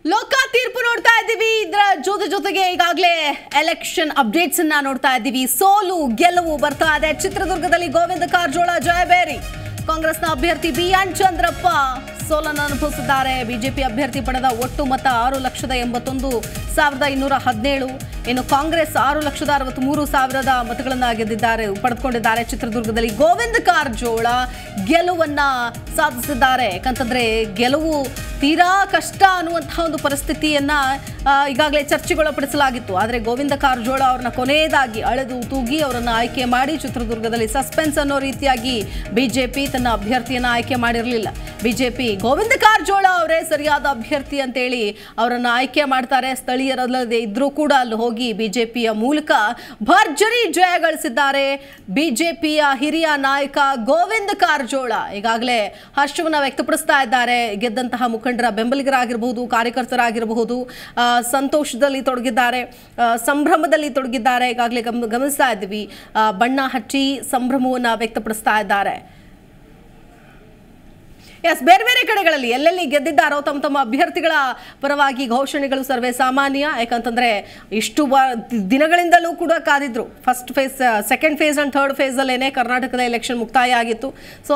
ಲೋಕ ತೀರ್ಪು ನೋಡ್ತಾ ಇದ್ದೀವಿ ಇದರ ಜೊತೆ ಜೊತೆಗೆ ಈಗಾಗಲೇ ಎಲೆಕ್ಷನ್ ಅಪ್ಡೇಟ್ಸ್ ಅನ್ನ ನೋಡ್ತಾ ಇದ್ದೀವಿ ಸೋಲು ಗೆಲುವು ಬರ್ತಾ ಇದೆ ಚಿತ್ರದುರ್ಗದಲ್ಲಿ ಗೋವಿಂದ ಕಾರಜೋಳ ಜಯಬೇರಿ ಕಾಂಗ್ರೆಸ್ನ ಅಭ್ಯರ್ಥಿ ಬಿ ಎನ್ ಚಂದ್ರಪ್ಪ ಸೋಲನ್ನು ಅನುಭವಿಸಿದ್ದಾರೆ ಬಿಜೆಪಿ ಅಭ್ಯರ್ಥಿ ಪಡೆದ ಒಟ್ಟು ಮತ ಆರು ಲಕ್ಷದ ಎಂಬತ್ತೊಂದು ಸಾವಿರದ ಇನ್ನೂರ ಹದಿನೇಳು ಇನ್ನು ಕಾಂಗ್ರೆಸ್ ಆರು ಲಕ್ಷದ ಅರವತ್ಮೂರು ಸಾವಿರದ ಮತಗಳನ್ನ ಗೆದ್ದಿದ್ದಾರೆ ಪಡೆದುಕೊಂಡಿದ್ದಾರೆ ಚಿತ್ರದುರ್ಗದಲ್ಲಿ ಗೋವಿಂದ ಕಾರಜೋಳ ಗೆಲುವನ್ನ ಸಾಧಿಸಿದ್ದಾರೆ ಯಾಕಂತಂದ್ರೆ ಗೆಲುವು ತೀರಾ ಕಷ್ಟ ಅನ್ನುವಂತಹ ಒಂದು ಪರಿಸ್ಥಿತಿಯನ್ನ ಆ, ಈಗಾಗಲೇ ಚರ್ಚೆಗೊಳಪಡಿಸಲಾಗಿತ್ತು ಆದರೆ ಗೋವಿಂದ ಕಾರಜೋಳ ಅವ್ರನ್ನ ಕೊನೆಯದಾಗಿ ಅಳೆದು ತೂಗಿ ಅವರನ್ನ ಆಯ್ಕೆ ಮಾಡಿ ಚಿತ್ರದುರ್ಗದಲ್ಲಿ ಸಸ್ಪೆನ್ಸ್ ಅನ್ನೋ ರೀತಿಯಾಗಿ ಬಿಜೆಪಿ ತನ್ನ ಅಭ್ಯರ್ಥಿಯನ್ನ ಆಯ್ಕೆ ಮಾಡಿರಲಿಲ್ಲ ಬಿಜೆಪಿ ಗೋವಿಂದ ಕಾರಜೋಳ ಅವರೇ ಸರಿಯಾದ ಅಭ್ಯರ್ಥಿ ಅಂತೇಳಿ ಅವರನ್ನ ಆಯ್ಕೆ ಮಾಡ್ತಾರೆ ಸ್ಥಳೀಯರಲ್ಲದೆ ಇದ್ರೂ ಕೂಡ ಅಲ್ಲಿ ಹೋಗಿ ಬಿಜೆಪಿಯ ಮೂಲಕ ಭರ್ಜರಿ ಜಯ ಗಳಿಸಿದ್ದಾರೆ ಬಿಜೆಪಿಯ ಹಿರಿಯ ನಾಯಕ ಗೋವಿಂದ ಕಾರಜೋಳ ಈಗಾಗಲೇ ಹರ್ಷವನ್ನ ವ್ಯಕ್ತಪಡಿಸ್ತಾ ಇದ್ದಾರೆ ಗೆದ್ದಂತಹ ಮುಖಂಡರ ಬೆಂಬಲಿಗರಾಗಿರಬಹುದು ಕಾರ್ಯಕರ್ತರಾಗಿರಬಹುದು ಆ, ಸಂತೋಷದಲ್ಲಿ ತೊಡಗಿದ್ದಾರೆ ಆ, ಸಂಭ್ರಮದಲ್ಲಿ ತೊಡಗಿದ್ದಾರೆ ಈಗಾಗಲೇ ಗಮ ಗಮನಿಸ್ತಾ ಇದ್ದೀವಿ ಆ, ಬಣ್ಣ ಹಚ್ಚಿ ಸಂಭ್ರಮವನ್ನ ವ್ಯಕ್ತಪಡಿಸ್ತಾ ಇದ್ದಾರೆ ಎಸ್ ಬೇರೆ ಬೇರೆ ಕಡೆಗಳಲ್ಲಿ ಎಲ್ಲೆಲ್ಲಿ ಗೆದ್ದಿದ್ದಾರೋ ತಮ್ಮ ತಮ್ಮ ಅಭ್ಯರ್ಥಿಗಳ ಪರವಾಗಿ ಘೋಷಣೆಗಳು ಸರ್ವೇ ಸಾಮಾನ್ಯ ಯಾಕಂತಂದ್ರೆ ಇಷ್ಟು ವ- ದಿನಗಳಿಂದಲೂ ಕೂಡ ಕಾದಿದ್ರು first phase second phase and third ಫೇಸಲ್ಲೇನೆ ಕರ್ನಾಟಕದ ಎಲೆಕ್ಷನ್ ಮುಕ್ತಾಯ ಆಗಿತ್ತು ಸೊ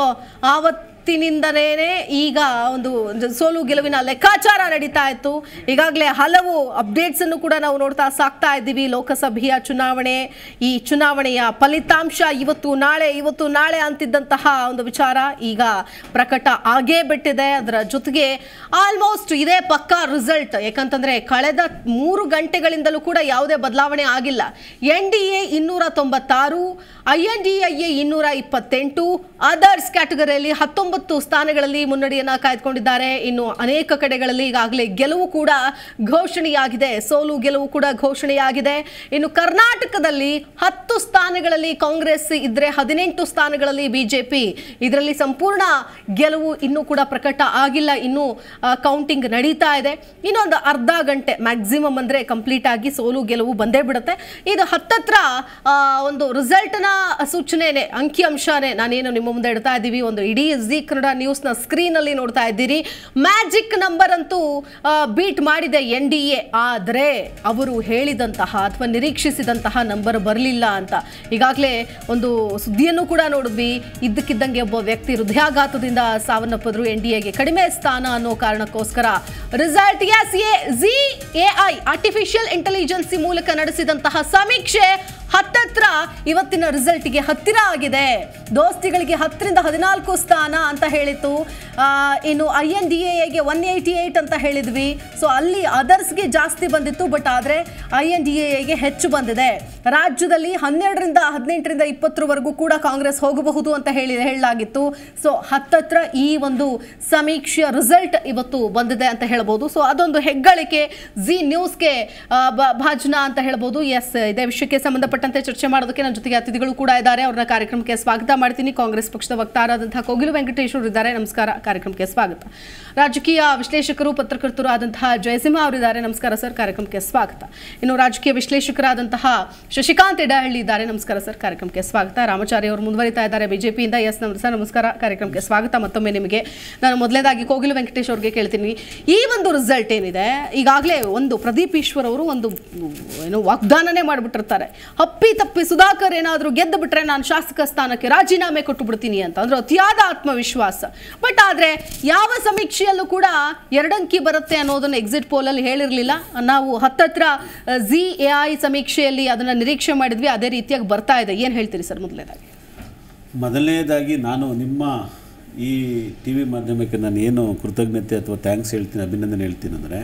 ಆವತ್ತಿನಿಂದನೇ ಈಗ ಒಂದು ಸೋಲು ಗೆಲುವಿನ ಲೆಕ್ಕಾಚಾರ ನಡೀತಾ ಇತ್ತು ಈಗಾಗಲೇ ಹಲವು ಅಪ್ಡೇಟ್ಸ್ ಅನ್ನು ಕೂಡ ನಾವು ನೋಡ್ತಾ ಸಾಕ್ತಾ ಇದ್ದೀವಿ ಲೋಕಸಭೆಯ ಚುನಾವಣೆ ಈ ಚುನಾವಣೆಯ ಫಲಿತಾಂಶ ಇವತ್ತು ನಾಳೆ ಇವತ್ತು ನಾಳೆ ಅಂತಿದ್ದಂತಹ ಒಂದು ವಿಚಾರ ಈಗ ಪ್ರಕಟ ಆಗೇ ಬಿಟ್ಟಿದೆ ಅದರ ಜೊತೆಗೆ ಆಲ್ಮೋಸ್ಟ್ ಇದೇ ಪಕ್ಕಾ ರಿಸಲ್ಟ್ ಯಾಕಂತಂದ್ರೆ ಕಳೆದ ಮೂರು ಗಂಟೆಗಳಿಂದಲೂ ಕೂಡ ಯಾವುದೇ ಬದಲಾವಣೆ ಆಗಿಲ್ಲ ಎನ್ ಡಿ ಎ ಇನ್ನೂರ ತೊಂಬತ್ತಾರು I N D I A ಇನ್ನೂರ ಇಪ್ಪತ್ತೆಂಟು ಅದರ್ಸ್ ಕ್ಯಾಟಗರಿಯಲ್ಲಿ ಹತ್ತೊಂಬತ್ತು ಸ್ಥಾನಗಳಲ್ಲಿ ಮುನ್ನಡೆಯನ್ನ ಕಾಯ್ದುಕೊಂಡಿದ್ದಾರೆ ಇನ್ನು ಅನೇಕ ಕಡೆಗಳಲ್ಲಿ ಈಗಾಗಲೇ ಗೆಲುವು ಕೂಡ ಘೋಷಣೆಯಾಗಿದೆ ಸೋಲು ಗೆಲುವು ಕೂಡ ಘೋಷಣೆಯಾಗಿದೆ ಇನ್ನು ಕರ್ನಾಟಕದಲ್ಲಿ ಹತ್ತು ಸ್ಥಾನಗಳಲ್ಲಿ ಕಾಂಗ್ರೆಸ್ ಇದ್ರೆ ಹದಿನೆಂಟು ಸ್ಥಾನಗಳಲ್ಲಿ ಬಿಜೆಪಿ ಇದರಲ್ಲಿ ಸಂಪೂರ್ಣ ಗೆಲುವು ಇನ್ನೂ ಕೂಡ ಪ್ರಕಟ ಆಗಿಲ್ಲ ಇನ್ನೂ ಕೌಂಟಿಂಗ್ ನಡೀತಾ ಇದೆ ಇನ್ನೊಂದು ಅರ್ಧ ಗಂಟೆ ಮ್ಯಾಕ್ಸಿಮಮ್ ಅಂದ್ರೆ ಕಂಪ್ಲೀಟ್ ಆಗಿ ಸೋಲು ಗೆಲುವು ಬಂದೇ ಬಿಡುತ್ತೆ ಇದು ಹತ್ತತ್ರ ಆ, ಒಂದು ರಿಸಲ್ಟ್ನ ಸೂಚನೆನೆ ಅಂಕಿಅಂಶನೇ ನಾನೇನು ನಿಮ್ಮ ಮುಂದೆ ಇಡ್ತಾ ಇದ್ದೀವಿ ಒಂದು ಇಡೀ ಜಿ ಕನ್ನಡ ನ್ಯೂಸ್ನ ಸ್ಕ್ರೀನಲ್ಲಿ ನೋಡ್ತಾ ಇದ್ದೀರಿ ಮ್ಯಾಜಿಕ್ ನಂಬರ್ ಅಂತೂ ಬೀಟ್ ಮಾಡಿದೆ ಎನ್ ಡಿ ಎ ಆದರೆ ಅವರು ಹೇಳಿದಂತಹ ಅಥವಾ ನಿರೀಕ್ಷಿಸಿದಂತಹ ನಂಬರ್ ಬರಲಿಲ್ಲ ಅಂತ ಈಗಾಗಲೇ ಒಂದು ಸುದ್ದಿಯನ್ನು ಕೂಡ ನೋಡಿದ್ವಿ ಇದ್ದಕ್ಕಿದ್ದಂಗೆ ಒಬ್ಬ ವ್ಯಕ್ತಿ ಹೃದಯಾಘಾತದಿಂದ ಸಾವನ್ನಪ್ಪಿದ್ರು ಎನ್ ಡಿ ಎಗೆ ಕಡಿಮೆ ಸ್ಥಾನ ಅನ್ನೋ ಕಾರಣಕ್ಕೋಸ್ಕರ result S A G A I artificial intelligence ಮೂಲಕ ನಡೆಸಿದಂತಹ ಸಮೀಕ್ಷೆ ಹತ್ತತ್ರ ಇವತ್ತಿನ ರಿಸಲ್ಟ್ಗೆ ಹತ್ತಿರ ಆಗಿದೆ ದೋಸ್ತಿಗಳಿಗೆ ಹತ್ತರಿಂದ ಹದಿನಾಲ್ಕು ಸ್ಥಾನ ಅಂತ ಹೇಳಿತ್ತು ಆ, ಇನ್ನು ಐ ಎನ್ ಡಿ ಎಗೆ ಒನ್ ಏಯ್ಟಿ ಏಯ್ಟ್ ಅಂತ ಹೇಳಿದ್ವಿ ಸೊ ಅಲ್ಲಿ ಅದರ್ಸ್ಗೆ ಜಾಸ್ತಿ ಬಂದಿತ್ತು ಬಟ್ ಆದರೆ ಐ ಎನ್ ಡಿ ಎಗೆ ಹೆಚ್ಚು ಬಂದಿದೆ ರಾಜ್ಯದಲ್ಲಿ ಹನ್ನೆರಡರಿಂದ ಹದಿನೆಂಟರಿಂದ ಇಪ್ಪತ್ತರವರೆಗೂ ಕೂಡ ಕಾಂಗ್ರೆಸ್ ಹೋಗಬಹುದು ಅಂತ ಹೇಳಿ ಹೇಳಲಾಗಿತ್ತು ಸೊ ಹತ್ತತ್ರ ಈ ಒಂದು ಸಮೀಕ್ಷೆಯ ರಿಸಲ್ಟ್ ಇವತ್ತು ಬಂದಿದೆ ಅಂತ ಹೇಳ್ಬೋದು ಸೊ ಅದೊಂದು ಹೆಗ್ಗಳಿಕೆ ಜಿ ನ್ಯೂಸ್ಗೆ ಆ, ಬ- ಭಾಜನ ಅಂತ ಹೇಳ್ಬೋದು ಎಸ್ ಇದೇ ವಿಷಯಕ್ಕೆ ಸಂಬಂಧಪಟ್ಟಂತೆ ಚರ್ಚೆ ಮಾಡೋದಕ್ಕೆ ನನ್ನ ಜೊತೆಗೆ ಅತಿಥಿಗಳು ಕೂಡ ಇದ್ದಾರೆ ಅವ್ರನ್ನ ಕಾರ್ಯಕ್ರಮಕ್ಕೆ ಸ್ವಾಗತ ಮಾಡ್ತೀನಿ ಕಾಂಗ್ರೆಸ್ ಪಕ್ಷದ ವಕ್ತಾರಾದಂತಹ ಕೋಗಿಲು ವೆಂಕಟೇಶ್ವರ್ ಇದ್ದಾರೆ ನಮಸ್ಕಾರ ಕಾರ್ಯಕ್ರಮಕ್ಕೆ ಸ್ವಾಗತ ರಾಜಕೀಯ ವಿಶ್ಲೇಷಕರು ಪತ್ರಕರ್ತರು ಆದಂತಹ ಜಯಸಿಂಹ ಅವರಿದ್ದಾರೆ ನಮಸ್ಕಾರ ಸರ್ ಕಾರ್ಯಕ್ರಮಕ್ಕೆ ಸ್ವಾಗತ ಇನ್ನು ರಾಜಕೀಯ ವಿಶ್ಲೇಷಕರಾದಂತಹ ಶಶಿಕಾಂತ್ ಇಡಹಳ್ಳಿ ಇದ್ದಾರೆ ನಮಸ್ಕಾರ ಸರ್ ಕಾರ್ಯಕ್ರಮಕ್ಕೆ ಸ್ವಾಗತ ರಾಮಚಾರಿ ಅವರು ಮುಂದುವರಿತಾ ಇದ್ದಾರೆ ಬಿಜೆಪಿಯಿಂದ ಎಸ್ ನಮ್ ಸರ್ ನಮಸ್ಕಾರ ಕಾರ್ಯಕ್ರಮಕ್ಕೆ ಸ್ವಾಗತ ಮತ್ತೊಮ್ಮೆ ನಿಮಗೆ ನಾನು ಮೊದಲನೇದಾಗಿ ಕೋಗಿಲು ವೆಂಕಟೇಶ್ ಅವ್ರಿಗೆ ಕೇಳ್ತೀನಿ ಈ ಒಂದು ರಿಸಲ್ಟ್ ಏನಿದೆ ಈಗಾಗಲೇ ಒಂದು ಪ್ರದೀಪ್ ಈಶ್ವರ್ ಅವರು ಒಂದು ಏನು ವಾಗ್ದಾನನೇ ಮಾಡಿಬಿಟ್ಟಿರ್ತಾರೆ ಹಪ್ಪಿ ತಪ್ಪಿ ಸುಧಾಕರ್ ಏನಾದರೂ ಗೆದ್ದು ಬಿಟ್ರೆ ನಾನು ಶಾಸಕ ಸ್ಥಾನಕ್ಕೆ ರಾಜೀನಾಮೆ ಕೊಟ್ಟು ಬಿಡ್ತೀನಿ ಅಂತ ಅಂದ್ರೆ ಅತಿಯಾದ ಆತ್ಮವಿಶ್ವಾಸ ಬಟ್ ಆದರೆ ಯಾವ ಸಮೀಕ್ಷೆಯಲ್ಲೂ ಕೂಡ ಎರಡಂಕಿ ಬರುತ್ತೆ ಅನ್ನೋದನ್ನ ಎಕ್ಸಿಟ್ ಪೋಲಲ್ಲಿ ಹೇಳಿರಲಿಲ್ಲ ನಾವು ಹತ್ತತ್ರ ಜಿ ಎ ಐ ಸಮೀಕ್ಷೆಯಲ್ಲಿ ಅದನ್ನ ನಿರೀಕ್ಷೆ ಮಾಡಿದ್ವಿ ಅದೇ ರೀತಿಯಾಗಿ ಬರ್ತಾ ಇದೆ ಏನು ಹೇಳ್ತೀರಿ ಸರ್ ಮೊದಲನೇದಾಗಿ ಮೊದಲನೇದಾಗಿ ನಾನು ನಿಮ್ಮ ಈ ಟಿ ವಿ ಮಾಧ್ಯಮಕ್ಕೆ ನಾನು ಏನು ಕೃತಜ್ಞತೆ ಅಥವಾ ಥ್ಯಾಂಕ್ಸ್ ಹೇಳ್ತೀನಿ ಅಭಿನಂದನೆ ಹೇಳ್ತೀನಿ ಅಂದರೆ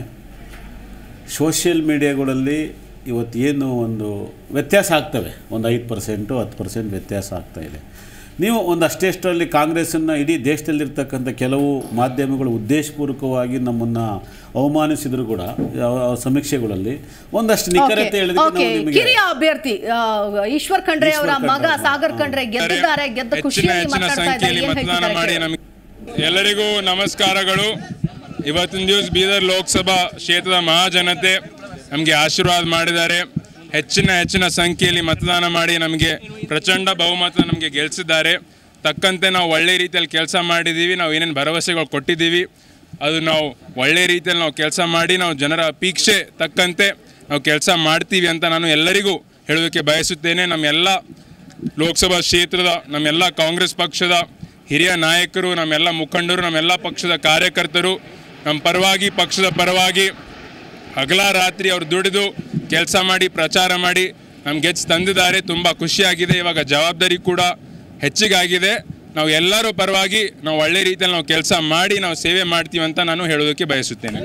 ಸೋಷಿಯಲ್ ಮೀಡಿಯಾಗಳಲ್ಲಿ ಇವತ್ತು ಏನು ಒಂದು ವ್ಯತ್ಯಾಸ ಆಗ್ತವೆ ಒಂದು ಐದು ಪರ್ಸೆಂಟು ಹತ್ತು ಪರ್ಸೆಂಟ್ ವ್ಯತ್ಯಾಸ ಆಗ್ತಾ ಇದೆ ನೀವು ಒಂದು ಅಷ್ಟೆಷ್ಟರಲ್ಲಿ ಕಾಂಗ್ರೆಸ್ಸನ್ನು ಇಡೀ ದೇಶದಲ್ಲಿರ್ತಕ್ಕಂಥ ಕೆಲವು ಮಾಧ್ಯಮಗಳು ಉದ್ದೇಶಪೂರ್ವಕವಾಗಿ ನಮ್ಮನ್ನು ಅವಮಾನಿಸಿದ್ರು ಕೂಡ ಯಾವ- ಯಾವ ಸಮೀಕ್ಷೆಗಳಲ್ಲಿ ಒಂದಷ್ಟು ನಿಖರತೆ ಹೇಳಿದ್ರೆ ಓಕೆ ನಾವು ನಿಮಗೆ ಕಿರಿಯ ಅಭ್ಯರ್ಥಿ ಆ, ಈಶ್ವರ್ ಖಂಡ್ರೆ ಅವರ ಈಶ್ವರ್ ಮಗ ಖಂಡ್ರೆ, ಸಾಗರ್ ಖಂಡ್ರೆ ಗೆದ್ದಿದ್ದಾರೆ ಗೆದ್ದ ಹೆಚ್ಚಿನ ಖುಷಿಯಲ್ಲಿ ಹೆಚ್ಚಿನ ಮಾತಾಡ್ತಾ ಇದ್ದಾರೆ ಸಂಖ್ಯೆಯಲ್ಲಿ ಏನ್ ಮತದಾನ ಹೇಳ್ತಿದ್ದಾರೆ ಮಾಡಿ ಕೇಳಿ. ನಮಗೆ ಎಲ್ಲರಿಗೂ ನಮಸ್ಕಾರಗಳು ಇವತ್ತಿನ ದಿವಸ ಬೀದರ್ ಲೋಕಸಭಾ ಕ್ಷೇತ್ರದ ಮಹಾಜನತೆ ನಮಗೆ ಆಶೀರ್ವಾದ ಮಾಡಿದ್ದಾರೆ ಹೆಚ್ಚಿನ ಹೆಚ್ಚಿನ ಸಂಖ್ಯೆಯಲ್ಲಿ ಮತದಾನ ಮಾಡಿ ನಮಗೆ ಪ್ರಚಂಡ ಬಹುಮತ ನಮಗೆ ಗೆಲ್ಲಿಸಿದ್ದಾರೆ ತಕ್ಕಂತೆ ನಾವು ಒಳ್ಳೆ ರೀತಿಯಲ್ಲಿ ಕೆಲಸ ಮಾಡಿದ್ದೀವಿ ನಾವು ಏನೇನು ಭರವಸೆಗಳು ಕೊಟ್ಟಿದ್ದೀವಿ ಅದು ನಾವು ಒಳ್ಳೆ ರೀತಿಯಲ್ಲಿ ನಾವು ಕೆಲಸ ಮಾಡಿ ನಾವು ಜನರ ಅಪೇಕ್ಷೆ ತಕ್ಕಂತೆ ನಾವು ಕೆಲಸ ಮಾಡ್ತೀವಿ ಅಂತ ನಾನು ಎಲ್ಲರಿಗೂ ಹೇಳೋದಕ್ಕೆ ಬಯಸುತ್ತೇನೆ ನಮ್ಮೆಲ್ಲ ಲೋಕಸಭಾ ಕ್ಷೇತ್ರದ ನಮ್ಮೆಲ್ಲ ಕಾಂಗ್ರೆಸ್ ಪಕ್ಷದ ಹಿರಿಯ ನಾಯಕರು ನಮ್ಮೆಲ್ಲ ಮುಖಂಡರು ನಮ್ಮೆಲ್ಲ ಪಕ್ಷದ ಕಾರ್ಯಕರ್ತರು ನಮ್ಮ ಪರವಾಗಿ ಪಕ್ಷದ ಪರವಾಗಿ ಹಗಲ ರಾತ್ರಿ ಅವ್ರು ದುಡಿದು ಕೆಲಸ ಮಾಡಿ ಪ್ರಚಾರ ಮಾಡಿ ನಮ್ಗೆ ಹೆಚ್ಚು ತಂದಿದ್ದಾರೆ ತುಂಬ ಖುಷಿಯಾಗಿದೆ ಇವಾಗ ಜವಾಬ್ದಾರಿ ಕೂಡ ಹೆಚ್ಚಿಗಾಗಿದೆ ನಾವು ಎಲ್ಲರೂ ಪರವಾಗಿ ನಾವು ಒಳ್ಳೆ ರೀತಿಯಲ್ಲಿ ನಾವು ಕೆಲಸ ಮಾಡಿ ನಾವು ಸೇವೆ ಮಾಡ್ತೀವಿ ಅಂತ ನಾನು ಹೇಳೋದಕ್ಕೆ ಬಯಸುತ್ತೇನೆ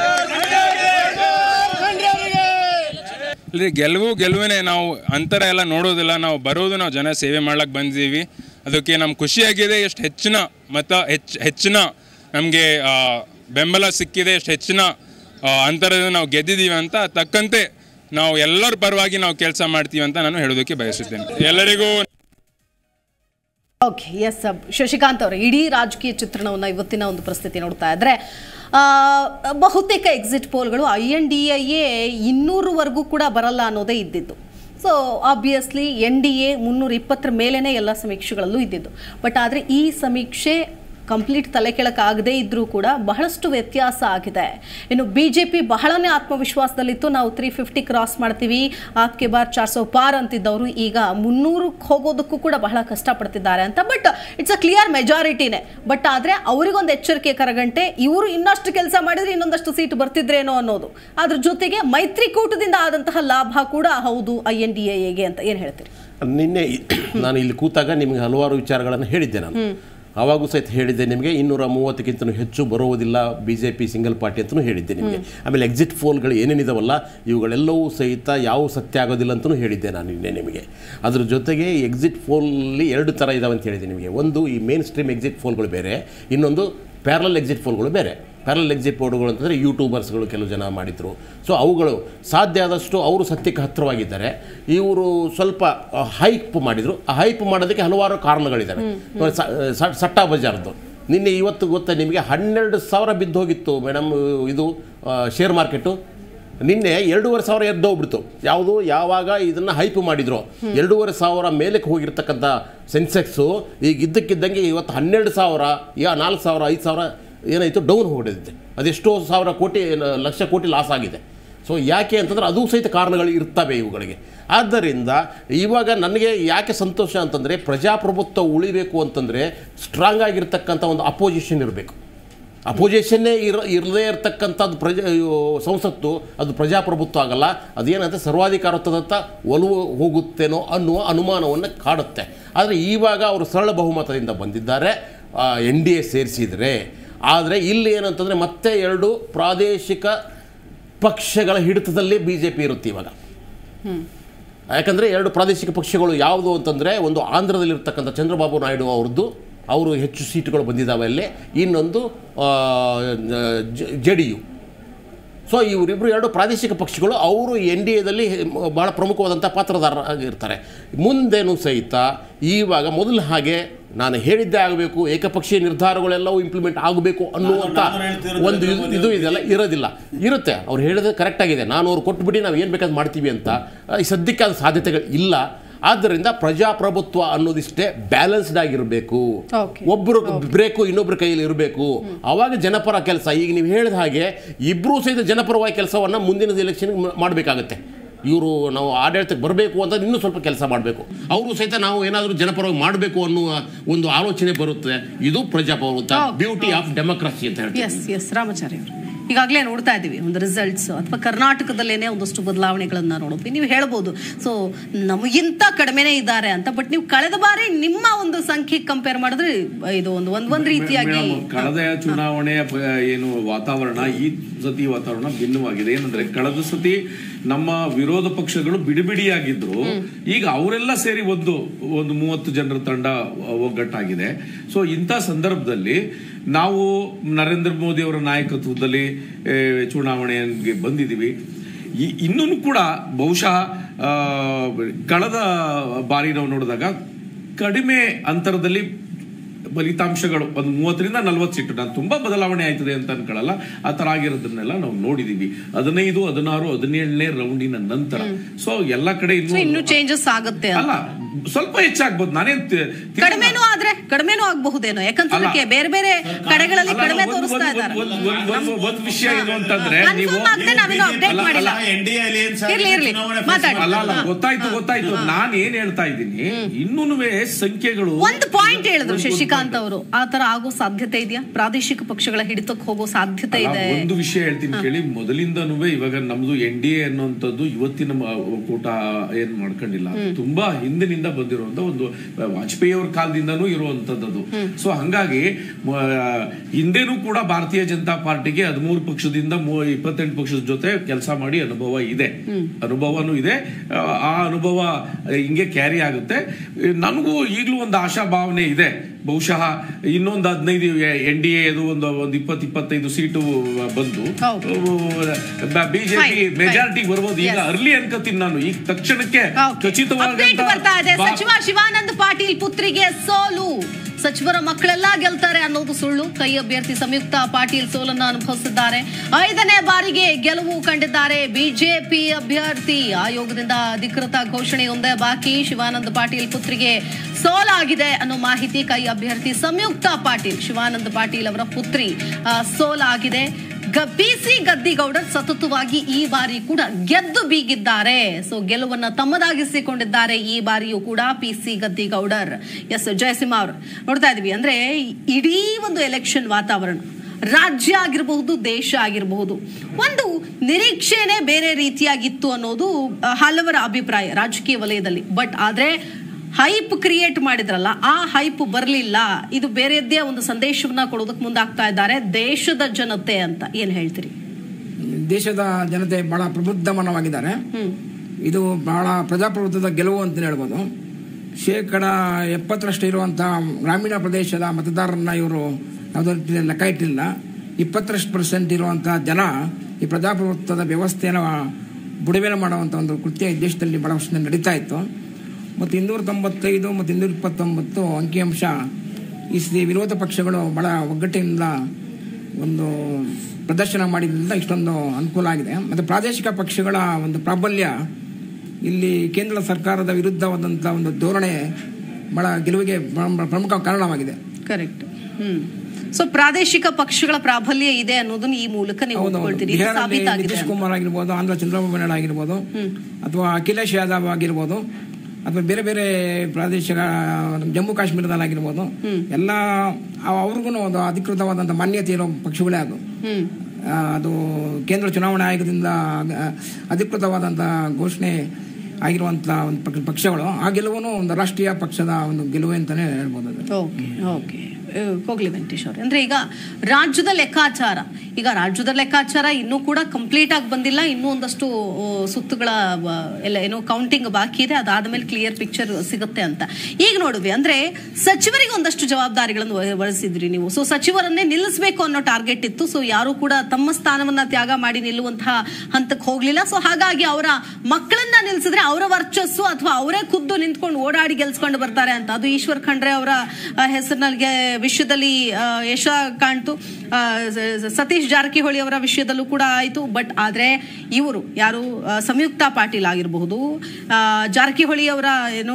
ಇಲ್ಲಿ ಗೆಲುವು ಗೆಲುವಿನೇ ನಾವು ಅಂತರ ಎಲ್ಲ ನೋಡೋದಿಲ್ಲ ನಾವು ಬರೋದು ನಾವು ಜನ ಸೇವೆ ಮಾಡ್ಲಿಕ್ಕೆ ಬಂದಿದ್ದೀವಿ ಅದಕ್ಕೆ ನಮ್ಗೆ ಖುಷಿಯಾಗಿದೆ ಎಷ್ಟು ಹೆಚ್ಚಿನ ಮತ ಹೆಚ್ಚು ಹೆಚ್ಚಿನ ನಮಗೆ ಬೆಂಬಲ ಸಿಕ್ಕಿದೆ ಎಷ್ಟು ಹೆಚ್ಚಿನ ಆ, ಅಂತರದಿಂದ ನಾವು ಗೆದ್ದಿದ್ದೀವಿ ಅಂತ ತಕ್ಕಂತೆ ನಾವು ಎಲ್ಲರ ಪರವಾಗಿ ನಾವು ಕೆಲಸ ಮಾಡ್ತೀವಿ ಅಂತ ನಾನು ಹೇಳೋದಕ್ಕೆ ಬಯಸುತ್ತೇನೆ ಎಲ್ಲರಿಗೂ ಓಕೆ ಎಸ್ ಶಶಿಕಾಂತ್ ಅವರು ಇಡೀ ರಾಜಕೀಯ ಚಿತ್ರಣವನ್ನು ಇವತ್ತಿನ ಒಂದು ಪರಿಸ್ಥಿತಿ ನೋಡ್ತಾ ಇದ್ರೆ ಆ, ಬಹುತೇಕ ಎಕ್ಸಿಟ್ ಪೋಲ್ಗಳು I N D I A ಇನ್ನೂರವರೆಗೂ ಕೂಡ ಬರಲ್ಲ ಅನ್ನೋದೇ ಇದ್ದಿದ್ದು so obviously N D A ಮುನ್ನೂರ ಇಪ್ಪತ್ತರ ಮೇಲೇ ಎಲ್ಲ ಸಮೀಕ್ಷೆಗಳಲ್ಲೂ ಇದ್ದಿದ್ದು ಬಟ್ ಆದರೆ ಈ ಸಮೀಕ್ಷೆ ಕಂಪ್ಲೀಟ್ ತಲೆ ಕೆಳಕಾಗದೇ ಇದ್ರೂ ಕೂಡ ಬಹಳಷ್ಟು ವ್ಯತ್ಯಾಸ ಆಗಿದೆ ಇನ್ನು ಬಿ ಜೆ ಪಿ ಬಹಳನೇ ಆತ್ಮವಿಶ್ವಾಸದಲ್ಲಿತ್ತು ನಾವು ತ್ರೀ ಫಿಫ್ಟಿ ಕ್ರಾಸ್ ಮಾಡ್ತೀವಿ ಆಪ್ಕೆ ಬಾರ್ ಚಾರ್ ಸೌ ಪಾರ್ ಅಂತಿದ್ದವರು ಈಗ ಮುನ್ನೂರಕ್ಕೆ ಹೋಗೋದಕ್ಕೂ ಕೂಡ ಬಹಳ ಕಷ್ಟಪಡ್ತಿದ್ದಾರೆ ಅಂತ ಬಟ್ ಇಟ್ಸ್ ಅ ಕ್ಲಿಯರ್ ಮೆಜಾರಿಟಿನೇ ಬಟ್ ಆದರೆ ಅವರಿಗೊಂದು ಎಚ್ಚರಿಕೆ ಕರಗಂಟೆ ಇವರು ಇನ್ನಷ್ಟು ಕೆಲಸ ಮಾಡಿದ್ರೆ ಇನ್ನೊಂದಷ್ಟು ಸೀಟ್ ಬರ್ತಿದ್ರೇನೋ ಅನ್ನೋದು ಅದ್ರ ಜೊತೆಗೆ ಮೈತ್ರಿಕೂಟದಿಂದ ಆದಂತಹ ಲಾಭ ಕೂಡ ಹೌದು ಐ ಎನ್ ಡಿ ಎಗೆ ಅಂತ ಏನು ಹೇಳ್ತೀರಿ ನಿನ್ನೆ ಇ- ನಾನು ಇಲ್ಲಿ ಕೂತಾಗ ನಿಮಗೆ ಹಲವಾರು ವಿಚಾರಗಳನ್ನು ಹೇಳಿದ್ದೆ ನಾನು ಆವಾಗೂ ಸಹಿತ ಹೇಳಿದ್ದೆ ನಿಮಗೆ ಇನ್ನೂರ ಮೂವತ್ತಕ್ಕಿಂತ ಹೆಚ್ಚು ಬರುವುದಿಲ್ಲ B J P single party ಅಂತಲೂ ಹೇಳಿದ್ದೆ ನಿಮಗೆ ಆಮೇಲೆ ಎಕ್ಸಿಟ್ ಫೋಲ್ಗಳು ಏನೇನಿದಾವಲ್ಲ ಇವುಗಳೆಲ್ಲವೂ ಸಹಿತ ಯಾವ ಸತ್ಯ ಆಗೋದಿಲ್ಲ ಅಂತಲೂ ಹೇಳಿದ್ದೆ ನಾನು ನಿನ್ನೆ ನಿಮಗೆ ಅದ್ರ ಜೊತೆಗೆ ಎಕ್ಸಿಟ್ ಫೋಲ್ಲಿ ಎರಡು ಥರ ಇದಾವೆ ಅಂತ ಹೇಳಿದೆ ನಿಮಗೆ ಒಂದು ಈ ಮೇನ್ ಸ್ಟ್ರೀಮ್ ಎಕ್ಸಿಟ್ ಫೋಲ್ಗಳು ಬೇರೆ ಇನ್ನೊಂದು ಪ್ಯಾರಲಲ್ ಎಕ್ಸಿಟ್ ಫೋಲ್ಗಳು ಬೇರೆ ಪ್ಯಾರಲ್ ಎಕ್ಸಿಟ್ ಪೋಲ್ಗಳು ಅಂತಂದರೆ ಯೂಟ್ಯೂಬರ್ಸ್ಗಳು ಕೆಲವು ಜನ ಮಾಡಿದರು ಸೊ ಅವುಗಳು ಸಾಧ್ಯ ಆದಷ್ಟು ಅವರು ಸತ್ಯಕ್ಕೆ ಹತ್ತಿರವಾಗಿದ್ದಾರೆ ಇವರು ಸ್ವಲ್ಪ ಹೈಪ್ ಮಾಡಿದರು ಆ ಹೈಪ್ ಮಾಡೋದಕ್ಕೆ ಹಲವಾರು ಕಾರಣಗಳಿದ್ದಾವೆ ಸ- ಸ- ಸಟ್ಟಾ ಬಜಾರ್ದು ನಿನ್ನೆ ಇವತ್ತು ಗೊತ್ತಾ ನಿಮಗೆ ಹನ್ನೆರಡು ಸಾವಿರ ಬಿದ್ದು ಹೋಗಿತ್ತು ಮೇಡಮ್ ಇದು ಶೇರ್ ಮಾರ್ಕೆಟು ನಿನ್ನೆ ಎರಡೂವರೆ ಸಾವಿರ ಎದ್ದೋಗ್ಬಿಡ್ತು ಯಾವುದು ಯಾವಾಗ ಇದನ್ನು ಹೈಪ್ ಮಾಡಿದ್ರು ಎರಡೂವರೆ ಸಾವಿರ ಮೇಲಕ್ಕೆ ಹೋಗಿರ್ತಕ್ಕಂಥ ಸೆನ್ಸೆಕ್ಸು ಈಗ ಇದ್ದಕ್ಕಿದ್ದಂಗೆ ಇವತ್ತು ಹನ್ನೆರಡು ಸಾವಿರ ಯಾ ನಾಲ್ಕು ಸಾವಿರ ಐದು ಸಾವಿರ ಏನಾಯಿತು ಡೌನ್ ಹೋಗಿಬಿಟ್ಟಿದೆ ಅದೆಷ್ಟೋ ಸಾವಿರ ಕೋಟಿ ನ- ಲಕ್ಷ ಕೋಟಿ ಲಾಸ್ ಆಗಿದೆ ಸೊ ಯಾಕೆ ಅಂತಂದ್ರೆ ಅದು ಸಹಿತ ಕಾರಣಗಳು ಇರ್ತವೆ ಇವುಗಳಿಗೆ ಆದ್ದರಿಂದ ಇವಾಗ ನನಗೆ ಯಾಕೆ ಸಂತೋಷ ಅಂತಂದರೆ ಪ್ರಜಾಪ್ರಭುತ್ವ ಉಳಿಬೇಕು ಅಂತಂದರೆ ಸ್ಟ್ರಾಂಗ್ ಆಗಿರ್ತಕ್ಕಂಥ ಒಂದು ಅಪೋಸಿಷನ್ ಇರಬೇಕು ಅಪೋಸಿಷನ್ನೇ ಇರ ಇರದೇ ಇರತಕ್ಕಂಥದ್ದು ಪ್ರಜಾ ಇವು ಸಂಸತ್ತು ಅದು ಪ್ರಜಾಪ್ರಭುತ್ವ ಆಗಲ್ಲ ಅದೇನಂತೆ ಸರ್ವಾಧಿಕಾರತ್ವದತ್ತ ಒಲವು ಹೋಗುತ್ತೇನೋ ಅನ್ನುವ ಅನುಮಾನವನ್ನು ಕಾಡುತ್ತೆ ಆದರೆ ಇವಾಗ ಅವರು ಸರಳ ಬಹುಮತದಿಂದ ಬಂದಿದ್ದಾರೆ ಎನ್ ಡಿ ಎ ಸೇರಿಸಿದರೆ ಆದರೆ ಇಲ್ಲಿ ಏನಂತಂದರೆ ಮತ್ತೆ ಎರಡು ಪ್ರಾದೇಶಿಕ ಪಕ್ಷಗಳ ಹಿಡಿತದಲ್ಲಿ ಬಿ ಜೆ ಪಿ ಇರುತ್ತೆ ಇವಾಗ ಯಾಕಂದರೆ ಎರಡು ಪ್ರಾದೇಶಿಕ ಪಕ್ಷಗಳು ಯಾವುದು ಅಂತಂದರೆ ಒಂದು ಆಂಧ್ರದಲ್ಲಿರ್ತಕ್ಕಂಥ ಚಂದ್ರಬಾಬು ನಾಯ್ಡು ಅವ್ರದ್ದು ಅವರು ಹೆಚ್ಚು ಸೀಟುಗಳು ಬಂದಿದ್ದಾವೆ ಅಲ್ಲಿ ಇನ್ನೊಂದು ಜೆ ಡಿ ಯು ಸೊ ಇವರಿಬ್ಬರು ಎರಡು ಪ್ರಾದೇಶಿಕ ಪಕ್ಷಗಳು ಅವರು ಎನ್ ಡಿ ಎದಲ್ಲಿ ಭಾಳ ಪ್ರಮುಖವಾದಂಥ ಪಾತ್ರಧಾರರಾಗಿರ್ತಾರೆ ಮುಂದೇನು ಸಹಿತ ಇವಾಗ ಮೊದಲು ಹಾಗೆ ನಾನು ಹೇಳಿದ್ದೇ ಆಗಬೇಕು ಏಕಪಕ್ಷೀಯ ನಿರ್ಧಾರಗಳೆಲ್ಲವೂ ಇಂಪ್ಲಿಮೆಂಟ್ ಆಗಬೇಕು ಅನ್ನುವಂಥ ನಾನು ಹೇಳ್ತಿರೋದು ಒಂದು ಇದು- ಇದು ಇದೆಲ್ಲ ಇರೋದಿಲ್ಲ ಇರುತ್ತೆ ಅವ್ರು ಹೇಳಿದ್ರೆ ಕರೆಕ್ಟ್ ಆಗಿದೆ ನಾನು ಅವ್ರು ಕೊಟ್ಬಿಟ್ಟು ನಾವು ಏನು ಬೇಕಾದ್ರೂ ಮಾಡ್ತೀವಿ ಅಂತ ಆ, ಈ ಸದ್ಯಕ್ಕೆ ಅದು ಸಾಧ್ಯತೆಗಳು ಇಲ್ಲ ಆದ್ದರಿಂದ ಪ್ರಜಾಪ್ರಭುತ್ವ ಅನ್ನೋದಿಷ್ಟೇ ಬ್ಯಾಲೆನ್ಸ್ಡ್ ಆಗಿರಬೇಕು Okay. ಒಬ್ಬರು ಬ್ರೇಕು ಇನ್ನೊಬ್ಬರ ಕೈಯಲ್ಲಿ ಇರಬೇಕು ಆವಾಗ ಜನಪರ ಕೆಲಸ ಈಗ ನೀವು ಹೇಳಿದ ಹಾಗೆ ಇಬ್ಬರೂ ಸಹಿತ ಜನಪರವಾಗಿ ಕೆಲಸವನ್ನು ಮುಂದಿನ ಎಲೆಕ್ಷನ್ ಮಾಡಬೇಕಾಗತ್ತೆ ಇವರು ನಾವು ಆಡಳಿತಕ್ಕೆ ಬರಬೇಕು ಅಂತ ಇನ್ನೂ ಸ್ವಲ್ಪ ಕೆಲಸ ಮಾಡಬೇಕು ಅವರು ಸಹಿತ ನಾವು ಏನಾದರೂ ಜನಪರವಾಗಿ ಮಾಡಬೇಕು ಅನ್ನುವ ಒಂದು ಆಲೋಚನೆ ಬರುತ್ತೆ ಇದು ಪ್ರಜಾಪ್ರಭುತ್ವ Okay. ಬ್ಯೂಟಿ ಆಫ್ ಡೆಮೋಕ್ರಸಿ ಅಂತ ಹೇಳ್ತೀವಿ ಎಸ್ ಎಸ್ ರಾಮಾಚಾರ್ಯ ಅವರು ಈಗಾಗಲೇ ನೋಡ್ತಾ ಇದ್ದೀವಿ ಒಂದು ರಿಸಲ್ಟ್ಸ್ ಅಥವಾ ಕರ್ನಾಟಕದಲ್ಲೇನೆ ಒಂದಷ್ಟು ಬದಲಾವಣೆಗಳನ್ನ ನೋಡಿದ್ವಿ ನೀವು ಹೇಳ್ಬೋದು ಸೊ ನಮಗಿಂತ ಕಡಿಮೆನೇ ಇದ್ದಾರೆ ಅಂತ ಬಟ್ ನೀವು ಕಳೆದ ಬಾರಿ ನಿಮ್ಮ ಒಂದು ಸಂಖ್ಯೆ ಕಂಪೇರ್ ಮಾಡಿದ್ರೆ ಇದು ಒಂದು ಒಂದ್ ಒಂದ್ ರೀತಿಯಾಗಿ ಮೇಡಮ್, ಕಳೆದ ಚುನಾವಣೆಯ ಪ- ಏನು ವಾತಾವರಣ ಈ ಸತಿ ವಾತಾವರಣ ಭಿನ್ನವಾಗಿದೆ ಏನಂದ್ರೆ ಕಳೆದ ಸತಿ ನಮ್ಮ ವಿರೋಧ ಪಕ್ಷಗಳು ಬಿಡಿಬಿಡಿಯಾಗಿದ್ರು ಈಗ ಅವರೆಲ್ಲ ಸೇರಿ ಒಂದು ಒಂದು ಮೂವತ್ತು ಜನರ ತಂಡ ಒಗ್ಗಟ್ಟಾಗಿದೆ ಸೊ ಇಂಥ ಸಂದರ್ಭದಲ್ಲಿ ನಾವು ನರೇಂದ್ರ ಮೋದಿ ಅವರ ನಾಯಕತ್ವದಲ್ಲಿ ಏ, ಚುನಾವಣೆಗೆ ಬಂದಿದ್ದೀವಿ ಈ- ಇನ್ನೂ ಕೂಡ ಬಹುಶಃ ಆ, ಕಳೆದ ಬಾರಿ ನಾವು ನೋಡಿದಾಗ ಕಡಿಮೆ ಅಂತರದಲ್ಲಿ ಫಲಿತಾಂಶಗಳು ಒಂದು ಮೂವತ್ತರಿಂದ ನಲ್ವತ್ತು ಸೀಟು ನಾನು ತುಂಬಾ ಬದಲಾವಣೆ ಆಯ್ತದೆ ಅಂತ ಅನ್ಕೊಳ್ಳಲ್ಲ ಆ ತರ ಆಗಿರೋದನ್ನೆಲ್ಲ ನಾವು ನೋಡಿದೀವಿ ಹದಿನೈದು ಹದಿನಾರು ಹದಿನೇಳನೇ ರೌಂಡಿನ ನಂತರ ಸೊ ಎಲ್ಲ ಕಡೆ ಸೊ ಇನ್ನು ಇನ್ನು ಚೇಂಜಸ್ ಆಗುತ್ತೆ ಅಂತ ಅಲ್ಲ ಸ್ವಲ್ಪ ಹೆಚ್ಚಾಗ್ಬೋದು ನಾನೇನ್ ತಿ- ತೀರ್ಮಾನ- ಕಡಿಮೆನೂ ಆದ್ರೆ ಕಡಿಮೆನೂ ಆಗಬಹುದೇನೋ ಯಾಕಂತಂದ್ರೆ ಅಲ್ಲ. ಬೇರೆ ಬೇರೆ ಕಡೆಗಳಲ್ಲಿ ಅಲ್ಲ, ಕಡಿಮೆ ಒಂದ್- ತೋರಿಸ್ತಾ ಒಂದ್- ಇದ್ದಾರೆ ಒಂದ್- ಒಂದ್- ಒಂದ್- ಒಂದ್ ವಿಷಯ ಏನು ಅಂತಂದ್ರೆ Confirm ನೀವು ಆಗದೆ ನಾವೇನು ಅಪ್ಡೇಟ್ ಅಲ್ಲ, ಮಾಡಿಲ್ಲ NDA alliance ಇರ್ಲಿ, ಇರ್ಲಿ. ಚುನಾವಣೆ face ಮಾತಾಡಿ. ಅಲ್ಲ ಅಲ್ಲ ಹಾ. ಗೊತ್ತಾಯ್ತು ಗೊತ್ತಾಯ್ತು ನಾನ್ ಏನ್ ಹೇಳ್ತಾ ಇದ್ದೀನಿ ಇನ್ನೂ ಸಂಖ್ಯೆಗಳು ಒಂದು ಪಾಯಿಂಟ್ ಹೇಳಿದ್ರು ಒಂದ್- ಶಶಿಕಾಂತ್ ಅವರು ಆ ತರ ಆಗೋ ಸಾಧ್ಯತೆ ಇದೆಯಾ ಪ್ರಾದೇಶಿಕ ಪಕ್ಷಗಳ ಹಿಡಿತಕ್ಕೆ ಹೋಗೋ ಸಾಧ್ಯತೆ ಅಲ್ಲ, ಇದೆ ಒಂದು ವಿಷಯ ಹೇಳ್ತೀನಿ ಕೇಳಿ ಮೊದಲಿಂದನೂ ಇವಾಗ ನಮ್ದು ಎನ್ ಡಿ ಎ ಅನ್ನುವಂಥದ್ದು ಇವತ್ತಿನ ಮ- ಒಕ್ಕೂಟ ಏನ್ ಮಾಡ್ಕೊಂಡಿಲ್ಲ ಅದು ತುಂಬಾ ಹಿಂದಿನಿಂದ ಬಂದಿರುವಂತ ಒಂದು ವಾಜಪೇಯಿ ಅವ್ರ ಕಾಲದಿಂದನೂ ಇರುವಂತದ್ದು ಸೊ ಹಂಗಾಗಿ ಮ- ಹಿಂದೆನೂ ಕೂಡ ಭಾರತೀಯ ಜನತಾ ಪಾರ್ಟಿಗೆ ಹದಿಮೂರು ಪಕ್ಷದಿಂದ ಮೂ- ಇಪ್ಪತ್ತೆಂಟು ಪಕ್ಷದ ಜೊತೆ ಕೆಲಸ ಮಾಡಿ ಅನುಭವ ಇದೆ ಅನುಭವನೂ ಇದೆ ಆ, ಆ ಅನುಭವ ಹಿಂಗೆ ಕ್ಯಾರಿ ಆಗುತ್ತೆ ನನಗೂ ಈಗಲೂ ಒಂದು ಆಶಾ ಭಾವನೆ ಇದೆ ಬಹುಶಃ ಇನ್ನೊಂದು ಹದಿನೈದು ಎನ್ ಡಿ ಎದು ಒಂದು ಒಂದು ಇಪ್ಪತ್ತು ಇಪ್ಪತ್ತೈದು ಸೀಟು ಬಂದು ಹೌದು. BJP Fine, majority fine. ಬರ್ಬೋದು ಈಗ Yes. ಅರ್ಲಿ ಅನ್ಕೋತೀನಿ ನಾನು ಈಗ ತಕ್ಷಣಕ್ಕೆ ಅಪ್ಡೇಟ್ ಬರ್ತಾ ಇದೆ ಖಚಿತವಾದ ಸಚಿವ ಶಿವಾನಂದ ಪಾಟೀಲ್ ಪುತ್ರಿಗೆ ಸೋಲು ಸಚಿವರ ಮಕ್ಕಳೆಲ್ಲ ಗೆಲ್ತಾರೆ ಅನ್ನೋದು ಸುಳ್ಳು ಕೈ ಅಭ್ಯರ್ಥಿ ಸಂಯುಕ್ತ ಪಾಟೀಲ್ ಸೋಲನ್ನು ಅನುಭವಿಸಿದ್ದಾರೆ ಐದನೇ ಬಾರಿಗೆ ಗೆಲುವು ಕಂಡಿದ್ದಾರೆ ಬಿಜೆಪಿ ಅಭ್ಯರ್ಥಿ ಆಯೋಗದಿಂದ ಅಧಿಕೃತ ಘೋಷಣೆಯೊಂದೇ ಬಾಕಿ ಶಿವಾನಂದ ಪಾಟೀಲ್ ಪುತ್ರಿಗೆ ಸೋಲಾಗಿದೆ ಅನ್ನೋ ಮಾಹಿತಿ ಕೈ ಅಭ್ಯರ್ಥಿ ಸಂಯುಕ್ತ ಪಾಟೀಲ್ ಶಿವಾನಂದ ಪಾಟೀಲ್ ಅವರ ಪುತ್ರಿ ಆ, ಸೋಲಾಗಿದೆ ಗ- ಪಿಸಿ ಗದ್ದಿಗೌಡರ್ ಸತತವಾಗಿ ಈ ಬಾರಿ ಕೂಡ ಗೆದ್ದು ಬೀಗಿದ್ದಾರೆ ಸೊ ಗೆಲುವನ್ನ ತಮ್ಮದಾಗಿಸಿಕೊಂಡಿದ್ದಾರೆ ಈ ಬಾರಿಯೂ ಕೂಡ ಪಿಸಿ ಗದ್ದಿಗೌಡರ್ ಎಸ್ ಜಯಸಿಂಹ ಅವರು ನೋಡ್ತಾ ಇದೀವಿ ಅಂದ್ರೆ ಇಡೀ ಒಂದು ಎಲೆಕ್ಷನ್ ವಾತಾವರಣ ರಾಜ್ಯ ಆಗಿರಬಹುದು ದೇಶ ಆಗಿರಬಹುದು ಒಂದು ನಿರೀಕ್ಷೆನೇ ಬೇರೆ ರೀತಿಯಾಗಿತ್ತು ಅನ್ನೋದು ಆ, ಹಲವರ ಅಭಿಪ್ರಾಯ ರಾಜಕೀಯ ವಲಯದಲ್ಲಿ ಬಟ್ ಆದ್ರೆ ಹೈಪ್ ಕ್ರಿಯೇಟ್ ಮಾಡಿದ್ರಲ್ಲ ಆ ಹೈಪ್ ಬರಲಿಲ್ಲ ಇದು ಬೇರೆದ್ದೇ ಒಂದು ಸಂದೇಶವನ್ನ ಕೊಡೋದಕ್ಕೆ ಮುಂದಾಗ್ತಾ ಇದ್ದಾರೆ ದೇಶದ ಜನತೆ ಅಂತ ಏನ್ ಹೇಳ್ತೀರಿ ದೇಶದ ಜನತೆ ಬಹಳ ಪ್ರಬುದ್ಧ ಮನವಾಗಿದ್ದಾರೆ ಇದು ಬಹಳ ಪ್ರಜಾಪ್ರಭುತ್ವದ ಗೆಲುವು ಅಂತ ಹೇಳ್ಬೋದು ಶೇಕಡ ಎಪ್ಪತ್ತರಷ್ಟು ಇರುವಂಥ ಗ್ರಾಮೀಣ ಪ್ರದೇಶದ ಮತದಾರರನ್ನ ಇವರು ಯಾವುದೇ ರೀತಿಯ ಲೆಕ್ಕ ಇಟ್ಟಿಲ್ಲ ಇಪ್ಪತ್ತರಷ್ಟು ಪರ್ಸೆಂಟ್ ಇರುವಂಥ ಜನ ಈ ಪ್ರಜಾಪ್ರಭುತ್ವದ ವ್ಯವಸ್ಥೆಯನ್ನು ಬುಡಮೇಲೆ ಮಾಡುವಂಥ ಒಂದು ಕೃತ್ಯ ಈ ದೇಶದಲ್ಲಿ ಬಹಳ ವರ್ಷದಿಂದ ನಡೀತಾ ಇತ್ತು ಮತ್ತು ಇನ್ನೂರ ತೊಂಬತ್ತೈದು ಮತ್ತು ಇನ್ನೂರ ಇಪ್ಪತ್ತೊಂಬತ್ತು ಅಂಕಿಅಂಶ ಈ ಸತಿ ವಿರೋಧ ಪಕ್ಷಗಳು ಬಹಳ ಒಗ್ಗಟ್ಟಿನಿಂದ ಒಂದು ಪ್ರದರ್ಶನ ಮಾಡಿದ್ರಿಂದ ಇಷ್ಟೊಂದು ಅನುಕೂಲ ಆಗಿದೆ ಮತ್ತು ಪ್ರಾದೇಶಿಕ ಪಕ್ಷಗಳ ಒಂದು ಪ್ರಾಬಲ್ಯ ಇಲ್ಲಿ ಕೇಂದ್ರ ಸರ್ಕಾರದ ವಿರುದ್ಧವಾದಂಥ ಒಂದು ಧೋರಣೆ ಬಹಳ ಗೆಲುವಿಗೆ ಪ್ರಮ- ಪ್ರಮುಖ ಕಾರಣವಾಗಿದೆ ಕರೆಕ್ಟ್ ಹ್ಮ್ ಸೊ ಪ್ರಾದೇಶಿಕ ಪಕ್ಷಗಳ ಪ್ರಾಬಲ್ಯ ಇದೆ ಅನ್ನೋದನ್ನ ಈ ಮೂಲಕ ನೀವು ಹೌದು, ಹೌದು. ಒಪ್ಕೊಳ್ತೀರಿ ಇದು ಬಿಹಾರಲ್ಲಿ ಸಾಬೀತಾಗಿದೆ ನಿತೀಶ್ ಅಂತ. ಕುಮಾರ್ ಆಗಿರ್ಬೋದು ಆಂಧ್ರ ಚಂದ್ರಬಾಬು ನಾಯ್ಡು ಆಗಿರ್ಬೋದು ಅಥವಾ ಅಖಿಲೇಶ್ ಯಾದವ್ ಆಗಿರ್ಬೋದು ಅಥವಾ ಬೇರೆ ಬೇರೆ ಪ್ರಾದೇಶಿಕ ಜಮ್ಮು ಕಾಶ್ಮೀರದಲ್ಲಾಗಿರ್ಬೋದು ಎಲ್ಲ ಅವ್ರಿಗೂ ಒಂದು ಅಧಿಕೃತವಾದಂಥ ಮಾನ್ಯತೆ ಇರೋ ಪಕ್ಷಗಳೇ ಅದು ಹ್ಮ್ ಆ, ಅದು ಕೇಂದ್ರ ಚುನಾವಣಾ ಆಯೋಗದಿಂದ ಆ, ಅಧಿಕೃತವಾದಂಥ ಘೋಷಣೆ ಆಗಿರುವಂಥ ಒಂದು ಪಕ್ಷ- ಪಕ್ಷಗಳು ಆ ಗೆಲುವನ್ನು ಒಂದು ರಾಷ್ಟ್ರೀಯ ಪಕ್ಷದ ಒಂದು ಗೆಲುವು ಅಂತಾನೆ ಹೇಳ್ಬೋದು ಅದು. ಓಕೆ ಓಕೆ ಹೋಗ್ಲಿ ವೆಂಕಟೇಶ್ ಅವ್ರೆ ಅಂದ್ರೆ ಈಗ ರಾಜ್ಯದ ಲೆಕ್ಕಾಚಾರ ಈಗ ರಾಜ್ಯದ ಲೆಕ್ಕಾಚಾರ ಇನ್ನೂ ಕೂಡ ಕಂಪ್ಲೀಟ್ ಆಗಿ ಬಂದಿಲ್ಲ ಇನ್ನೂ ಒಂದಷ್ಟು ಆ, ಸುತ್ತುಗಳ ಆ, ಎಲ್ಲ ಏನೋ ಕೌಂಟಿಂಗ್ ಬಾಕಿ ಇದೆ ಅದಾದ್ಮೇಲೆ ಕ್ಲಿಯರ್ ಪಿಕ್ಚರ್ ಸಿಗುತ್ತೆ ಅಂತ ಈಗ ನೋಡಿದ್ವಿ ಅಂದ್ರೆ ಸಚಿವರಿಗೆ ಒಂದಷ್ಟು ಜವಾಬ್ದಾರಿಗಳನ್ನು ವಹ- ವಹಿಸಿದ್ರಿ ನೀವು ಸೊ ಸಚಿವರನ್ನೇ ನಿಲ್ಲಿಸಬೇಕು ಅನ್ನೋ ಟಾರ್ಗೆಟ್ ಇತ್ತು ಸೊ ಯಾರು ಕೂಡ ತಮ್ಮ ಸ್ಥಾನವನ್ನ ತ್ಯಾಗ ಮಾಡಿ ನಿಲ್ಲುವಂತಹ ಹಂತಕ್ಕೆ ಹೋಗ್ಲಿಲ್ಲ ಸೊ ಹಾಗಾಗಿ ಅವರ ಮಕ್ಕಳನ್ನ ನಿಲ್ಸಿದ್ರೆ ಅವರ ವರ್ಚಸ್ಸು ಅಥವಾ ಅವರೇ ಖುದ್ದು ನಿಂತ್ಕೊಂಡು ಓಡಾಡಿ ಗೆಲ್ಸ್ಕೊಂಡು ಬರ್ತಾರೆ ಅಂತ ಅದು ಈಶ್ವರ್ ಖಂಡ್ರೆ ಅವರ ಹೆಸರಿನಲ್ಲಿಗೆ ವಿಷಯದಲ್ಲಿ ಆ, ಯಶ ಕಾಣ್ತು ಆ, ಸ- ಸ- ಸತೀಶ್ ಜಾರಕಿಹೊಳಿ ಅವರ ವಿಷಯದಲ್ಲೂ ಕೂಡ ಆಯ್ತು ಬಟ್ ಆದ್ರೆ ಇವರು ಯಾರು ಆ, ಸಂಯುಕ್ತ ಪಾಟೀಲ್ ಆಗಿರಬಹುದು ಆ, ಜಾರಕಿಹೊಳಿ ಅವರ ಏನು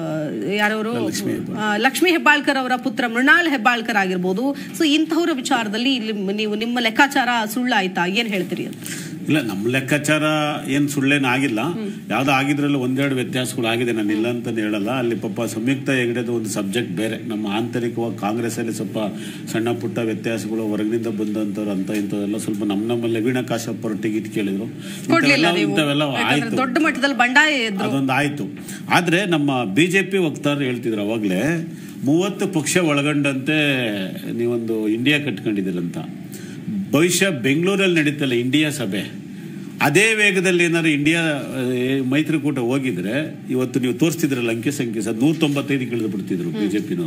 ಯಾರವರು ಲಕ್ಷ್ಮೀ ಹೆಬ್ಬಾಳ್ಕರ್ ಅವರ ಪುತ್ರ ಮೃಣಾಲ್ ಹೆಬ್ಬಾಳ್ಕರ್ ಆಗಿರ್ಬೋದು ಸೊ ಇಂಥವ್ರ ವಿಚಾರದಲ್ಲಿ ಇಲ್ಲಿ ನೀವು ನಿಮ್ಮ ಲೆಕ್ಕಾಚಾರ ಸುಳ್ಳಾಯ್ತಾ ಏನ್ ಹೇಳ್ತೀರಿ ಅಂತ ಇಲ್ಲ ನಮ್ಮ ಲೆಕ್ಕಾಚಾರ ಏನು ಸುಳ್ಳೇನು ಆಗಿಲ್ಲ ಯಾವ್ದು ಆಗಿದ್ರಲ್ಲಿ ಒಂದೆರಡು ವ್ಯತ್ಯಾಸಗಳು ಆಗಿದೆ ನಾನು ಇಲ್ಲ ಅಂತ ಹೇಳಲ್ಲ ಅಲ್ಲಿ ಪಾಪ ಸಂಯುಕ್ತ ಹೆಗಡೆದು ಒಂದು ಸಬ್ಜೆಕ್ಟ್ ಬೇರೆ ನಮ್ಮ ಆಂತರಿಕವಾಗಿ ಕಾಂಗ್ರೆಸ್ಸಲ್ಲಿ ಸ್ವಲ್ಪ ಸಣ್ಣ ಪುಟ್ಟ ವ್ಯತ್ಯಾಸಗಳು ಹೊರಗಿನಿಂದ ಬಂದಂಥವ್ರು ಅಂತ ಇಂಥವೆಲ್ಲ ಸ್ವಲ್ಪ ನಮ್ಮ ನಮ್ಮಲ್ಲಿ ವೀಣಾ ಕಾಶಪ್ಪ ಅವರು ಟಿಕೆಟ್ ಕೇಳಿದ್ರು ಕೊಡ್ಲಿಲ್ಲ ಇಂಥವೆಲ್ಲ ನೀವು ಇಂಥವೆಲ್ಲ ಯಾಕಂದ್ರೆ ಆಯ್ತು ದೊಡ್ಡ ಮಟ್ಟದಲ್ಲಿ ಬಂಡಾಯ ಇದ್ರು ಅದೊಂದು ಆಯ್ತು ಆದ್ರೆ ನಮ್ಮ ಬಿಜೆಪಿ ವಕ್ತಾರರು ಹೇಳ್ತಿದ್ರು ಅವಾಗಲೇ ಮೂವತ್ತು ಪಕ್ಷ ಒಳಗೊಂಡಂತೆ ನೀವೊಂದು ಇಂಡಿಯಾ ಕಟ್ಕೊಂಡಿದ್ದೀರಂತ ಬಹುಶಃ ಬೆಂಗಳೂರಲ್ಲಿ ನಡೀತಲ್ಲ ಇಂಡಿಯಾ ಸಭೆ ಅದೇ ವೇಗದಲ್ಲಿ ಏನಾದ್ರು ಇಂಡಿಯಾ ಆ, ಮೈತ್ರಿಕೂಟ ಹೋಗಿದ್ರೆ ಇವತ್ತು ನೀವು ತೋರಿಸ್ತಿದ್ರಲ್ಲ ಅಂಕಿ ಸಂಖ್ಯೆ ಸರ್ ನೂರ ತೊಂಬತ್ತೈದು ಇಳಿದು ಬಿಡ್ತಿದ್ರು ಬಿಜೆಪಿನವರು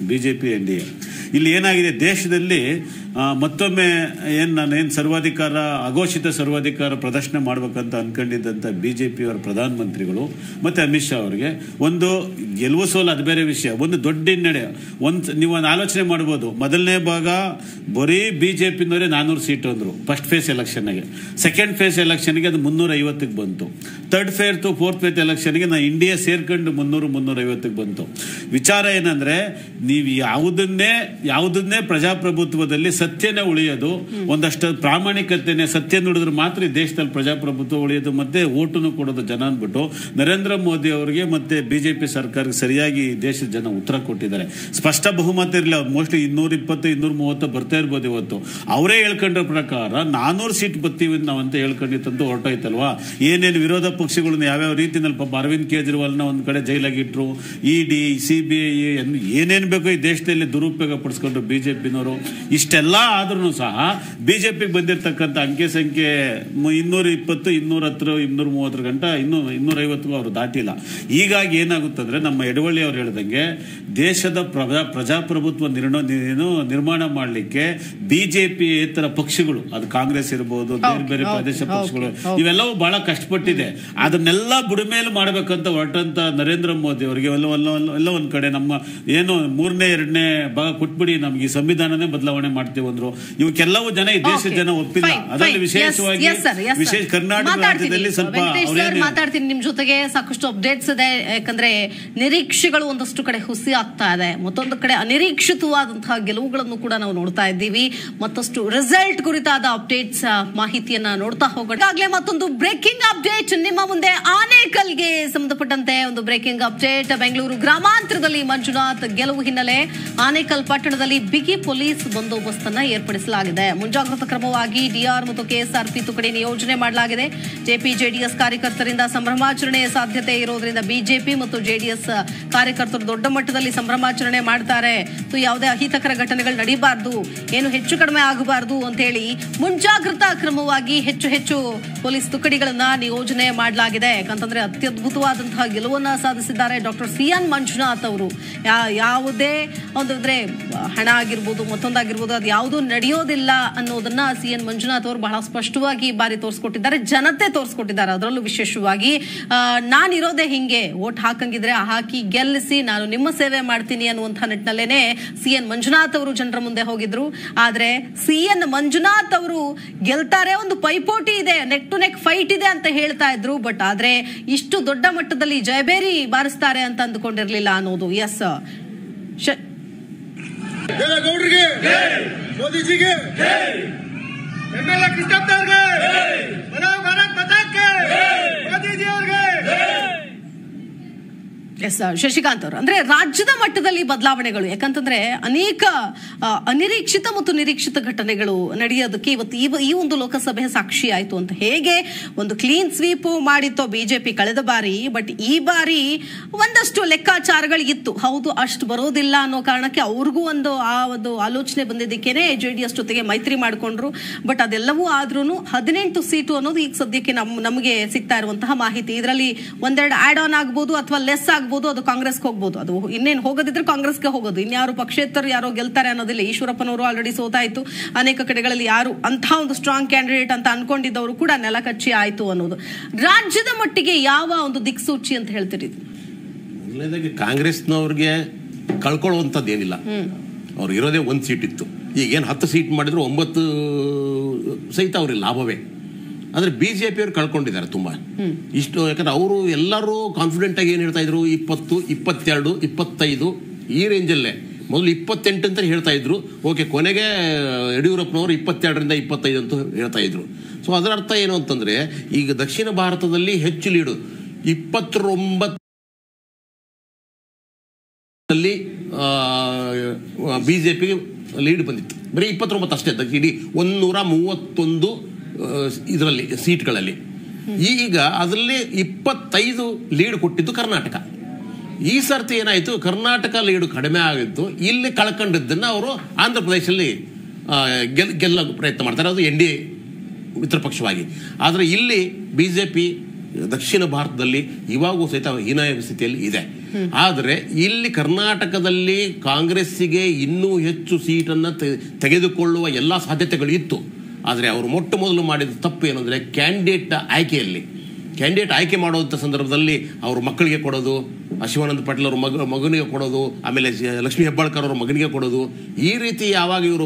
B J P N D A ಇಲ್ಲಿ ಏನಾಗಿದೆ ದೇಶದಲ್ಲಿ ಆ, ಮತ್ತೊಮ್ಮೆ ಏನು ನಾನು ಏನು ಸರ್ವಾಧಿಕಾರ ಅಘೋಷಿತ ಸರ್ವಾಧಿಕಾರ ಪ್ರದರ್ಶನ ಮಾಡ್ಬೇಕಂತ ಅನ್ಕೊಂಡಿದ್ದಂಥ ಬಿ ಜೆ ಪಿಯವರ ಪ್ರಧಾನಮಂತ್ರಿಗಳು ಮತ್ತು ಅಮಿತ್ ಶಾ ಅವರಿಗೆ ಒಂದು ಗೆಲುವು ಸೋಲು ಅದು ಬೇರೆ ವಿಷಯ ಒಂದು ದೊಡ್ಡ ಹಿನ್ನಡೆ ಒಂದು ನೀವು ಒಂದು ಆಲೋಚನೆ ಮಾಡ್ಬೋದು ಮೊದಲನೇ ಭಾಗ ಬರೀ ಬಿ ಜೆ ಪಿನವರೇ ನಾನ್ನೂರು ಸೀಟು ಅಂದರು ಫಸ್ಟ್ ಫೇಸ್ ಎಲೆಕ್ಷನ್ಗೆ ಸೆಕೆಂಡ್ ಫೇಸ್ ಎಲೆಕ್ಷನ್ಗೆ ಅದು ಮುನ್ನೂರ ಐವತ್ತಕ್ಕೆ ಬಂತು third phase to fourth phase ಎಲೆಕ್ಷನ್ಗೆ ನಾ ಇಂಡಿಯಾ ಸೇರ್ಕೊಂಡು ಮುನ್ನೂರು ಮುನ್ನೂರ ಐವತ್ತಕ್ಕೆ ಬಂತು ವಿಚಾರ ಏನಂದ್ರೆ ನೀವು ಯಾವುದನ್ನೇ ಯಾವುದನ್ನೇ ಪ್ರಜಾಪ್ರಭುತ್ವದಲ್ಲಿ ಸತ್ಯನೇ ಉಳಿಯೋದು ಒಂದಷ್ಟು ಪ್ರಾಮಾಣಿಕತೆನೆ ಸತ್ಯ ನುಡಿದ್ರೆ ಮಾತ್ರ ಈ ದೇಶದಲ್ಲಿ ಪ್ರಜಾಪ್ರಭುತ್ವ ಉಳಿಯೋದು ಮತ್ತೆ ಓಟನ್ನು ಕೊಡೋದು ಜನ ಅಂದ್ಬಿಟ್ಟು ನರೇಂದ್ರ ಮೋದಿ ಅವರಿಗೆ ಮತ್ತೆ ಬಿಜೆಪಿ ಸರ್ಕಾರಕ್ಕೆ ಸರಿಯಾಗಿ ಈ ದೇಶದ ಜನ ಉತ್ತರ ಕೊಟ್ಟಿದ್ದಾರೆ ಸ್ಪಷ್ಟ ಬಹುಮತ ಇರಲಿಲ್ಲ ಅವ್ರು ಮೋಸ್ಟ್ಲಿ ಇನ್ನೂರ ಇಪ್ಪತ್ತು ಇನ್ನೂರ ಮೂವತ್ತು ಬರ್ತಾ ಇರ್ಬೋದು ಇವತ್ತು ಅವರೇ ಹೇಳ್ಕೊಂಡ್ರ ಪ್ರಕಾರ ನಾನೂರು ಸೀಟ್ ಬರ್ತೀವಿ ನಾವಂತ ಹೇಳ್ಕೊಂಡಿತ್ತಂತೂ ಹೊರಟೋಯ್ತಲ್ವಾ ಏನೇನು ವಿರೋಧ ಪಕ್ಷಗಳನ್ನ ಯಾವ್ಯಾವ ರೀತಿನಲ್ಲಿ ಪಾಪ ಅರವಿಂದ್ ಕೇಜ್ರಿವಾಲ್ನ ಒಂದ್ ಕಡೆ ಜೈಲಾಗಿಟ್ರು E D C B I ಏನೇನು ಬೇಕೋ ಈ ದೇಶದಲ್ಲಿ ದುರುಪಯೋಗ ಪಡಿಸ್ಕೊಂಡ್ರು ಬಿಜೆಪಿನವರು ಇಷ್ಟೆಲ್ಲ ಆದ್ರೂ ಸಹ ಬಿಜೆಪಿಗೆ ಬಂದಿರತಕ್ಕಂಥ ಅಂಕೆ ಸಂಖ್ಯೆ ಮ- ಇನ್ನೂರ ಇಪ್ಪತ್ತು ಇನ್ನೂರ ಹತ್ತು ಇನ್ನೂರ ಮೂವತ್ತರ ಗಂಟ ಇನ್ನೂ ಇನ್ನೂರ ಐವತ್ತಿಗೂ ಅವರು ದಾಟಿಲ್ಲ ಹೀಗಾಗಿ ಏನಾಗುತ್ತಂದ್ರೆ ನಮ್ಮ ಎಡವಳ್ಳಿ ಅವ್ರು ಹೇಳ್ದಂಗೆ ದೇಶದ ಪ್ರಜಾ ಪ್ರಜಾಪ್ರಭುತ್ವ ನಿರ್ಣ ಏನು ನಿರ್ಮಾಣ ಮಾಡಲಿಕ್ಕೆ ಬಿಜೆಪಿ ಇತರ ಪಕ್ಷಗಳು ಅದು ಕಾಂಗ್ರೆಸ್ ಇರ್ಬೋದು ಬೇರೆ ಬೇರೆ ಹೌದು, ಪ್ರದೇಶ ಹೌದು, ಪಕ್ಷಗಳು ಹೌದು. ಇವೆಲ್ಲವೂ ಬಹಳ ಕಷ್ಟಪಟ್ಟಿದೆ ಅದನ್ನೆಲ್ಲ ಬುಡಮೇಲು ಮಾಡ್ಬೇಕಂತ ಹೊರಟಂತ ನರೇಂದ್ರ ಮೋದಿ ಅವರಿಗೆ ಎಲ್ಲ ಎಲ್ಲ- ಎಲ್ಲ- ಎಲ್ಲ ಒಂದ್ ಕಡೆ ನಮ್ಮ ಏನು ಮೂರನೇ ಎರಡನೇ ಭಾಗ ಕೊಟ್ಬಿಡಿ ನಮ್ಗೆ ಈ ಸಂವಿಧಾನನೇ ಬದಲಾವಣೆ ಮಾಡ್ತೀವಿ ಅಂದ್ರು ಇವಕ್ಕೆಲ್ಲವೂ ಜನ ಈ ದೇಶದ Okay. ಜನ ಒಪ್ಪಿಲ್ಲ Fine, ಅದರಲ್ಲಿ fine. ವಿಶೇಷವಾಗಿ Yes, yes, sir, yes, sir. ವಿಶೇಷ ಕರ್ನಾಟಕ ಮಾತಾಡ್ತೀನಿ. ರಾಜ್ಯದಲ್ಲಿ ಸ್ವಲ್ಪ ವೆಂಕಟೇಶ್ ಸರ್ ಅವ್ರೇನು ಮಾತಾಡ್ತೀನಿ ನಿಮ್ ಜೊತೆಗೆ ಸಾಕಷ್ಟು ಅಪ್ಡೇಟ್ಸ್ ಇದೆ ಯಾಕಂದ್ರೆ ನಿರೀಕ್ಷೆಗಳು ಒಂದಷ್ಟು ಕಡೆ ಹುಸಿ ಆಗ್ತಾ ಇದೆ ಮತ್ತೊಂದು ಕಡೆ ಅನಿರೀಕ್ಷಿತವಾದಂತಹ ಗೆಲುವುಗಳನ್ನು ಕೂಡ ನಾವು ನೋಡ್ತಾ ಇದ್ದೀವಿ ಮತ್ತಷ್ಟು ರಿಸಲ್ಟ್ ಕುರಿತಾದ ಅಪ್ಡೇಟ್ಸ್ ಮಾಹಿತಿಯನ್ನ ನೋಡ್ತಾ ಹೋಗೋಣ ಈಗಾಗಲೇ ಮತ್ತೊಂದು ಬ್ರೇಕಿಂಗ್ ಅಪ್ಡೇಟ್ ನಿಮ್ಮ ಮುಂದೆ ಆನೇಕಲ್ಗೆ ಸಂಬಂಧಪಟ್ಟಂತೆ ಒಂದು ಬ್ರೇಕಿಂಗ್ ಅಪ್ಡೇಟ್ ಬೆಂಗಳೂರು ಗ್ರಾಮಾಂತರದಲ್ಲಿ ಮಂಜುನಾಥ್ ಗೆಲುವು ಹಿನ್ನೆಲೆ ಆನೇಕಲ್ ಪಟ್ಟಣದಲ್ಲಿ ಬಿಗಿ ಪೊಲೀಸ್ ಬಂದೋಬಸ್ತ್ ಅನ್ನ ಏರ್ಪಡಿಸಲಾಗಿದೆ ಮುಂಜಾಗ್ರತಾ ಕ್ರಮವಾಗಿ ಡಿಆರ್ ಮತ್ತು ಕೆಎಸ್ಆರ್ಪಿ ತುಕಡಿ ನಿಯೋಜನೆ ಮಾಡಲಾಗಿದೆ ಜೆಪಿ ಜೆಡಿಎಸ್ ಕಾರ್ಯಕರ್ತರಿಂದ ಸಂಭ್ರಮಾಚರಣೆ ಸಾಧ್ಯತೆ ಇರೋದ್ರಿಂದ ಬಿಜೆಪಿ ಮತ್ತು ಜೆಡಿಎಸ್ ಕಾರ್ಯಕರ್ತರು ದೊಡ್ಡ ಮಟ್ಟದಲ್ಲಿ ಸಂಭ್ರಮಾಚರಣೆ ಮಾಡ್ತಾರೆ ಸೊ ಯಾವುದೇ ಅಹಿತಕರ ಘಟನೆಗಳು ನಡೀಬಾರ್ದು ಏನು ಹೆಚ್ಚು ಕಡಿಮೆ ಆಗಬಾರ್ದು ಅಂತ ಹೇಳಿ ಮುಂಜಾಗ್ರತಾ ಕ್ರಮವಾಗಿ ಹೆಚ್ಚು ಹೆಚ್ಚು ಪೊಲೀಸ್ ತುಕಡಿಗಳನ್ನ ನಿಯೋಜನೆ ಮಾಡಲಾಗಿದೆ ಯಾಕಂತಂದ್ರೆ ಅತ್ಯದ್ಭುತವಾದಂತಹ ಗೆಲುವನ್ನ ಸಾಧಿಸಿದ್ದಾರೆ ಡಾಕ್ಟರ್ ಸಿ ಎನ್ ಮಂಜುನಾಥ್ ಅವರು ಯಾ- ಯಾವುದೇ ಒಂದು ಅಂದ್ರೆ ಹಣ ಆಗಿರ್ಬೋದು ಮತ್ತೊಂದಾಗಿರ್ಬೋದು ಅದು ಯಾವುದೂ ನಡೆಯೋದಿಲ್ಲ ಅನ್ನೋದನ್ನ ಸಿ ಎನ್ ಮಂಜುನಾಥ್ ಅವರು ಬಹಳ ಸ್ಪಷ್ಟವಾಗಿ ಈ ಬಾರಿ ತೋರಿಸ್ಕೊಟ್ಟಿದ್ದಾರೆ ಜನತೆ ತೋರಿಸ್ಕೊಟ್ಟಿದ್ದಾರೆ ಅದರಲ್ಲೂ ವಿಶೇಷವಾಗಿ ಆ, ನಾನಿರೋದೇ ಹಿಂಗೆ ಓಟ್ ಹಾಕಂಗಿದ್ರೆ ಹಾಕಿ ಗೆಲ್ಲಿಸಿ ನಾನು ನಿಮ್ಮ ಸೇವೆ ಮಾಡ್ತೀನಿ ಅನ್ನುವಂಥ ನಿಟ್ಟಿನಲ್ಲೇನೆ ಸಿ ಎನ್ ಮಂಜುನಾಥ್ ಅವರು ಜನರ ಮುಂದೆ ಹೋಗಿದ್ರು ಆದ್ರೆ ಸಿ ಎನ್ ಮಂಜುನಾಥ್ ಅವರು ಗೆಲ್ತಾರೆ ಒಂದು ಪೈಪೋಟಿ ಇದೆ ನೆಕ್ ಟು ನೆಕ್ ಫೈಟ್ ಇದೆ ಅಂತ ಹೇಳ್ತಾ ಇದ್ರು ಬಟ್ ಆದ್ರೆ ಇಷ್ಟು ದೊಡ್ಡ ಮಟ್ಟದಲ್ಲಿ ಜಯಬೇರಿ ಬಾರಿಸ್ತಾರೆ ಅಂತ ಅಂದುಕೊಂಡಿರ್ಲಿಲ್ಲ ಅನ್ನೋದು ಎಸ್ ದೇವೇಗೌಡರಿಗೆ ಮೋದಿಜಿಗೆ ಎಂ ಎಲ್ ಎ ಕೃಷ್ಣಪ್ಪ ಅವ್ರಿಗೆ ಬರೋ ಭಾರತ್ ಮಾತಾಕ್ಕೆ ಮೋದಿಜಿ ಅವ್ರಿಗೆ ಎಸ್ ಶಶಿಕಾಂತ್ ಅವರು ಅಂದ್ರೆ ರಾಜ್ಯದ ಮಟ್ಟದಲ್ಲಿ ಬದಲಾವಣೆಗಳು ಯಾಕಂತಂದ್ರೆ ಅನೇಕ ಆ, ಅನಿರೀಕ್ಷಿತ ಮತ್ತು ನಿರೀಕ್ಷಿತ ಘಟನೆಗಳು ನಡೆಯೋದಕ್ಕೆ ಇವತ್ತು ಈ ಈ ಒಂದು ಲೋಕಸಭೆ ಸಾಕ್ಷಿ ಆಯ್ತು ಅಂತ ಹೇಗೆ ಒಂದು ಕ್ಲೀನ್ ಸ್ವೀಪ್ ಮಾಡಿತ್ತೋ ಬಿಜೆಪಿ ಕಳೆದ ಬಾರಿ ಬಟ್ ಈ ಬಾರಿ ಒಂದಷ್ಟು ಲೆಕ್ಕಾಚಾರಗಳು ಇತ್ತು ಹೌದು ಅಷ್ಟು ಬರೋದಿಲ್ಲ ಅನ್ನೋ ಕಾರಣಕ್ಕೆ ಅವ್ರಿಗೂ ಒಂದು ಆ ಒಂದು ಆಲೋಚನೆ ಬಂದಿದ್ದಕ್ಕೇನೆ ಜೆ ಡಿ ಎಸ್ ಜೊತೆಗೆ ಮೈತ್ರಿ ಮಾಡಿಕೊಂಡ್ರು ಬಟ್ ಅದೆಲ್ಲವೂ ಆದ್ರೂ ಹದಿನೆಂಟು ಸೀಟು ಅನ್ನೋದು ಈಗ ಸದ್ಯಕ್ಕೆ ನಮ್ ನಮಗೆ ಸಿಗ್ತಾ ಇರುವಂತಹ ಮಾಹಿತಿ ಇದರಲ್ಲಿ ಒಂದೆರಡು ಆಡ್ ಆನ್ ಆಗ್ಬೋದು ಅಥವಾ ಲೆಸ್ ಆಗ್ಬೋದು ಅದು ಕಾಂಗ್ರೆಸ್ಗೆ ಹೋಗ್ಬೋದು ಅದು ಇನ್ನೇನು ಹೋಗೋದಿದ್ರೆ ಕಾಂಗ್ರೆಸ್ಗೆ ಹೋಗೋದು ಇನ್ಯಾರು ಪಕ್ಷೇತರು ಯಾರೋ ಗೆಲ್ತಾರೆ ಅನ್ನೋದಿಲ್ಲ ಈಶ್ವರಪ್ಪನವರು ಆಲ್ರೆಡಿ ಸೋತಾಯ್ತು ಅನೇಕ ಕಡೆಗಳಲ್ಲಿ ಯಾರು ಅಂಥ ಒಂದು ಸ್ಟ್ರಾಂಗ್ ಕ್ಯಾಂಡಿಡೇಟ್ ಅಂತ ಅನ್ಕೊಂಡಿದ್ದವರು ಕೂಡ ನೆಲಕಚ್ಚಿ ಆಯ್ತು ಅನ್ನೋದು ರಾಜ್ಯದ ಮಟ್ಟಿಗೆ ಯಾವ ಒಂದು ದಿಕ್ಸೂಚಿ ಅಂತ ಹೇಳ್ತೀರಿ ಇದು? ಮೊದಲನೇದಾಗಿ ಕಾಂಗ್ರೆಸ್ನವ್ರಿಗೆ ಕಳ್ಕೊಳ್ಳುವಂಥದ್ದು ಏನಿಲ್ಲ ಅವ್ರು ಇರೋದೇ ಒಂದು ಸೀಟ್ ಇತ್ತು ಈಗೇನು ಹತ್ತು ಸೀಟ್ ಮಾಡಿದ್ರು ಒಂಬತ್ತು ಸಹಿತ ಅವ್ರಿಗೆ ಲಾಭವೇ ಆದರೆ ಬಿ ಜೆ ಪಿಯವ್ರು ಕಳ್ಕೊಂಡಿದ್ದಾರೆ ತುಂಬ ಇಷ್ಟು ಯಾಕಂದ್ರೆ ಅವರು ಎಲ್ಲರೂ ಕಾನ್ಫಿಡೆಂಟ್ ಆಗಿ ಏನು ಹೇಳ್ತಾ ಇದ್ರು ಇಪ್ಪತ್ತು ಇಪ್ಪತ್ತೆರಡು ಇಪ್ಪತ್ತೈದು ಈ ರೇಂಜಲ್ಲೇ ಮೊದಲು ಇಪ್ಪತ್ತೆಂಟು ಅಂತ ಹೇಳ್ತಾ ಇದ್ರು ಓಕೆ ಕೊನೆಗೆ ಯಡಿಯೂರಪ್ಪನವರು ಇಪ್ಪತ್ತೆರಡರಿಂದ ಇಪ್ಪತ್ತೈದು ಅಂತ ಹೇಳ್ತಾ ಇದ್ರು ಸೊ ಅದರ ಅರ್ಥ ಏನು ಅಂತಂದ್ರೆ ಈಗ ದಕ್ಷಿಣ ಭಾರತದಲ್ಲಿ ಹೆಚ್ಚು ಲೀಡು ಇಪ್ಪತ್ತೊಂಬತ್ತು ಅಲ್ಲಿ ಬಿಜೆಪಿಗೆ ಲೀಡ್ ಬಂದಿತ್ತು ಬರೀ ಇಪ್ಪತ್ತೊಂಬತ್ತು ಅಷ್ಟೇ ಅದಕ್ಕೆ ಇಡೀ ಒಂದೂರ ಮೂವತ್ತೊಂದು ಇದರಲ್ಲಿ ಸೀಟ್ಗಳಲ್ಲಿ ಈಗ ಅದರಲ್ಲಿ ಇಪ್ಪತ್ತೈದು ಲೀಡ್ ಕೊಟ್ಟಿದ್ದು ಕರ್ನಾಟಕ ಈ ಸರ್ತಿ ಏನಾಯಿತು ಕರ್ನಾಟಕ ಲೀಡು ಕಡಿಮೆ ಆಗಿತ್ತು ಇಲ್ಲಿ ಕಳ್ಕೊಂಡಿದ್ದನ್ನು ಅವರು ಆಂಧ್ರ ಪ್ರದೇಶದಲ್ಲಿ ಆ, ಗೆಲ್ ಗೆಲ್ಲ ಪ್ರಯತ್ನ ಮಾಡ್ತಾರೆ ಅದು ಎನ್ ಡಿ ಎ ಮಿತ್ರ ಪಕ್ಷವಾಗಿ ಆದರೆ ಇಲ್ಲಿ ಬಿ ಜೆ ಪಿ ದಕ್ಷಿಣ ಭಾರತದಲ್ಲಿ ಇವಾಗೂ ಸಹಿತ ಹೀನಾಯ ಸ್ಥಿತಿಯಲ್ಲಿ ಇದೆ ಆದರೆ ಇಲ್ಲಿ ಕರ್ನಾಟಕದಲ್ಲಿ ಕಾಂಗ್ರೆಸ್ಸಿಗೆ ಇನ್ನೂ ಹೆಚ್ಚು ಸೀಟನ್ನು ತೆ- ತೆಗೆದುಕೊಳ್ಳುವ ಎಲ್ಲ ಸಾಧ್ಯತೆಗಳು ಇತ್ತು ಆದರೆ ಅವರು ಮೊಟ್ಟ ಮೊದಲು ಮಾಡಿದ ತಪ್ಪು ಏನು ಅಂದರೆ ಕ್ಯಾಂಡಿಡೇಟ್ ಆಯ್ಕೆಯಲ್ಲಿ ಕ್ಯಾಂಡಿಡೇಟ್ ಆಯ್ಕೆ ಮಾಡುವಂಥ ಸಂದರ್ಭದಲ್ಲಿ ಅವ್ರ ಮಕ್ಕಳಿಗೆ ಕೊಡೋದು ಶಿವಾನಂದ ಪಾಟೀಲ್ ಅವ್ರ ಮಗ ಮಗನಿಗೆ ಕೊಡೋದು ಆಮೇಲೆ ಶ- ಲಕ್ಷ್ಮೀ ಹೆಬ್ಬಾಳ್ಕರ್ ಅವ್ರ ಮಗನಿಗೆ ಕೊಡೋದು ಈ ರೀತಿ ಯಾವಾಗ ಇವರು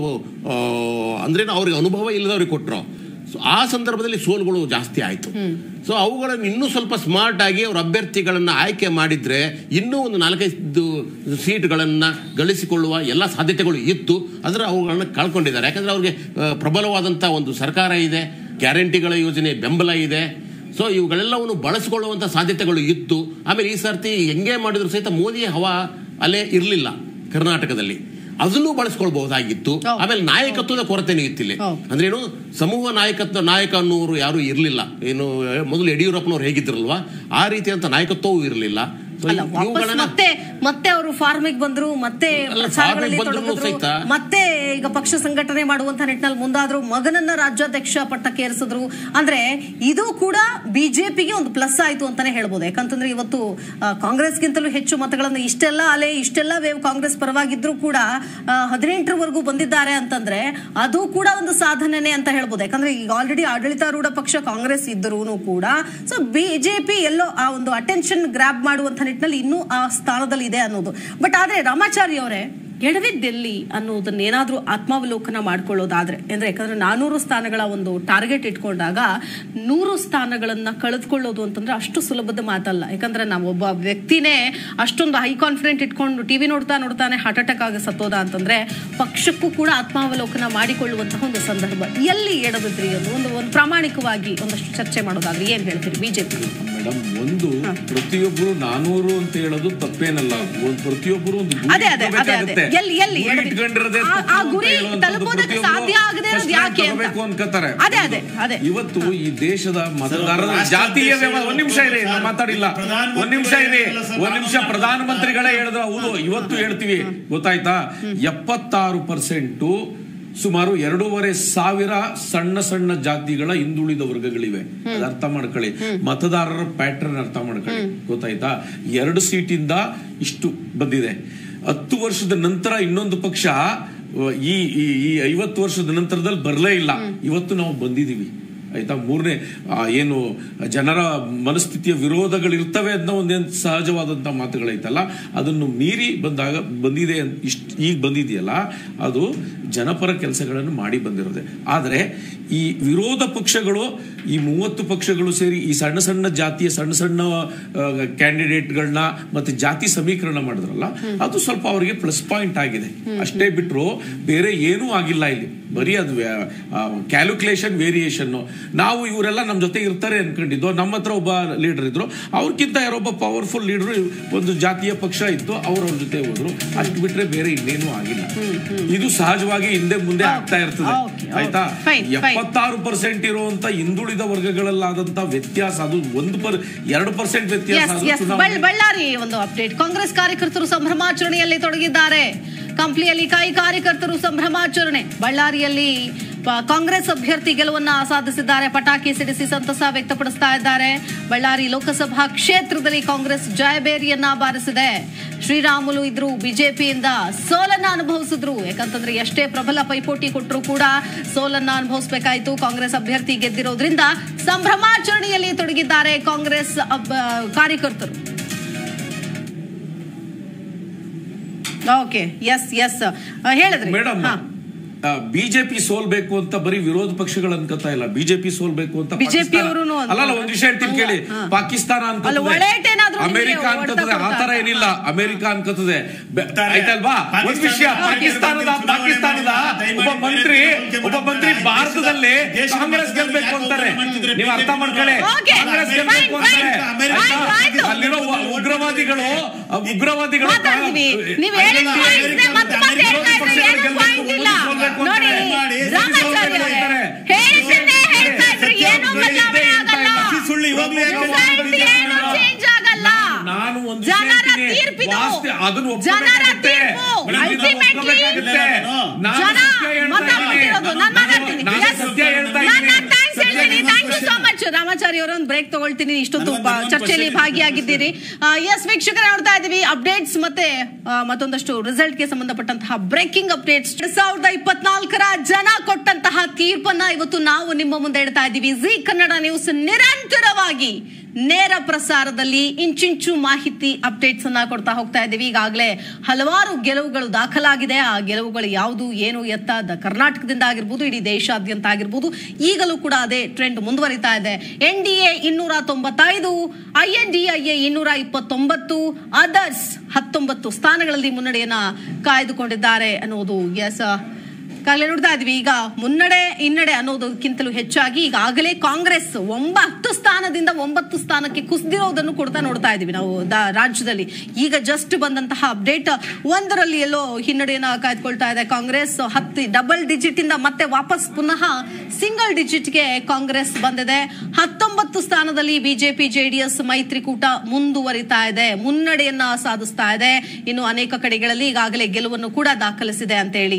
ಅಂದ್ರೇನು ಅವ್ರಿಗೆ ಅನುಭವ ಇಲ್ಲದವ್ರಿಗೆ ಕೊಟ್ಟರು ಸೊ ಆ ಸಂದರ್ಭದಲ್ಲಿ ಸೋಲುಗಳು ಜಾಸ್ತಿ ಆಯಿತು ಸೊ ಅವುಗಳನ್ನು ಇನ್ನೂ ಸ್ವಲ್ಪ ಸ್ಮಾರ್ಟ್ ಆಗಿ ಅವ್ರ ಅಭ್ಯರ್ಥಿಗಳನ್ನು ಆಯ್ಕೆ ಮಾಡಿದ್ರೆ ಇನ್ನೂ ಒಂದು ನಾಲ್ಕೈದು ಸೀಟ್ಗಳನ್ನು ಗಳಿಸಿಕೊಳ್ಳುವ ಎಲ್ಲ ಸಾಧ್ಯತೆಗಳು ಇತ್ತು ಆದರೆ ಅವುಗಳನ್ನು ಕಳ್ಕೊಂಡಿದ್ದಾರೆ ಯಾಕಂದ್ರೆ ಅವ್ರಿಗೆ ಆ, ಪ್ರಬಲವಾದಂಥ ಒಂದು ಸರ್ಕಾರ ಇದೆ ಗ್ಯಾರಂಟಿಗಳ ಯೋಜನೆ ಬೆಂಬಲ ಇದೆ ಸೊ ಇವುಗಳೆಲ್ಲವನ್ನು ಬಳಸಿಕೊಳ್ಳುವಂಥ ಸಾಧ್ಯತೆಗಳು ಇತ್ತು ಆಮೇಲೆ ಈ ಸರ್ತಿ ಹೆಂಗೆ ಮಾಡಿದ್ರು ಸಹಿತ ಮೋದಿ ಹವಾ ಅಲೆ ಇರಲಿಲ್ಲ ಕರ್ನಾಟಕದಲ್ಲಿ ಅದನ್ನು ಬಳಸ್ಕೊಳ್ಬಹುದಾಗಿತ್ತು ಹೌದು. ಆಮೇಲೆ ನಾಯಕತ್ವದ ಕೊರತೆನೂ ಇತ್ತಿಲ್ಲಿ ಹೌದು. ಅಂದ್ರೆ ಏನು ಸಮೂಹ ನಾಯಕತ್ವ ನಾಯಕ ಅನ್ನೋರು ಯಾರು ಇರಲಿಲ್ಲ ಏನು ಮೊದಲು ಯಡಿಯೂರಪ್ಪನವ್ರು ಹೇಗಿದ್ರಲ್ವಾ ಆ ರೀತಿಯಂತ ನಾಯಕತ್ವವೂ ಇರಲಿಲ್ಲ So, ಅಲ್ಲ ವಾಪಸ್ ಇವುಗಳನ್ನ ಮತ್ತೆ ಮತ್ತೆ ಅವರು ಫಾರ್ಮಿಗೆ ಬಂದ್ರು ಮತ್ತೆ ಅಲ್ಲ, ಪ್ರಚಾರಗಳಲ್ಲಿ farm ಗೆ ಬಂದ್ರು ತೊಡಗಿದ್ರು ಸಹಿತ. ಮತ್ತೆ ಈಗ ಪಕ್ಷ ಸಂಘಟನೆ ಮಾಡುವಂತ ನಿಟ್ಟಿನಲ್ಲಿ ಮುಂದಾದ್ರು ಮಗನನ್ನ ರಾಜ್ಯಾಧ್ಯಕ್ಷ ಪಟ್ಟಕ್ಕೆ ಏರಿಸಿದ್ರು ಅಂದ್ರೆ ಇದು ಕೂಡ ಬಿಜೆಪಿಗೆ ಒಂದು ಪ್ಲಸ್ ಆಯ್ತು ಅಂತಾನೆ ಹೇಳ್ಬೋದು ಯಾಕಂತಂದ್ರೆ ಇವತ್ತು ಆ, ಕಾಂಗ್ರೆಸ್ಗಿಂತಲೂ ಹೆಚ್ಚು ಮತಗಳನ್ನ ಇಷ್ಟೆಲ್ಲ ಅಲೆ ಇಷ್ಟೆಲ್ಲ ವೇವ್ ಕಾಂಗ್ರೆಸ್ ಪರವಾಗಿದ್ರು ಕೂಡ ಹದಿನೆಂಟರವರೆಗೂ ಬಂದಿದ್ದಾರೆ ಅಂತಂದ್ರೆ ಅದು ಕೂಡ ಒಂದು ಸಾಧನೆನೆ ಅಂತ ಹೇಳ್ಬೋದು ಯಾಕಂದ್ರೆ ಈಗ ಆಲ್ರೆಡಿ ಆಡಳಿತಾರೂಢ ಪಕ್ಷ ಕಾಂಗ್ರೆಸ್ ಇದ್ದರೂ ಕೂಡ ಸೊ ಬಿಜೆಪಿ ಎಲ್ಲೋ ಆ ಒಂದು ಅಟೆನ್ಷನ್ ಗ್ರಾಬ್ ಮಾಡುವಂತ ನಿಟ್ಟಿನಲ್ಲಿ ಇನ್ನೂ ಆ ಸ್ಥಾನದಲ್ಲಿ ಇದೆ ಅನ್ನೋದು ಬಟ್ ಆದ್ರೆ ರಾಮಾಚಾರಿ ಅವರೇ ಎಡವಿದ್ದೆಲ್ಲಿ ಅನ್ನೋದನ್ನ ಏನಾದ್ರೂ ಆತ್ಮಾವಲೋಕನ ಮಾಡ್ಕೊಳ್ಳೋದಾದ್ರೆ ಅಂದ್ರೆ ಯಾಕಂದ್ರೆ ನಾನೂರು ಸ್ಥಾನಗಳ ಒಂದು ಟಾರ್ಗೆಟ್ ಇಟ್ಕೊಂಡಾಗ ನೂರು ಸ್ಥಾನಗಳನ್ನ ಕಳೆದುಕೊಳ್ಳೋದು ಅಂತಂದ್ರೆ ಅಷ್ಟು ಸುಲಭದ ಮಾತಲ್ಲ ಯಾಕಂದ್ರೆ ನಾವು ಒಬ್ಬ ವ್ಯಕ್ತಿನೇ ಅಷ್ಟೊಂದು ಹೈ ಕಾನ್ಫಿಡೆಂಟ್ ಇಟ್ಕೊಂಡು ಟಿವಿ ನೋಡ್ತಾ ನೋಡ್ತಾನೆ ಹಾರ್ಟ್ ಅಟ್ಯಾಕ್ ಆಗಿ ಸತ್ತೋದ ಅಂತಂದ್ರೆ ಪಕ್ಷಕ್ಕೂ ಕೂಡ ಆತ್ಮಾವಲೋಕನ ಮಾಡಿಕೊಳ್ಳುವಂತಹ ಒಂದು ಸಂದರ್ಭ ಎಲ್ಲಿ ಎಡವಿದ್ರಿ ಅದು ಒಂದು ಒಂದು ಪ್ರಾಮಾಣಿಕವಾಗಿ ಒಂದಷ್ಟು ಚರ್ಚೆ ಮಾಡೋದಾದ್ರೆ ಏನ್ ಹೇಳ್ತೀರಿ ಬಿಜೆಪಿ ಮೇಡಮ್ ಒಂದು ಪ್ರತಿಯೊಬ್ಬರು ನಾನೂರು ಅಂತ ಹೇಳೋದು ತಪ್ಪೇನಲ್ಲ ಒಂದ್ ಪ್ರತಿಯೊಬ್ಬರು ಒಂದು ಗುರಿ ಅದೇ, ಅದೇ, ಅದೇ, ಅದೇ. ಇಟ್ಕೋಬೇಕಾಗುತ್ತೆ. ಎಲ್ಲಿ- ಎಲ್ಲಿ ಗುರಿ ಎಡವಿ- ಇಟ್ಕೊಂಡಿರೋದೇ ಆ- ತಪ್ಪು ಆ ಅಂತ ಗುರಿ ಹೇಳುವಂಥದ್ದು ತಲುಪೋದಕ್ಕೆ ಪ್ರತಿಯೊಬ್ರು ಸಾಧ್ಯ ಆಗದೆ ಇರೋದು first rank ಯಾಕೆ ಅಂತ. ತಗೋಬೇಕು ಅನ್ಕೋತಾರೆ ಅದೇ, ಅದೇ, ಅದೇ. ಇವತ್ತು ಈ ದೇಶದ ಮತದಾರರ ರಾಷ್ಟ್ರ ಜಾತೀಯ ದೇಶ ವ್ಯವಹಾರ ಒಂದ್ ನಿಮಿಷ ಇರಿ ನಾನು ಮಾತಾಡಿಲ್ಲ ಪ್ರಧಾನಮಂತ್ರಿಗಳೇ ಒಂದ್ ನಿಮಿಷ ಇರಿ ಹೇಳಲ್ಲ ಸರ್, ಒಂದ್ ನಿಮಿಷ ನಾನು ಪ್ರಧಾನಮಂತ್ರಿಗಳೇ ಹೇಳಿದ್ರು ಹೌದು ಇವತ್ತು ಹೇಳ್ತೀವಿ ಗೊತ್ತಾಯ್ತಾ ಎಪ್ಪತ್ತಾರು ಪರ್ಸೆಂಟು ಸುಮಾರು ಎರಡೂವರೆ ಸಾವಿರ ಸಣ್ಣ ಸಣ್ಣ ಜಾತಿಗಳ ಹಿಂದುಳಿದ ವರ್ಗಗಳಿವೆ ಅದ್ ಅರ್ಥ ಮಾಡ್ಕೊಳ್ಳಿ ಮತದಾರರ ಪ್ಯಾಟರ್ನ್ ಅರ್ಥ ಮಾಡ್ಕೊಳ್ಳಿ ಗೊತ್ತಾಯ್ತಾ ಎರಡು ಸೀಟಿಂದ ಇಷ್ಟು ಬಂದಿದೆ ಹತ್ತು ವರ್ಷದ ನಂತರ ಇನ್ನೊಂದು ಪಕ್ಷ ಅಹ್, ಈ ಈ ಈ ಐವತ್ತು ವರ್ಷದ ನಂತರದಲ್ಲಿ ಬರಲೇ ಇಲ್ಲ ಇವತ್ತು ನಾವು ಬಂದಿದೀವಿ ಆಯ್ತಾ ಮೂರನೇ ಆ, ಏನು ಜನರ ಮನಸ್ಥಿತಿಯ ವಿರೋಧಗಳು ಇರ್ತವೆ ಅನ್ನೋ ಒಂದೇನು ಸಹಜವಾದಂಥ ಮಾತುಗಳೈತಲ್ಲ ಅದನ್ನು ಮೀರಿ ಬಂದಾಗ ಬಂದಿದೆ ಅಂತ ಇಷ್ಟ ಈಗ ಬಂದಿದೆಯಲ್ಲ ಅದು ಜನಪರ ಕೆಲಸಗಳನ್ನು ಮಾಡಿ ಬಂದಿರೋದೆ ಆದರೆ ಈ ವಿರೋಧ ಪಕ್ಷಗಳು ಈ ಮೂವತ್ತು ಪಕ್ಷಗಳು ಸೇರಿ ಈ ಸಣ್ಣ ಸಣ್ಣ ಜಾತಿಯ ಸಣ್ಣ ಸಣ್ಣ ಕ್ಯಾಂಡಿಡೇಟ್ಗಳನ್ನ ಮತ್ತೆ ಜಾತಿ ಸಮೀಕರಣ ಮಾಡಿದ್ರಲ್ಲ ಅದು ಸ್ವಲ್ಪ ಅವರಿಗೆ ಪ್ಲಸ್ ಪಾಯಿಂಟ್ ಆಗಿದೆ ಅಷ್ಟೇ ಬಿಟ್ರು ಬೇರೆ ಏನೂ ಆಗಿಲ್ಲ ಇಲ್ಲಿ ಬರೀ ಅದು ಕ್ಯಾಲ್ಕುಲೇಷನ್ ವೇರಿಯೇಷನ್ ನಾವು ಇವರೆಲ್ಲ ನಮ್ಮ ಜೊತೆ ಇರ್ತಾರೆ ಅನ್ಕೊಂಡಿದ್ದು ನಮ್ಮ ಹತ್ರ ಒಬ್ಬ ಲೀಡರ್ ಇದ್ರು ಅವ್ರಕ್ಕಿಂತ ಯಾರೊಬ್ಬ ಪವರ್ಫುಲ್ ಲೀಡರ್ ಒಂದು ಜಾತಿಯ ಪಕ್ಷ ಇತ್ತು ಅವ್ರ ಅವ್ರ ಜೊತೆ ಹೋದ್ರು ಅಷ್ಟು ಬಿಟ್ರೆ ಬೇರೆ ಇನ್ನೇನು ಆಗಿಲ್ಲ ಇದು ಸಹಜವಾಗಿ ಹಿಂದೆ ಮುಂದೆ ಆಗ್ತಾ ಇರ್ತದೆ Okay, okay. ಆಯ್ತಾ Fine, fine. ಎಪ್ಪತ್ತಾರು ಪರ್ಸೆಂಟ್ ಇರುವಂತ ಹಿಂದುಳಿದ ವರ್ಗಗಳಲ್ಲಾದಂತ ವ್ಯತ್ಯಾಸ ಅದು ಒಂದು ಪರ್ ಎರಡು ಪರ್ಸೆಂಟ್ ವ್ಯತ್ಯಾಸ ಎಸ್ ಅದು ಎಸ್ ಚುನಾವಣೆ ಬಳ್ಳಾರಿ ಒಂದು ಅಪ್ಡೇಟ್ ಕಾಂಗ್ರೆಸ್ ಕಾರ್ಯಕರ್ತರು ಸಂಭ್ರಮಾಚರಣೆಯಲ್ಲಿ ತೊಡಗಿದ್ದಾರೆ ಕಂಪ್ಲಿಯಲ್ಲಿ ಕಾಯಿ ಕಾರ್ಯಕರ್ತರು ಸಂಭ್ರಮಾಚರಣೆ ಬಳ್ಳಾರಿಯಲ್ಲಿ ಪ- ಕಾಂಗ್ರೆಸ್ ಅಭ್ಯರ್ಥಿ ಗೆಲುವನ್ನ ಸಾಧಿಸಿದ್ದಾರೆ ಪಟಾಕಿ ಸಿಡಿಸಿ ಸಂತಸ ವ್ಯಕ್ತಪಡಿಸ್ತಾ ಇದ್ದಾರೆ ಬಳ್ಳಾರಿ ಲೋಕಸಭಾ ಕ್ಷೇತ್ರದಲ್ಲಿ ಕಾಂಗ್ರೆಸ್ ಜಯಬೇರಿಯನ್ನ ಬಾರಿಸಿದೆ ಶ್ರೀರಾಮುಲು ಇದ್ರು ಬಿಜೆಪಿಯಿಂದ ಸೋಲನ್ನ ಅನುಭವಿಸಿದ್ರು ಯಾಕಂತಂದ್ರೆ ಎಷ್ಟೇ ಪ್ರಬಲ ಪೈಪೋಟಿ ಕೊಟ್ಟರು ಕೂಡ ಸೋಲನ್ನ ಅನುಭವಿಸಬೇಕಾಯಿತು ಕಾಂಗ್ರೆಸ್ ಅಭ್ಯರ್ಥಿ ಗೆದ್ದಿರೋದ್ರಿಂದ ಸಂಭ್ರಮಾಚರಣೆಯಲ್ಲಿ ತೊಡಗಿದ್ದಾರೆ ಕಾಂಗ್ರೆಸ್ ಅಬ್- ಕಾರ್ಯಕರ್ತರು ಓಕೆ ಎಸ್ ಎಸ್ ಹೇಳಿದ್ರಿ ಮೇಡಮ್ ಹಾ. ಬಿಜೆಪಿ ಸೋಲ್ಬೇಕು ಅಂತ ಬರೀ ವಿರೋಧ ಪಕ್ಷಗಳು ಅನ್ಕೋತಾ ಇಲ್ಲ ಬಿಜೆಪಿ ಸೋಲ್ಬೇಕು ಅಂತ BJP ಪಾಕಿಸ್ತಾನ- ಅವ್ರುನು ಅಂತ- ಅಲ್ಲ ಅಲ್ಲ, ಒಂದ್ ವಿಷಯ ಹೇಳ್ತೀನಿ ಕೇಳಿ ಹಾ. ಪಾಕಿಸ್ತಾನ ಅಲ್ಲ, ಅನ್ಕೋತದೆ ಒಳ್ಳೆಯಟೇನಾದ್ರೂ ನಿಮ್ಗೆ ಅಮೆರಿಕ ಹೊಡ್ತ ಅನ್ಕೋತದೆ ಆ ತರ ಕೊಡ್ತಾ ಏನಿಲ್ಲ ಅಮೆರಿಕ ಅನ್ಕೋತದೆ ಬೆ- ಗೊತ್ತಾರೆ. ಆಯ್ತಲ್ವಾ ಒಂದ್ ವಿಷಯ ಪಾಕಿಸ್ತಾನ ಪಾಕಿಸ್ತಾನದ ಚುನಾವಣೆ ಪಾಕಿಸ್ತಾನದ ದಯಮಾಡಿ ಒಬ್ಬ ಮಂತ್ರಿ ಬೇರೆ ಒಬ್ಬ ಮಂತ್ರಿ ದೇಶದ ಭಾರತದಲ್ಲಿ ದೇಶದ ಕಾಂಗ್ರೆಸ್ ಮಟ್ಟದಲ್ಲಿ ಗೆಲ್ಬೇಕು ಯಾಕೆ ಅಂತಾರೆ ಹೋಗ್ತಾರೆ ಮಾಡ್ತಿದ್ರೆ ನೀವು ಅರ್ಥ BJP ಮಾಡ್ಕೊಳ್ಳಿ Okay, ಕಾಂಗ್ರೆಸ್ fine, ಗೆಲ್ಬೇಕು fine, ಅಂತಾರೆ fine, ಆಯ್ತಾ? ಆಯ್ತು. ಅಲ್ಲಿರೋ ಉಗ್ರವಾದಿಗಳು ಆ ಉಗ್ರವಾದಿಗಳು ಮಾತಾಡ್ತೀವಿ ನೀವು ಹೇಳಿದ ಅಲ್ಲಿಂದ points ನೇ ಮತ್ತೆ ಮತ್ತೆ ಹೇಳ್ತಾ ಇದ್ರೆ ಏನು point ಇಲ್ಲ ನೋಡಿ ರಾಮಾಚಾರಿ ಅವರೇ ಹೇಳಿದ್ದನ್ನೇ ಹೇಳ್ತಾ ಇದ್ರೆ ಏನೂ ಬದಲಾವಣೆ ಆಗಲ್ಲ ಸುಳ್ಳು ಇವಾಗ್ಲೂ ಯಾಕೆ Society ಏನೂ change ಆಗಲ್ಲ ನಾನು ಒಂದು ಜನರ ಹೇಳ್ತೀನಿ, ತೀರ್ಪಿದು ವಾಸ್ತೆ ಅದನ್ನು ಜನರ ಒಪ್ಕೋಬೇಕಾಗುತ್ತೆ. ತೀರ್ಪು ಮೇಡಮ್, ಇದನ್ನ Ultimately ಒಪ್ಕೋಬೇಕಾಗುತ್ತೆ. ನಾನು ಜನ ಸತ್ಯ ಹೇಳ್ತಾ ಮತ ಇದ್ದೀನಿ. ಕೊಟ್ಟಿರೋದು ನಾನು ಮಾತಾಡ್ತೀನಿ ನಾನು Yes. ಸತ್ಯ ಹೇಳ್ತಾ ನಾನು ಇದ್ದೀನಿ. ಥ್ಯಾಂಕ್ಸ್ ಹೇಳ್ತೀನಿ thank you so much Ramachari ಅವರ ಒಂದು ಬ್ರೇಕ್ ತಗೊಳ್ತೀನಿ ಇಷ್ಟೊತ್ತು ನನಗೊಂದು ಬ- ಇನ್ನೊಂದು ಚರ್ಚೆಯಲ್ಲಿ question ಇದೆ. ಭಾಗಿಯಾಗಿದ್ದೀರಿ ಎಸ್ ವೀಕ್ಷಕರ ನೋಡ್ತಾ ಇದ್ದೀವಿ ಅಪ್ಡೇಟ್ಸ್ ಮತ್ತೆ ಆ, ಮತ್ತೊಂದಷ್ಟು ರಿಸಲ್ಟ್ ಗೆ ಸಂಬಂಧಪಟ್ಟಂತಹ ಬ್ರೇಕಿಂಗ್ ಅಪ್ಡೇಟ್ಸ್ ಎರಡ್ ಸಾವಿರದ ಇಪ್ಪತ್ನಾಲ್ಕರ ಜನ ಕೊಟ್ಟಂತಹ ತೀರ್ಪನ್ನ ಇವತ್ತು ನಾವು ನಿಮ್ಮ ಮುಂದೆ ಇಡ್ತಾ ಇದ್ದೀವಿ ಜಿ ಕನ್ನಡ ನ್ಯೂಸ್ ನಿರಂತರವಾಗಿ ನೇರ ಪ್ರಸಾರದಲ್ಲಿ ಇಂಚಿಂಚು ಮಾಹಿತಿ ಅಪ್ಡೇಟ್ಸ್ ಅನ್ನ ಕೊಡ್ತಾ ಹೋಗ್ತಾ ಇದ್ದೀವಿ ಈಗಾಗಲೇ ಹಲವಾರು ಗೆಲುವುಗಳು ದಾಖಲಾಗಿದೆ ಆ ಗೆಲುವುಗಳು ಯಾವುದು ಏನು ಎತ್ತ ದ- ಕರ್ನಾಟಕದಿಂದ ಆಗಿರ್ಬೋದು ಇಡೀ ದೇಶಾದ್ಯಂತ ಆಗಿರ್ಬೋದು ಈಗಲೂ ಕೂಡ ಅದೇ ಟ್ರೆಂಡ್ ಮುಂದುವರಿತಾ ಇದೆ ಎನ್ ಡಿ ಎ ಇನ್ನೂರ ತೊಂಬತ್ತೈದು I N D I A ಇನ್ನೂರ ಇಪ್ಪತ್ತೊಂಬತ್ತು ಅದರ್ಸ್ ಹತ್ತೊಂಬತ್ತು ಸ್ಥಾನಗಳಲ್ಲಿ ಮುನ್ನಡೆಯನ್ನ ಕಾಯ್ದುಕೊಂಡಿದ್ದಾರೆ ಅನ್ನೋದು ಎಸ್ ಈಗಾಗಲೇ ನೋಡ್ತಾ ಇದ್ವಿ ಈಗ ಮುನ್ನಡೆ ಹಿನ್ನಡೆ ಅನ್ನೋದಕ್ಕಿಂತಲೂ ಹೆಚ್ಚಾಗಿ ಈಗಾಗಲೇ ಕಾಂಗ್ರೆಸ್ ಒಂಬತ್ತು ಸ್ಥಾನದಿಂದ ಒಂಬತ್ತು ಸ್ಥಾನಕ್ಕೆ ಕುಸಿದಿರೋದನ್ನು ಕೊಡ್ತಾ ನೋಡ್ತಾ ಇದೀವಿ ನಾವು ದ- ರಾಜ್ಯದಲ್ಲಿ ಈಗ ಜಸ್ಟ್ ಬಂದಂತಹ ಅಪ್ಡೇಟ್ ಒಂದರಲ್ಲಿ ಎಲ್ಲೋ ಹಿನ್ನಡೆಯನ್ನ ಕಾಯ್ದುಕೊಳ್ತಾ ಇದೆ ಕಾಂಗ್ರೆಸ್ ಹತ್ತು ಡಬಲ್ ಡಿಜಿಟ್ ಇಂದ ಮತ್ತೆ ವಾಪಸ್ ಪುನಃ ಸಿಂಗಲ್ ಡಿಜಿಟ್ಗೆ ಕಾಂಗ್ರೆಸ್ ಬಂದಿದೆ ಹತ್ತೊಂಬತ್ತು ಸ್ಥಾನದಲ್ಲಿ ಬಿಜೆಪಿ ಜೆಡಿಎಸ್ ಮೈತ್ರಿಕೂಟ ಮುಂದುವರಿತಾ ಇದೆ ಮುನ್ನಡೆಯನ್ನ ಸಾಧಿಸ್ತಾ ಇದೆ ಇನ್ನು ಅನೇಕ ಕಡೆಗಳಲ್ಲಿ ಈಗಾಗಲೇ ಗೆಲುವನ್ನು ಕೂಡ ದಾಖಲಿಸಿದೆ ಅಂತ ಹೇಳಿ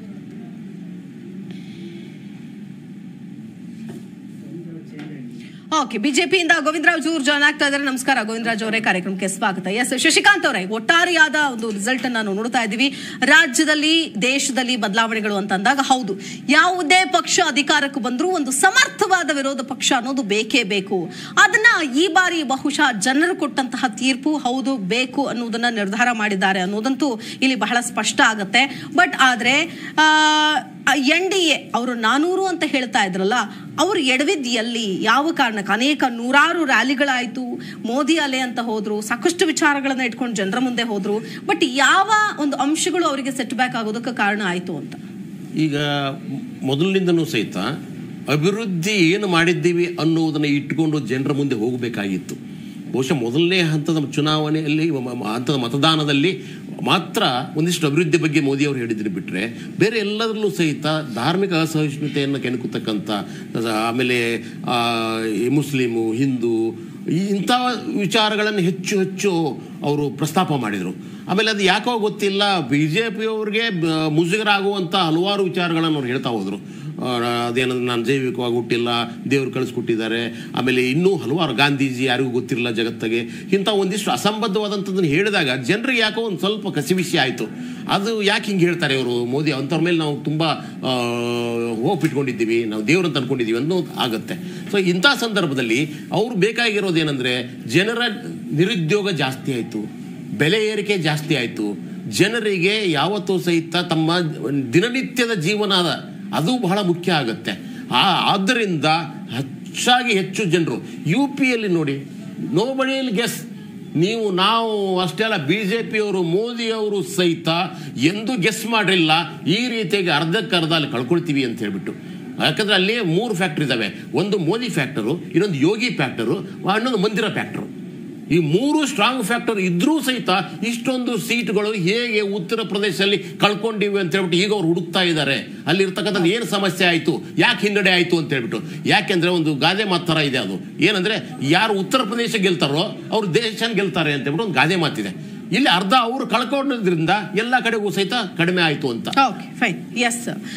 ಓಕೆ ಬಿಜೆಪಿಯಿಂದ ಗೋವಿಂದರಾಜ್ ಅವ್ರು ಜಾಯ್ನ್ ಆಗ್ತಾ ಇದ್ದಾರೆ ನಮಸ್ಕಾರ ಗೋವಿಂದರಾಜ್ ಅವರೇ ಕಾರ್ಯಕ್ರಮಕ್ಕೆ ಸ್ವಾಗತ ಎಸ್ ಶಶಿಕಾಂತ್ ಅವರೇ ಒಟ್ಟಾರೆಯಾದ ಒಂದು ರಿಸಲ್ಟ್ ಅನ್ನ ನಾವು ನೋಡ್ತಾ ಇದ್ದೀವಿ ರಾಜ್ಯದಲ್ಲಿ ದೇಶದಲ್ಲಿ ಬದಲಾವಣೆಗಳು ಅಂತ ಅಂದಾಗ ಹೌದು ಯಾವುದೇ ಪಕ್ಷ ಅಧಿಕಾರಕ್ಕೆ ಬಂದರೂ ಒಂದು ಸಮರ್ಥವಾದ ವಿರೋಧ ಪಕ್ಷ ಅನ್ನೋದು ಬೇಕೇ ಬೇಕು ಅದನ್ನ ಈ ಬಾರಿ ಬಹುಶಃ ಜನರು ಕೊಟ್ಟಂತಹ ತೀರ್ಪು ಹೌದು ಬೇಕು ಅನ್ನೋದನ್ನ ನಿರ್ಧಾರ ಮಾಡಿದ್ದಾರೆ ಅನ್ನೋದಂತೂ ಇಲ್ಲಿ ಬಹಳ ಸ್ಪಷ್ಟ ಆಗುತ್ತೆ ಬಟ್ ಆದ್ರೆ ಎನ್ ಡಿ ಎ ಅವರು ನಾನೂರು ಅಂತ ಹೇಳ್ತಾ ಇದ್ರಲ್ಲ ಅವ್ರು ಎಡವಿದ್ ಎಲ್ಲಿ ಯಾವ ಕಾರಣಕ್ಕೆ ಅನೇಕ ನೂರಾರು ರ್ಯಾಲಿಗಳಾಯ್ತು ಮೋದಿ ಅಲೆ ಅಂತ ಹೋದ್ರು ಸಾಕಷ್ಟು ವಿಚಾರಗಳನ್ನ ಇಟ್ಕೊಂಡು ಜನರ ಮುಂದೆ ಹೋದ್ರು ಬಟ್ ಯಾವ ಒಂದು ಅಂಶಗಳು ಅವರಿಗೆ ಸೆಟ್ ಬ್ಯಾಕ್ ಆಗೋದಕ್ಕೆ ಕಾರಣ ಆಯ್ತು ಅಂತ ಈಗ ಮೊದಲಿನಿಂದನೂ ಸಹಿತ ಅಭಿವೃದ್ಧಿ ಏನು ಮಾಡಿದ್ದೀವಿ ಅನ್ನುವುದನ್ನು ಇಟ್ಟುಕೊಂಡು ಜನರ ಮುಂದೆ ಹೋಗಬೇಕಾಗಿತ್ತು ಬಹುಶಃ ಮೊದಲನೇ ಹಂತದ ಚುನಾವಣೆಯಲ್ಲಿ ಮ- ಮ- ಹಂತದ ಮತದಾನದಲ್ಲಿ ಮಾತ್ರ ಒಂದಿಷ್ಟು ಅಭಿವೃದ್ಧಿ ಬಗ್ಗೆ ಮೋದಿ ಅವರು ಹೇಳಿದ್ರು ಬಿಟ್ಟರೆ ಬೇರೆ ಎಲ್ಲದರಲ್ಲೂ ಸಹಿತ ಧಾರ್ಮಿಕ ಅಸಹಿಷ್ಣುತೆಯನ್ನು ಕೆಣಕುತ್ತಕ್ಕಂಥ ಆಮೇಲೆ ಆ, ಈ ಮುಸ್ಲಿಮು ಹಿಂದೂ ಈ ಇಂಥ ವಿಚಾರಗಳನ್ನು ಹೆಚ್ಚು ಹೆಚ್ಚು ಅವರು ಪ್ರಸ್ತಾಪ ಮಾಡಿದರು ಆಮೇಲೆ ಅದು ಯಾಕೋ ಗೊತ್ತಿಲ್ಲ ಬಿ ಜೆ ಪಿಯವ್ರಿಗೆ ಮುಜುಗರಾಗುವಂಥ ಹಲವಾರು ವಿಚಾರಗಳನ್ನು ಅವ್ರು ಹೇಳ್ತಾ ಹೋದರು ಅದೇನಂದ್ರೆ ನಾನು ಜೈವಿಕವಾಗಿ ಹುಟ್ಟಿಲ್ಲ ದೇವರು ಕಳಿಸ್ಕೊಟ್ಟಿದ್ದಾರೆ ಆಮೇಲೆ ಇನ್ನೂ ಹಲವಾರು ಗಾಂಧೀಜಿ ಯಾರಿಗೂ ಗೊತ್ತಿರಲಿಲ್ಲ ಜಗತ್ತಿಗೆ ಇಂಥ ಒಂದಿಷ್ಟು ಅಸಂಬದ್ಧವಾದಂಥದ್ದನ್ನು ಹೇಳಿದಾಗ ಜನರಿಗೆ ಯಾಕೋ ಒಂದು ಸ್ವಲ್ಪ ಕಸಿವಿಸಿ ಆಯಿತು ಅದು ಯಾಕೆ ಹಿಂಗೆ ಹೇಳ್ತಾರೆ ಇವರು ಮೋದಿ ಅಂಥವ್ರ ಮೇಲೆ ನಾವು ತುಂಬ ಹೋಪ್ ಇಟ್ಕೊಂಡಿದ್ದೀವಿ ನಾವು ದೇವ್ರಂತ ಅನ್ಕೊಂಡಿದ್ದೀವಿ ಅನ್ನೋದು ಆಗುತ್ತೆ ಸೊ ಇಂಥ ಸಂದರ್ಭದಲ್ಲಿ ಅವ್ರು ಬೇಕಾಗಿರೋದು ಏನಂದರೆ ಜನರ ನಿರುದ್ಯೋಗ ಜಾಸ್ತಿ ಆಯಿತು ಬೆಲೆ ಏರಿಕೆ ಜಾಸ್ತಿ ಆಯಿತು ಜನರಿಗೆ ಯಾವತ್ತೂ ಸಹಿತ ತಮ್ಮ ದಿನನಿತ್ಯದ ಜೀವನದ ಅದು ಬಹಳ ಮುಖ್ಯ ಆಗುತ್ತೆ ಆ ಆದ್ದರಿಂದ ಹೆಚ್ಚಾಗಿ ಹೆಚ್ಚು ಜನರು ಯು ಪಿಯಲ್ಲಿ ನೋಡಿ ನೋ ಬಡಿಯಲ್ಲಿ ಗೆಸ್ ನೀವು ನಾವು ಅಷ್ಟೇ ಅಲ್ಲ ಬಿ ಜೆ ಪಿಯವರು ಮೋದಿಯವರು ಸಹಿತ ಎಂದೂ ಗೆಸ್ ಮಾಡಿಲ್ಲ ಈ ರೀತಿಯಾಗಿ ಅರ್ಧಕ್ಕರ್ಧ ಅಲ್ಲಿ ಕಳ್ಕೊಳ್ತೀವಿ ಅಂತ ಹೇಳ್ಬಿಟ್ಟು ಯಾಕಂದ್ರೆ ಅಲ್ಲಿ ಮೂರು ಫ್ಯಾಕ್ಟ್ರಿ ಇದಾವೆ ಒಂದು ಮೋದಿ ಫ್ಯಾಕ್ಟರು ಇನ್ನೊಂದು ಯೋಗಿ ಫ್ಯಾಕ್ಟರು ಇನ್ನೊಂದು ಮಂದಿರ ಫ್ಯಾಕ್ಟರು ಈ ಮೂರು ಸ್ಟ್ರಾಂಗ್ ಫ್ಯಾಕ್ಟರ್ ಇದ್ರೂ ಸಹಿತ ಇಷ್ಟೊಂದು ಸೀಟ್ಗಳು ಹೇಗೆ ಉತ್ತರ ಪ್ರದೇಶದಲ್ಲಿ ಕಳ್ಕೊಂಡಿವೆ ಅಂತ ಹೇಳ್ಬಿಟ್ಟು ಈಗ ಅವ್ರು ಹುಡುಕ್ತಾ ಇದ್ದಾರೆ ಅಲ್ಲಿ ಇರ್ತಕ್ಕಂಥ ಏನು ಸಮಸ್ಯೆ ಆಯಿತು ಯಾಕೆ ಹಿನ್ನಡೆ ಆಯಿತು ಅಂತ ಹೇಳ್ಬಿಟ್ಟು ಯಾಕೆಂದ್ರೆ ಒಂದು ಗಾದೆ ಮಾತು ಥರ ಇದೆ ಅದು ಏನಂದ್ರೆ ಯಾರು ಉತ್ತರ ಪ್ರದೇಶ ಗೆಲ್ತಾರೋ ಅವ್ರು ದೇಶ ಗೆಲ್ತಾರೆ ಅಂತ ಹೇಳ್ಬಿಟ್ಟು ಒಂದು ಗಾದೆ ಮಾತಿದೆ ಇಲ್ಲಿ ಅರ್ಧ ಅವರು ಕಳ್ಕೊಂಡಿದ್ರಿಂದ ಎಲ್ಲ ಕಡೆಗೂ ಸಹಿತ ಕಡಿಮೆ ಆಯಿತು ಅಂತ ಓಕೆ ಫೈನ್ ಎಸ್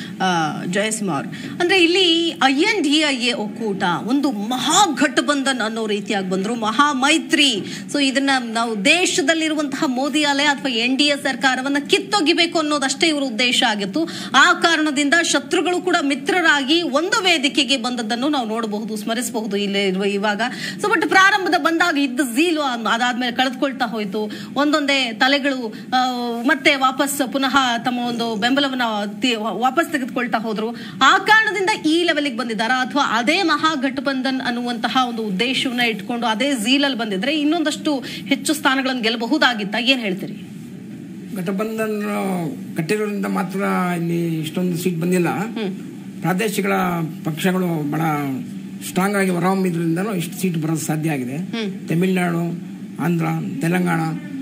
ಜಯಸಿಂಹ ಅವ್ರು ಅಂದ್ರೆ ಇಲ್ಲಿ I N D I A ಒಕ್ಕೂಟ ಒಂದು ಮಹಾಘಟಬಂಧನ್ ಅನ್ನೋ ರೀತಿಯಾಗಿ ಬಂದ್ರು ಮಹಾ ಮೈತ್ರಿ ಸೊ ಇದನ್ನ ನಾವು ದೇಶದಲ್ಲಿರುವಂತಹ ಮೋದಿ ಅಲೆ ಅಥವಾ ಎನ್ ಡಿ ಎ ಸರ್ಕಾರವನ್ನ ಕಿತ್ತೊಗಿಬೇಕು ಅನ್ನೋದಷ್ಟೇ ಇವರ ಉದ್ದೇಶ ಆಗಿತ್ತು ಆ ಕಾರಣದಿಂದ ಶತ್ರುಗಳು ಕೂಡ ಮಿತ್ರರಾಗಿ ಒಂದು ವೇದಿಕೆಗೆ ಬಂದದ್ದನ್ನು ನಾವು ನೋಡಬಹುದು ಸ್ಮರಿಸಬಹುದು ಇಲ್ಲಿ ಇರುವ ಇವಾಗ ಸೊ ಬಟ್ ಪ್ರಾರಂಭದ ಬಂದಾಗ ಇದ್ದ ಝೀಲು ಅದಾದ್ಮೇಲೆ ಕಳೆದುಕೊಳ್ತಾ ಹೋಯ್ತು ಒಂದೊಂದೇ ತಲೆಗಳು ಆ, ಮತ್ತೆ ವಾಪಸ್ ಪುನಃ ತಮ್ಮ ಒಂದು ಬೆಂಬಲವನ್ನ ತಿ- ವಾಪಸ್ ತೆಗೆದುಕೊಳ್ತಾ ಹೋದ್ರು ಆ ಕಾರಣದಿಂದ ಈ ಲೆವೆಲ್ಗೆ ಬಂದಿದ್ದಾರಾ ಅಥವಾ ಅದೇ ಮಹಾಗಠಬಂಧನ್ ಅನ್ನುವಂತಹ ಒಂದು ಉದ್ದೇಶವನ್ನ ಇಟ್ಕೊಂಡು ಅದೇ ಝೀಲಲ್ಲಿ ಬಂದಿದ್ರೆ ಇನ್ನೊಂದಷ್ಟು ಹೆಚ್ಚು ಸ್ಥಾನಗಳನ್ನು ಗೆಲ್ಲಬಹುದಾಗಿತ್ತ ಏನ್ ಹೇಳ್ತೀರಿ ಘಟಬಂಧನ್ ಕಟ್ಟಿರೋದ್ರಿಂದ ಮಾತ್ರ ಇಲ್ಲಿ ಇಷ್ಟೊಂದು ಸೀಟ್ ಬಂದಿಲ್ಲ ಪ್ರಾದೇಶಿಕ ಪಕ್ಷಗಳು ಬಹಳ ಸ್ಟ್ರಾಂಗ್ ಆಗಿ ಹೊರಹೊಮ್ಮಿದ್ರಿಂದನೂ ಇಷ್ಟು ಸೀಟ್ ಬರೋದು ಸಾಧ್ಯ ಆಗಿದೆ ತಮಿಳುನಾಡು ಆಂಧ್ರ ತೆಲಂಗಾಣ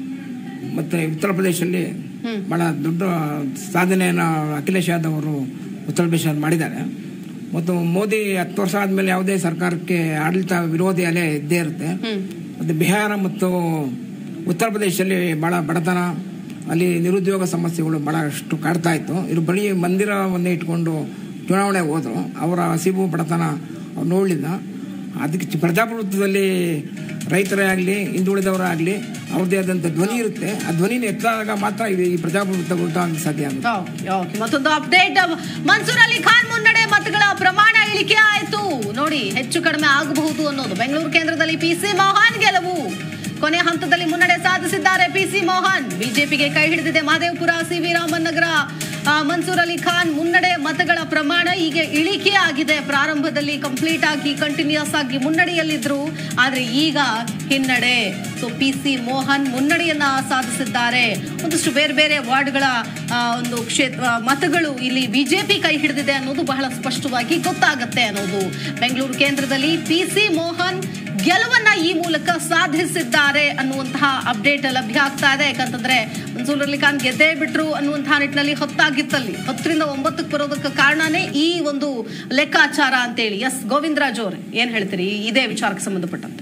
ಮತ್ತೆ ಉತ್ತರ ಪ್ರದೇಶದಲ್ಲಿ ಬಹಳ ದೊಡ್ಡ ಸಾಧನೆಯನ್ನು ಅಖಿಲೇಶ್ ಯಾದವ್ ಅವರು ಉತ್ತರ ಪ್ರದೇಶ ಮಾಡಿದ್ದಾರೆ ಮತ್ತು ಮೋದಿ ಹತ್ತು ವರ್ಷ ಆದ್ಮೇಲೆ ಯಾವುದೇ ಸರ್ಕಾರಕ್ಕೆ ಆಡಳಿತ ವಿರೋಧಿ ಅಲೆ ಇದ್ದೇ ಇರುತ್ತೆ ಮತ್ತೆ ಬಿಹಾರ ಮತ್ತು ಉತ್ತರ ಪ್ರದೇಶದಲ್ಲಿ ಬಹಳ ಬಡತನ ಅಲ್ಲಿ ನಿರುದ್ಯೋಗ ಸಮಸ್ಯೆಗಳು ಬಹಳಷ್ಟು ಕಾಡ್ತಾ ಇತ್ತು ಇವರು ಬರೀ ಮಂದಿರವನ್ನೇ ಇಟ್ಕೊಂಡು ಚುನಾವಣೆಗೆ ಹೋದ್ರು ಅವರ ಹಸಿವು ಬಡತನ ಅವ್ರು ನೋಡಲಿಲ್ಲ ಅದಕ್ಕೆ ಚ- ಪ್ರಜಾಪ್ರಭುತ್ವದಲ್ಲಿ ರೈತರೇ ಆಗಲಿ ಹಿಂದುಳಿದವರಾಗಲಿ ಅವ್ರದ್ದೇ ಆದಂಥ ಧ್ವನಿ ಇರುತ್ತೆ ಆ ಧ್ವನಿನ ಎತ್ತದಾಗ ಮಾತ್ರ ಇದು ಈ ಪ್ರಜಾಪ್ರಭುತ್ವ ಉಂಟಾಗಕ್ಕೆ ಸಾಧ್ಯ ಆಗುತ್ತೆ ಓಕೆ, ಓಕೆ. ಮತ್ತೊಂದು ಅಪ್ಡೇಟ್ ಮನ್ಸೂರ್ ಅಲಿ ಖಾನ್ ಮುನ್ನಡೆ ಮತಗಳ ಪ್ರಮಾಣ ಇಳಿಕೆ ಆಯಿತು ನೋಡಿ ಹೆಚ್ಚು ಕಡಿಮೆ ಆಗಬಹುದು ಅನ್ನೋದು ಬೆಂಗಳೂರು ಕೇಂದ್ರದಲ್ಲಿ ಪಿಸಿ ಮೋಹನ್ ಗೆಲುವು ಕೊನೆ ಹಂತದಲ್ಲಿ ಮುನ್ನಡೆ ಸಾಧಿಸಿದ್ದಾರೆ ಪಿಸಿ ಮೋಹನ್ ಬಿಜೆಪಿಗೆ ಕೈ ಹಿಡಿದಿದೆ ಮಹದೇವಪುರ ಸಿವಿ ರಾಮನ್ ನಗರ ಆ, ಮನ್ಸೂರ್ ಅಲಿ ಖಾನ್ ಮುನ್ನಡೆ ಮತಗಳ ಪ್ರಮಾಣ ಈಗ ಇಳಿಕೆ ಆಗಿದೆ ಪ್ರಾರಂಭದಲ್ಲಿ ಕಂಪ್ಲೀಟ್ ಆಗಿ ಕಂಟಿನ್ಯೂಸ್ ಆಗಿ ಮುನ್ನಡೆಯಲ್ಲಿದ್ರು ಆದ್ರೆ ಈಗ ಹಿನ್ನಡೆ ಸೊ ಪಿ ಸಿ ಮೋಹನ್ ಮುನ್ನಡೆಯನ್ನ ಸಾಧಿಸಿದ್ದಾರೆ ಒಂದಷ್ಟು ಬೇರೆ ಬೇರೆ ವಾರ್ಡ್ಗಳ ಆ, ಒಂದು ಕ್ಷೇತ್ರ ಮತಗಳು ಇಲ್ಲಿ ಬಿಜೆಪಿ ಕೈ ಹಿಡಿದಿದೆ ಅನ್ನೋದು ಬಹಳ ಸ್ಪಷ್ಟವಾಗಿ ಗೊತ್ತಾಗುತ್ತೆ ಅನ್ನೋದು ಬೆಂಗಳೂರು ಕೇಂದ್ರದಲ್ಲಿ ಪಿ ಸಿ ಮೋಹನ್ ಗೆಲುವನ್ನ ಈ ಮೂಲಕ ಸಾಧಿಸಿದ್ದಾರೆ ಅನ್ನುವಂತಹ ಅಪ್ಡೇಟ್ ಲಭ್ಯ ಆಗ್ತಾ ಇದೆ ಯಾಕಂತಂದ್ರೆ ಮನ್ಸೂರ್ ಅಲಿ ಖಾನ್ ಗೆದ್ದೇ ಬಿಟ್ರು ಅನ್ನುವಂತಹ ನಿಟ್ಟಿನಲ್ಲಿ ಹೊತ್ತಾಗಿತ್ತಲ್ಲಿ ಹತ್ತರಿಂದ ಒಂಬತ್ತಕ್ಕೆ ಬರೋದಕ್ಕೆ ಕಾರಣನೇ ಈ ಒಂದು ಲೆಕ್ಕಾಚಾರ ಅಂತೇಳಿ ಎಸ್ ಗೋವಿಂದರಾಜ್ ಅವ್ರೆ ಏನ್ ಹೇಳ್ತೀರಿ ಇದೇ ವಿಚಾರಕ್ಕೆ ಸಂಬಂಧಪಟ್ಟಂತೆ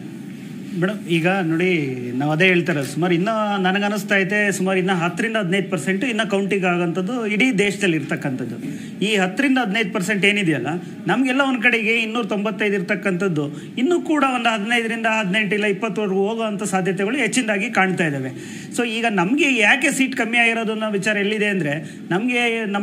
ಮೇಡಮ್ ಈಗ ನೋಡಿ ನಾವು ಅದೇ ಹೇಳ್ತಾರೆ ಸುಮಾರು ಇನ್ನೂ ನನಗನ್ನಿಸ್ತಾ ಐತೆ ಸುಮಾರು ಇನ್ನು ಹತ್ತರಿಂದ ಹದಿನೈದು ಪರ್ಸೆಂಟ್ ಇನ್ನು ಕೌಂಟಿಂಗ್ ಆಗೋಂಥದ್ದು ಇಡೀ ದೇಶದಲ್ಲಿ ಇರ್ತಕ್ಕಂಥದ್ದು ಈ ಹತ್ತರಿಂದ ಹದಿನೈದು ಪರ್ಸೆಂಟ್ ಏನಿದೆಯಲ್ಲ ನಮಗೆಲ್ಲ ಒಂದು ಕಡೆಗೆ ಇನ್ನೂರ ತೊಂಬತ್ತೈದು ಇರ್ತಕ್ಕಂಥದ್ದು ಇನ್ನೂ ಕೂಡ ಒಂದು ಹದಿನೈದರಿಂದ ಹದಿನೆಂಟು ಇಲ್ಲ ಇಪ್ಪತ್ತವರೆಗೂ ಹೋಗೋವಂಥ ಸಾಧ್ಯತೆಗಳು ಹೆಚ್ಚಿನದಾಗಿ ಕಾಣ್ತಾ ಇದ್ದಾವೆ ಸೊ ಈಗ ನಮಗೆ ಯಾಕೆ ಸೀಟ್ ಕಮ್ಮಿ ಆಗಿರೋದು ಅನ್ನೋ ವಿಚಾರ ಎಲ್ಲಿದೆ ಅಂದರೆ ನಮಗೆ ನಮ್ಮ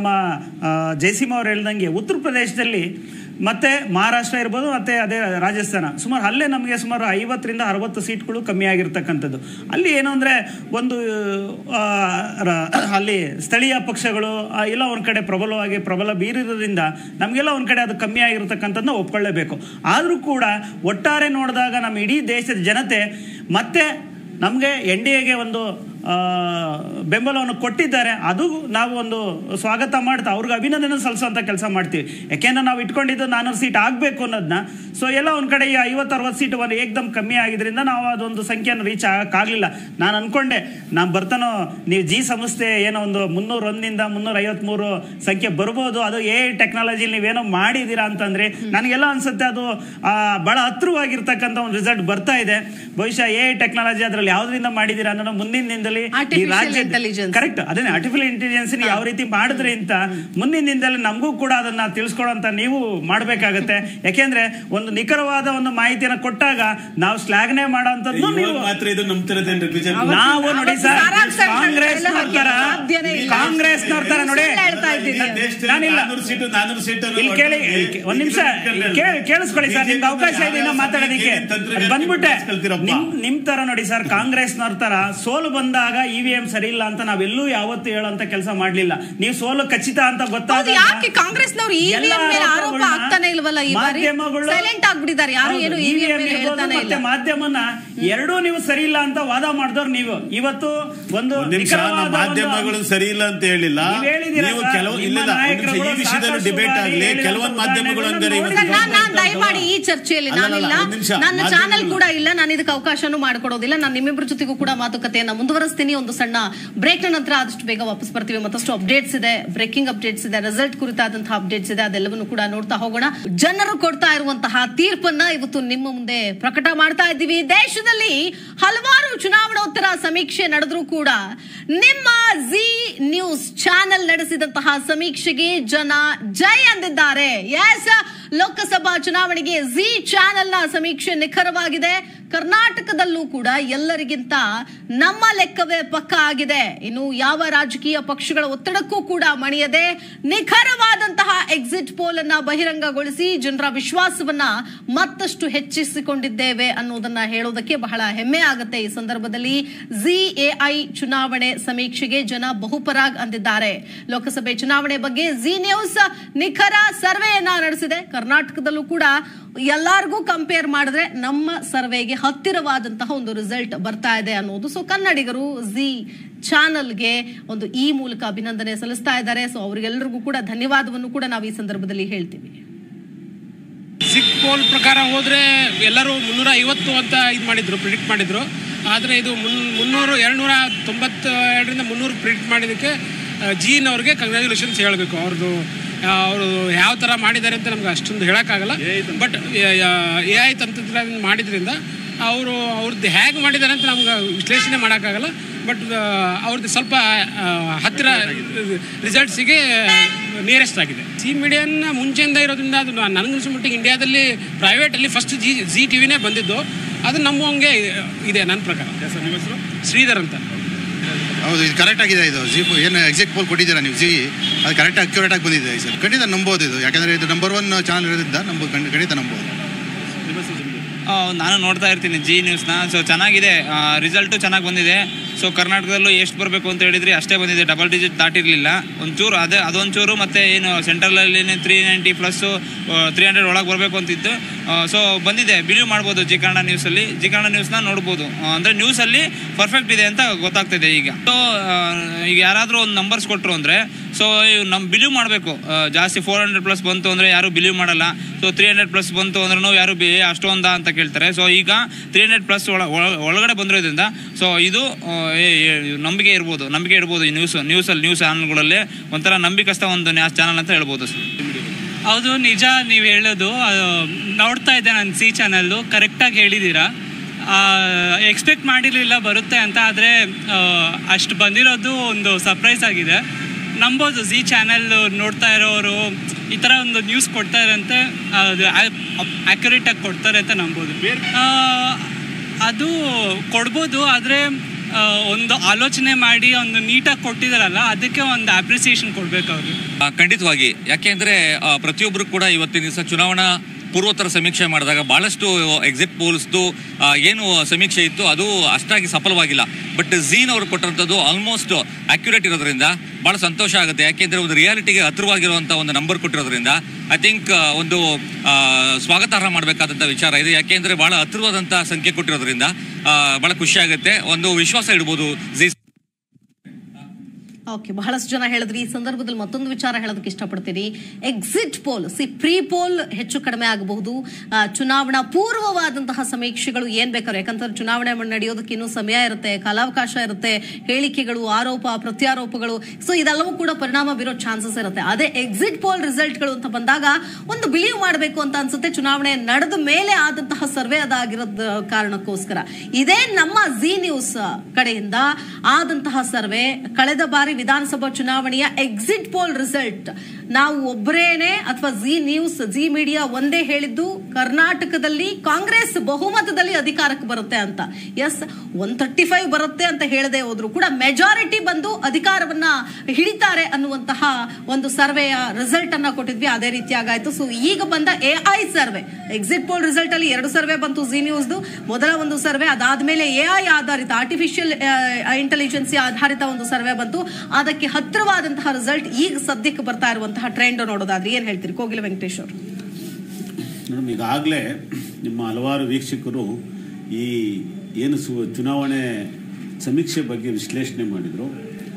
ಜಯಸಿಂಹ ಅವ್ರು ಹೇಳ್ದಂಗೆ ಉತ್ತರ ಪ್ರದೇಶದಲ್ಲಿ ಮತ್ತೆ ಮಹಾರಾಷ್ಟ್ರ ಇರ್ಬೋದು ಮತ್ತೆ ಅದೇ ರಾಜಸ್ಥಾನ ಸುಮಾರು ಅಲ್ಲೇ ನಮಗೆ ಸುಮಾರು ಐವತ್ತರಿಂದ ಅರವತ್ತು ಸೀಟ್ಗಳು ಕಮ್ಮಿ ಆಗಿರ್ತಕ್ಕಂಥದ್ದು ಅಲ್ಲಿ ಏನು ಅಂದರೆ ಒಂದು ಆ, ರ- ಅಲ್ಲಿ ಸ್ಥಳೀಯ ಪಕ್ಷಗಳು ಆ, ಎಲ್ಲ ಒಂದು ಕಡೆ ಪ್ರಬಲವಾಗಿ ಪ್ರಬಲ ಬೀರಿರೋದ್ರಿಂದ ನಮಗೆಲ್ಲ ಒಂದು ಕಡೆ ಅದು ಕಮ್ಮಿ ಆಗಿರ್ತಕ್ಕಂಥದ್ದನ್ನ ಒಪ್ಕೊಳ್ಳೇಬೇಕು ಆದರೂ ಕೂಡ ಒಟ್ಟಾರೆ ನೋಡಿದಾಗ ನಮ್ಮ ಇಡೀ ದೇಶದ ಜನತೆ ಮತ್ತೆ ನಮಗೆ ಎನ್ ಡಿ ಎಗೆ ಒಂದು ಆ, ಬೆಂಬಲವನ್ನು ಕೊಟ್ಟಿದ್ದಾರೆ ಅದು ನಾವು ಒಂದು ಸ್ವಾಗತ ಮಾಡ್ತಾ ಅವ್ರಿಗೆ ಅಭಿನಂದನೆ ಸಲ್ಲಿಸುವಂಥ ಕೆಲಸ ಮಾಡ್ತೀವಿ ಯಾಕೆಂದ್ರೆ ನಾವು ಇಟ್ಕೊಂಡಿದ್ದು ನಾನ್ನೂರು ಸೀಟ್ ಆಗಬೇಕು ಅನ್ನೋದನ್ನ ಸೊ ಎಲ್ಲ ಒಂದು ಕಡೆ ಈ ಐವತ್ತು ಅರವತ್ತು ಸೀಟ್ ಒಂದು ಏಕ್ದಮ್ ಕಮ್ಮಿ ಆಗಿದ್ರಿಂದ ನಾವು ಅದೊಂದು ಸಂಖ್ಯೆಯನ್ನು ರೀಚ್ ಆಗಕ್ಕಾಗಲಿಲ್ಲ ನಾನು ಅನ್ಕೊಂಡೆ ನಾನು ಬರ್ತಾನೋ ನೀವು ಜಿ ಸಂಸ್ಥೆ ಏನೋ ಒಂದು ಮುನ್ನೂರ ಒಂದಿಂದ ಮುನ್ನೂರ ಐವತ್ಮೂರು ಸಂಖ್ಯೆ ಬರ್ಬೋದು ಅದು ಎ ಟೆಕ್ನಾಲಜಿ ನೀವೇನೋ ಮಾಡಿದ್ದೀರಾ ಅಂತಂದ್ರೆ ನನಗೆಲ್ಲ ಅನ್ಸುತ್ತೆ ಅದು ಆ, ಬಹಳ ಹತ್ರವಾಗಿರ್ತಕ್ಕಂಥ ಒಂದು ರಿಸಲ್ಟ್ ಬರ್ತಾ ಇದೆ ಬಹುಶಃ ಎ ಟೆಕ್ನಾಲಜಿ ಅದರಲ್ಲಿ ಯಾವ್ದ್ರಿಂದ ಮಾಡಿದ್ದೀರಾ ಅನ್ನೋ ಮುಂದಿನ ದಿನದಲ್ಲಿ ಈ Artificial ರಾಜ್ಯ intelligence. ಕರೆಕ್ಟ್ ಅದನ್ನೇ ಆರ್ಟಿಫಿಷಿಯಲ್ ಇಂಟೆಲಿಜೆನ್ಸ್ ಯಾವ ರೀತಿ ಮಾಡಿದ್ರಿ ಅಂತ ಮುಂದಿನ ದಿನದಲ್ಲಿ ನಮಗೂ ಕೂಡ ಅದನ್ನ ತಿಳಿಸ್ಕೊಡೋಂತ ನೀವು ಮಾಡ್ಬೇಕಾಗತ್ತೆ ಯಾಕೆಂದ್ರೆ ಒಂದು ನಿಖರವಾದ ಒಂದು ಮಾಹಿತಿಯನ್ನ ಕೊಟ್ಟಾಗ ನಾವು ಶ್ಲಾಘನೆ ಮಾಡೋಂಥದ್ದು ಇವಾಗ ನೀವು ಮಾತ್ರ ಇದು ನಂಬ್ತಿರೋದೇನ್ರಿ ಬಿಜೆಪಿ ನಾವು ನೋಡಿ ಸರ್ ಸಾರಾಂಶ ಕಾಂಗ್ರೆಸ್ ಎಲ್ಲ ಸಾಧ್ಯನೇ ಇಲ್ಲ. ಕಾಂಗ್ರೆಸ್ ತರ ನೋಡಿ ಸುಳ್ಳು ಹೇಳ್ತಾ ಇದ್ದೀನಿ. ನಾನಿಲ್ಲ. ನಾನೂರು ಸೀಟು ನಾನೂರು ಸೀಟು ಇಲ್ಲಿ ಕೇಳಿ ಇಲ್ಲಿ ಒಂದ್ ನಿಮಿಷ ಕೇಳಿ- ಕೇಳಿಸ್ಕೊಳ್ಳಿ ಸರ್ ನಿಮ್ಗೆ ಅವಕಾಶ ಇದೆ ಇನ್ನ ಮಾತಾಡೋದಕ್ಕೆ ಅದ್ ಬಂದ್ಬಿಟ್ಟೆ ನಿಮ್ ನಿಮ್ ತರ ನೋಡಿ ಸರ್ ಕಾಂಗ್ರೆಸ್ನವ್ರ ತರ ಸೋಲು ಬಂದಾಗ ಇ ವಿ ಎಂ ಸರಿ ಇಲ್ಲ ಅಂತ ನಾವೆಲ್ಲೂ ಯಾವತ್ತೂ ಹೇಳೋಂತ ಕೆಲಸ ಮಾಡ್ಲಿಲ್ಲ ನೀವು ಸೋಲು ಖಚಿತ ಅಂತ ಹೌದು ಗೊತ್ತಾಗ ಯಾಕೆ ಕಾಂಗ್ರೆಸ್ನವರು ಇವಿಎಂ ಮೇಲೆ ಆರೋಪ ಆಗ್ತಾನೆ ಇಲ್ವಲ್ಲ ಈ ಬಾರಿ ಮಾಧ್ಯಮಗಳು ಸೈಲೆಂಟ್ ಆಗ್ಬಿಟ್ಟಿದ್ದಾರೆ ಯಾರು ಏನು ಹೌದು, ಇವಿಎಂ EVM ಮೇಲೆ ಇರ್ಬೋದು, ಹೇಳ್ತಾನೆ ಇಲ್ಲ ಮತ್ತೆ ಮಾಧ್ಯಮನ ಎರಡೂ ನೀವು ಸರಿ ಇಲ್ಲ ಅಂತ ವಾದ ಮಾಡಿದವ್ರು ನೀವು ಇವತ್ತು ಒಂದು ಒಂದ್ ನಿಮಿಷ ನಿಖರವಾದ ನಮ್ಮ ಒಂದು- ಮಾಧ್ಯಮಗಳು ಸರಿ ಇಲ್ಲ ಅಂತ ಹೇಳಿಲ್ಲ ನೀವ್ ಹೇಳಿದ್ದೀರಾ ನೀವು ಸರ್, ಕೆಲವು ನಿಮ್ಮ ಇಲ್ಲ ಒಂದ್ ನಿಮಿಷ ಈ ನಾಯಕರುಗಳು ವಿಷಯದಲ್ಲಿ ಸಾಕಷ್ಟು ಡಿಬೇಟ್ ಬಾರಿ ಆಗ್ಲಿ ಹೇಳಿರೋ ಕೆಲವೊಂದು ಮಾಧ್ಯಮಗಳು ಹಂಗಾರೆ ಉದಾಹರಣೆಗಳನ್ನ ಇವತ್ತು ನಾನ್ ನಾನ್ ದಯಮಾಡಿ ಈ ಚರ್ಚೆಯಲ್ಲಿ ಅಲ್ಲ, ನಾನಿಲ್ಲ ಅಲ್ಲ, ಒಂದ್ ನಿಮಿಷ. ನನ್ನ ಚಾನೆಲ್ ಮಾಧ್ಯಮಗಳು- ಕೂಡ ಇಲ್ಲ ನಾನು ಇದಕ್ಕೆ ಅವಕಾಶನೂ ಮಾಡ್ಕೊಡೋದಿಲ್ಲ ನಾನು ನಿಮ್ಮಿಬ್ಬರ ಜೊತೆಗೂ ಕೂಡ ಮಾತುಕತೆಯನ್ನ ಮುಂದುವರಿಸ್ತೀನಿ ಒಂದು ಸಣ್ಣ ಬ್ರೇಕ್ ನಂತರ ಆದಷ್ಟು ಬೇಗ ವಾಪಸ್ ಬರ್ತೀವಿ ಮತ್ತಷ್ಟು ಅಪ್ಡೇಟ್ಸ್ ಇದೆ ಬ್ರೇಕಿಂಗ್ ಅಪ್ಡೇಟ್ಸ್ ಇದೆ ರಿಸಲ್ಟ್ ಕುರಿತಾದಂತಹ ಅಪ್ಡೇಟ್ಸ್ ಇದೆ ಅದೆಲ್ಲವನ್ನು ಕೂಡ ನೋಡ್ತಾ ಹೋಗೋಣ ಜನರು ಕೊಡ್ತಾ ಇರುವಂತಹ ತೀರ್ಪನ್ನ ಇವತ್ತು ನಿಮ್ಮ ಮುಂದೆ ಪ್ರಕಟ ಮಾಡ್ತಾ ಇದ್ದೀವಿ ದೇಶದಲ್ಲಿ ಹಲವಾರು ಚುನಾವಣೋತ್ತರ ಸಮೀಕ್ಷೆ ನಡೆದ್ರೂ ಕೂಡ ನಿಮ್ಮ ಜಿ ನ್ಯೂಸ್ ಚಾನೆಲ್ ನಡೆಸಿದಂತಹ ಸಮೀಕ್ಷೆಗೆ ಜನ ಜೈ ಅಂದಿದ್ದಾರೆ ಎಸ್ ಲೋಕಸಭಾ ಚುನಾವಣೆಗೆ ಜಿ ಚಾನೆಲ್ನ ಸಮೀಕ್ಷೆ ನಿಖರವಾಗಿದೆ ಕರ್ನಾಟಕದಲ್ಲೂ ಕೂಡ ಎಲ್ಲರಿಗಿಂತ ನಮ್ಮ ಲೆಕ್ಕವೇ ಪಕ್ಕ ಆಗಿದೆ ಇನ್ನು ಯಾವ ರಾಜಕೀಯ ಪಕ್ಷಗಳ ಒತ್ತಡಕ್ಕೂ ಕೂಡ ಮಣಿಯದೆ ನಿಖರವಾದಂತಹ ಎಕ್ಸಿಟ್ ಪೋಲ್ ಅನ್ನ ಬಹಿರಂಗಗೊಳಿಸಿ ಜನರ ವಿಶ್ವಾಸವನ್ನ ಮತ್ತಷ್ಟು ಹೆಚ್ಚಿಸಿಕೊಂಡಿದ್ದೇವೆ ಅನ್ನೋದನ್ನ ಹೇಳೋದಕ್ಕೆ ಬಹಳ ಹೆಮ್ಮೆ ಆಗುತ್ತೆ ಈ ಸಂದರ್ಭದಲ್ಲಿ ಜಿಎಐ ಚುನಾವಣೆ ಸಮೀಕ್ಷೆಗೆ ಜನ ಬಹುಪರಾಗ್ ಅಂದಿದ್ದಾರೆ ಲೋಕಸಭೆ ಚುನಾವಣೆ ಬಗ್ಗೆ ಜಿ ನ್ಯೂಸ್ ನಿಖರ ಸರ್ವೆಯನ್ನ ನಡೆಸಿದೆ ಕರ್ನಾಟಕದಲ್ಲೂ ಕೂಡ ಎಲ್ಲಾರ್ಗೂ ಕಂಪೇರ್ ಮಾಡಿದ್ರೆ ನಮ್ಮ ಸರ್ವೆಗೆ ಹತ್ತಿರವಾದಂತಹ ಒಂದು ರಿಸಲ್ಟ್ ಬರ್ತಾ ಇದೆ ಅನ್ನೋದು ಸೊ ಕನ್ನಡಿಗರು ಜಿ ಚಾನಲ್ಗೆ ಒಂದು ಈ ಮೂಲಕ ಅಭಿನಂದನೆ ಸಲ್ಲಿಸ್ತಾ ಇದ್ದಾರೆ ಸೊ ಅವರಿಗೆಲ್ಲರಿಗೂ ಕೂಡ ಧನ್ಯವಾದವನ್ನು ಕೂಡ ನಾವು ಈ ಸಂದರ್ಭದಲ್ಲಿ ಹೇಳ್ತೀವಿ ಸಿಕ್ ಪೋಲ್ ಪ್ರಕಾರ ಹೋದ್ರೆ ಎಲ್ಲರೂ ಮುನ್ನೂರ ಐವತ್ತು ಅಂತ ಇದು ಮಾಡಿದ್ರು ಪ್ರಿಡಿಕ್ಟ್ ಮಾಡಿದ್ರು ಆದರೆ ಇದು ಮುನ್ ಮುನ್ನೂರು ಎರಡುನೂರ ತೊಂಬತ್ತೆರಡರಿಂದ ಮುನ್ನೂರು ಪ್ರಿಡಿಕ್ಟ್ ಮಾಡಿದ್ದಕ್ಕೆ ಜೀನ್ ಅವ್ರಿಗೆ ಕಂಗ್ರ್ಯಾಚುಲೇಷನ್ಸ್ ಹೇಳಬೇಕು ಅವ್ರದ್ದು ಅವರು ಯಾವ ಥರ ಮಾಡಿದ್ದಾರೆ ಅಂತ ನಮ್ಗೆ ಅಷ್ಟೊಂದು ಹೇಳೋಕ್ಕಾಗಲ್ಲ ಬಟ್ ಎ ಐ ತಂತ್ರಜ್ಞಾನ ಮಾಡಿದ್ರಿಂದ ಅವರು ಅವ್ರದ್ದು ಹೇಗೆ ಮಾಡಿದ್ದಾರೆ ಅಂತ ನಮ್ಗೆ ವಿಶ್ಲೇಷಣೆ ಮಾಡೋಕ್ಕಾಗಲ್ಲ ಬಟ್ ಅವ್ರದ್ದು ಸ್ವಲ್ಪ ಆ, ಹತ್ತಿರ ರಿಸಲ್ಟ್ಸಿಗೆ ನಿಯರೆಸ್ಟ್ ಆಗಿದೆ ಸಿ ಮೀಡಿಯನ್ನ ಮುಂಚೆಯಿಂದ ಇರೋದ್ರಿಂದ ಅದು ನನಗನ್ಸೋ ಮಟ್ಟಿಗೆ ಇಂಡಿಯಾದಲ್ಲಿ ಪ್ರೈವೇಟಲ್ಲಿ ಫಸ್ಟ್ ಜಿ ಜಿ ಟಿ ವಿನೇ ಬಂದಿದ್ದು ಅದು ನಂಬುವಂಗೆ ಇದೆ ನನ್ನ ಪ್ರಕಾರ ಶ್ರೀಧರ್ ಅಂತ ಹೌದು ಇದು ಕರೆಕ್ಟ್ ಆಗಿದೆ ಇದು ಜಿ ಏನು ಎಕ್ಸಿಟ್ ಪೋಲ್ ಕೊಟ್ಟಿದ್ದೀರಾ ನೀವು ಜಿ ಅದು ಕರೆಕ್ಟ್ ಅಕ್ಯುರೇಟ್ ಆಗಿ ಬಂದಿದೆ ಸರ್ ಖಂಡಿತ ನಂಬೋದು ಇದು ಯಾಕಂದರೆ ಇದು ನಂಬರ್ ಒನ್ ಚಾನಲ್ ಇರೋದ್ರಿಂದ ನಂಬ ಖಂಡಿತ ನಂಬೋದು ಆ, ನಾನು ನೋಡ್ತಾ ಇರ್ತೀನಿ ಜಿ ನ್ಯೂಸ್ನ ಸೊ ಚೆನ್ನಾಗಿದೆ ರಿಸಲ್ಟು ಚೆನ್ನಾಗಿ ಬಂದಿದೆ ಸೊ ಕರ್ನಾಟಕದಲ್ಲೂ ಎಷ್ಟು ಬರಬೇಕು ಅಂತ ಹೇಳಿದ್ರಿ ಅಷ್ಟೇ ಬಂದಿದೆ ಡಬಲ್ ಡಿಜಿಟ್ ದಾಟಿರಲಿಲ್ಲ ಒಂಚೂರು ಅದೇ ಅದೊಂಚೂರು ಮತ್ತು ಏನು ಸೆಂಟ್ರಲಲ್ಲಿ three ninety plus three hundred ಒಳಗೆ ಬರಬೇಕು ಅಂತಿತ್ತು ಸೊ ಬಂದಿದೆ ಬಿಲೀವ್ ಮಾಡ್ಬೋದು ಜಿ ಕನ್ನಡ ನ್ಯೂಸಲ್ಲಿ ಜಿ ಕನ್ನಡ ನ್ಯೂಸ್ನ ನೋಡ್ಬೋದು ಅಂದರೆ ನ್ಯೂಸಲ್ಲಿ ಪರ್ಫೆಕ್ಟ್ ಇದೆ ಅಂತ ಗೊತ್ತಾಗ್ತಿದೆ ಈಗ ಸೊ ಈಗ ಯಾರಾದರೂ ಒಂದು ನಂಬರ್ಸ್ ಕೊಟ್ಟರು ಅಂದರೆ ಸೊ ನಮ್ಮ ಬಿಲೀವ್ ಮಾಡಬೇಕು ಜಾಸ್ತಿ ಫೋರ್ ಹಂಡ್ರೆಡ್ ಪ್ಲಸ್ ಬಂತು ಅಂದರೆ ಯಾರು ಬಿಲೀವ್ ಮಾಡಲ್ಲ ಸೊ ತ್ರೀ ಹಂಡ್ರೆಡ್ ಪ್ಲಸ್ ಬಂತು ಅಂದ್ರೂ ಯಾರು ಬಿ ಅಷ್ಟೊಂದ ಅಂತ ಕೇಳ್ತಾರೆ ಸೊ ಈಗ ತ್ರೀ ಹಂಡ್ರೆಡ್ ಪ್ಲಸ್ ಒಳ ಒಳ- ಒಳಗಡೆ ಬಂದಿರೋದ್ರಿಂದ ಸೊ ಇದು ಆ, ಏ- ಏ- ನಂಬಿಕೆ ಇರ್ಬೋದು ನಂಬಿಕೆ ಇರ್ಬೋದು ಈ ನ್ಯೂಸ್ ನ್ಯೂಸಲ್ಲಿ ನ್ಯೂಸ್ ಚಾನಲ್ಗಳಲ್ಲಿ ಒಂಥರ ನಂಬಿಕಸ್ಥ ಒಂದು ನ್ಯೂಸ್ ಚಾನಲ್ ಅಂತ ಹೇಳ್ಬೋದು ಸರ್ ಹೌದು ನಿಜ ನೀವು ಹೇಳೋದು ಅದು ನೋಡ್ತಾ ಇದ್ದೆ ನಾನು ಸಿ ಚಾನಲ್ಲು ಕರೆಕ್ಟಾಗಿ ಹೇಳಿದ್ದೀರಾ ಎಕ್ಸ್ಪೆಕ್ಟ್ ಮಾಡಿರಲಿಲ್ಲ ಬರುತ್ತೆ ಅಂತ ಆದರೆ ಅಷ್ಟು ಬಂದಿರೋದು ಒಂದು ಸರ್ಪ್ರೈಸ್ ಆಗಿದೆ ನಂಬೋದು ಜಿ ಚಾನೆಲ್ ನೋಡ್ತಾ ಇರೋರು ಈ ಥರ ಒಂದು ನ್ಯೂಸ್ ಕೊಡ್ತಾರೆ ಅಂತ ಅದು ಆ್ಯಕ್ಯುರೇಟಾಗಿ ಕೊಡ್ತಾರೆ ಅಂತ ನಂಬೋದು ಆ, ಅದು ಕೊಡ್ಬೋದು ಆದರೆ ಒಂದು ಆಲೋಚನೆ ಮಾಡಿ ಒಂದು ನೀಟಾಗಿ ಕೊಟ್ಟಿದ್ದಾರಲ್ಲ ಅದಕ್ಕೆ ಒಂದು ಅಪ್ರಿಸಿಯೇಷನ್ ಕೊಡ್ಬೇಕು ಅವರು ಆ, ಖಂಡಿತವಾಗಿ ಯಾಕೆಂದ್ರೆ ಆ, ಪ್ರತಿಯೊಬ್ಬರು ಕೂಡ ಇವತ್ತಿನ ದಿವಸ ಚುನಾವಣಾ ಪೂರ್ವೋತ್ತರ ಸಮೀಕ್ಷೆ ಮಾಡಿದಾಗ ಬಹಳಷ್ಟು ಎಕ್ಸಿಟ್ ಪೋಲ್ಸ್ದು ಏನು ಸಮೀಕ್ಷೆ ಇತ್ತು ಅದು ಅಷ್ಟಾಗಿ ಸಫಲವಾಗಿಲ್ಲ ಬಟ್ ಝೀನ್ ಅವರು ಕೊಟ್ಟಂಥದ್ದು ಆಲ್ಮೋಸ್ಟ್ ಅಕ್ಯುರೇಟ್ ಇರೋದ್ರಿಂದ ಬಹಳ ಸಂತೋಷ ಆಗುತ್ತೆ ಯಾಕೆಂದ್ರೆ ಒಂದು ರಿಯಾಲಿಟಿಗೆ ಹತ್ತಿರವಾಗಿರುವಂಥ ಒಂದು ನಂಬರ್ ಕೊಟ್ಟಿರೋದ್ರಿಂದ ಐ ಥಿಂಕ್ ಒಂದು ಆ, ಸ್ವಾಗತಾರ್ಹ ಮಾಡಬೇಕಾದಂಥ ವಿಚಾರ ಇದೆ ಯಾಕೆಂದ್ರೆ ಬಹಳ ಹತ್ತಿರವಾದಂಥ ಸಂಖ್ಯೆ ಕೊಟ್ಟಿರೋದ್ರಿಂದ ಆ, ಬಹಳ ಖುಷಿ ಆಗುತ್ತೆ ಒಂದು ವಿಶ್ವಾಸ ಇಡ್ಬೋದು ಝೀ ಓಕೆ ಬಹಳಷ್ಟು ಜನ ಹೇಳಿದ್ರಿ ಈ ಸಂದರ್ಭದಲ್ಲಿ ಮತ್ತೊಂದು ವಿಚಾರ ಹೇಳೋದಕ್ಕೆ ಇಷ್ಟಪಡ್ತೀನಿ ಎಕ್ಸಿಟ್ ಪೋಲ್ ಸಿ ಪ್ರೀ ಪೋಲ್ ಹೆಚ್ಚು ಕಡಿಮೆ ಆಗಬಹುದು ಆ, ಚುನಾವಣಾ ಪೂರ್ವವಾದಂತಹ ಸಮೀಕ್ಷೆಗಳು ಏನ್ ಬೇಕಾದ್ರೆ ಯಾಕಂತಂದ್ರೆ ಚುನಾವಣೆ ನಡೆಯೋದಕ್ಕೆ ಇನ್ನೂ ಸಮಯ ಇರುತ್ತೆ ಕಾಲಾವಕಾಶ ಇರುತ್ತೆ ಹೇಳಿಕೆಗಳು ಆರೋಪ ಪ್ರತ್ಯಾರೋಪಗಳು ಸೊ ಇದೆಲ್ಲವೂ ಕೂಡ ಪರಿಣಾಮ ಬೀರೋ ಚಾನ್ಸಸ್ ಇರುತ್ತೆ ಅದೇ ಎಕ್ಸಿಟ್ ಪೋಲ್ ರಿಸಲ್ಟ್ಗಳು ಅಂತ ಬಂದಾಗ ಒಂದು ಬಿಲೀವ್ ಮಾಡಬೇಕು ಅಂತ ಅನ್ಸುತ್ತೆ ಚುನಾವಣೆ ನಡೆದ ಮೇಲೆ ಆದಂತಹ ಸರ್ವೆ ಅದಾಗಿರೋದ ಕಾರಣಕ್ಕೋಸ್ಕರ ಇದೇ ನಮ್ಮ ಜಿ ನ್ಯೂಸ್ ಕಡೆಯಿಂದ ಆದಂತಹ ಸರ್ವೆ ಕಳೆದ ಬಾರಿ ವಿಧಾನಸಭಾ ಚುನಾವಣೆಯ ಎಕ್ಸಿಟ್ ಪೋಲ್ ರಿಸಲ್ಟ್ ನಾವು ಒಬ್ಬರೇನೆ ಅಥವಾ ಜಿ ನ್ಯೂಸ್ ಜಿ ಮೀಡಿಯಾ ಒಂದೇ ಹೇಳಿದ್ದು ಕರ್ನಾಟಕದಲ್ಲಿ ಕಾಂಗ್ರೆಸ್ ಬಹುಮತದಲ್ಲಿ ಅಧಿಕಾರಕ್ಕೆ ಬರುತ್ತೆ ಅಂತ ಎಸ್ ಒನ್ ತರ್ಟಿ ಫೈವ್ ಬರುತ್ತೆ ಅಂತ ಹೇಳದೆ ಹೋದ್ರು ಕೂಡ ಮೆಜಾರಿಟಿ ಬಂದು ಅಧಿಕಾರವನ್ನ ಹಿಡಿತಾರೆ ಅನ್ನುವಂತಹ ಒಂದು ಸರ್ವೆಯ ರಿಸಲ್ಟ್ ಅನ್ನ ಕೊಟ್ಟಿದ್ವಿ ಅದೇ ರೀತಿಯಾಗಾಯ್ತು ಸೊ ಈಗ ಬಂದ A I survey exit poll result ಅಲ್ಲಿ ಎರಡು ಸರ್ವೆ ಬಂತು ಜಿ ನ್ಯೂಸ್ದು ಮೊದಲ ಒಂದು ಸರ್ವೆ ಅದಾದ್ಮೇಲೆ ಎ ಐ ಆಧಾರಿತ ಆರ್ಟಿಫಿಷಿಯಲ್ ಇಂಟೆಲಿಜೆನ್ಸಿ ಆಧಾರಿತ ಒಂದು ಸರ್ವೆ ಬಂತು ಅದಕ್ಕೆ ಹತ್ತಿರವಾದಂತಹ ರಿಸಲ್ಟ್ ಈಗ ಸದ್ಯಕ್ಕೆ ಬರ್ತಾ ಇರುವಂತಹ ಟ್ರೆಂಡ್ ನೋಡೋದಾದ್ರೆ ಏನ್ ಹೇಳ್ತೀರಿ ಕೋಗಿಲ ವೆಂಕಟೇಶ್ ಅವರು ಮೇಡಮ್ ಈಗಾಗಲೇ ನಿಮ್ಮ ಹಲವಾರು ವೀಕ್ಷಕರು ಈ ಏನು ಸು ಚುನಾವಣೆ ಸಮೀಕ್ಷೆ ಬಗ್ಗೆ ವಿಶ್ಲೇಷಣೆ ಮಾಡಿದರು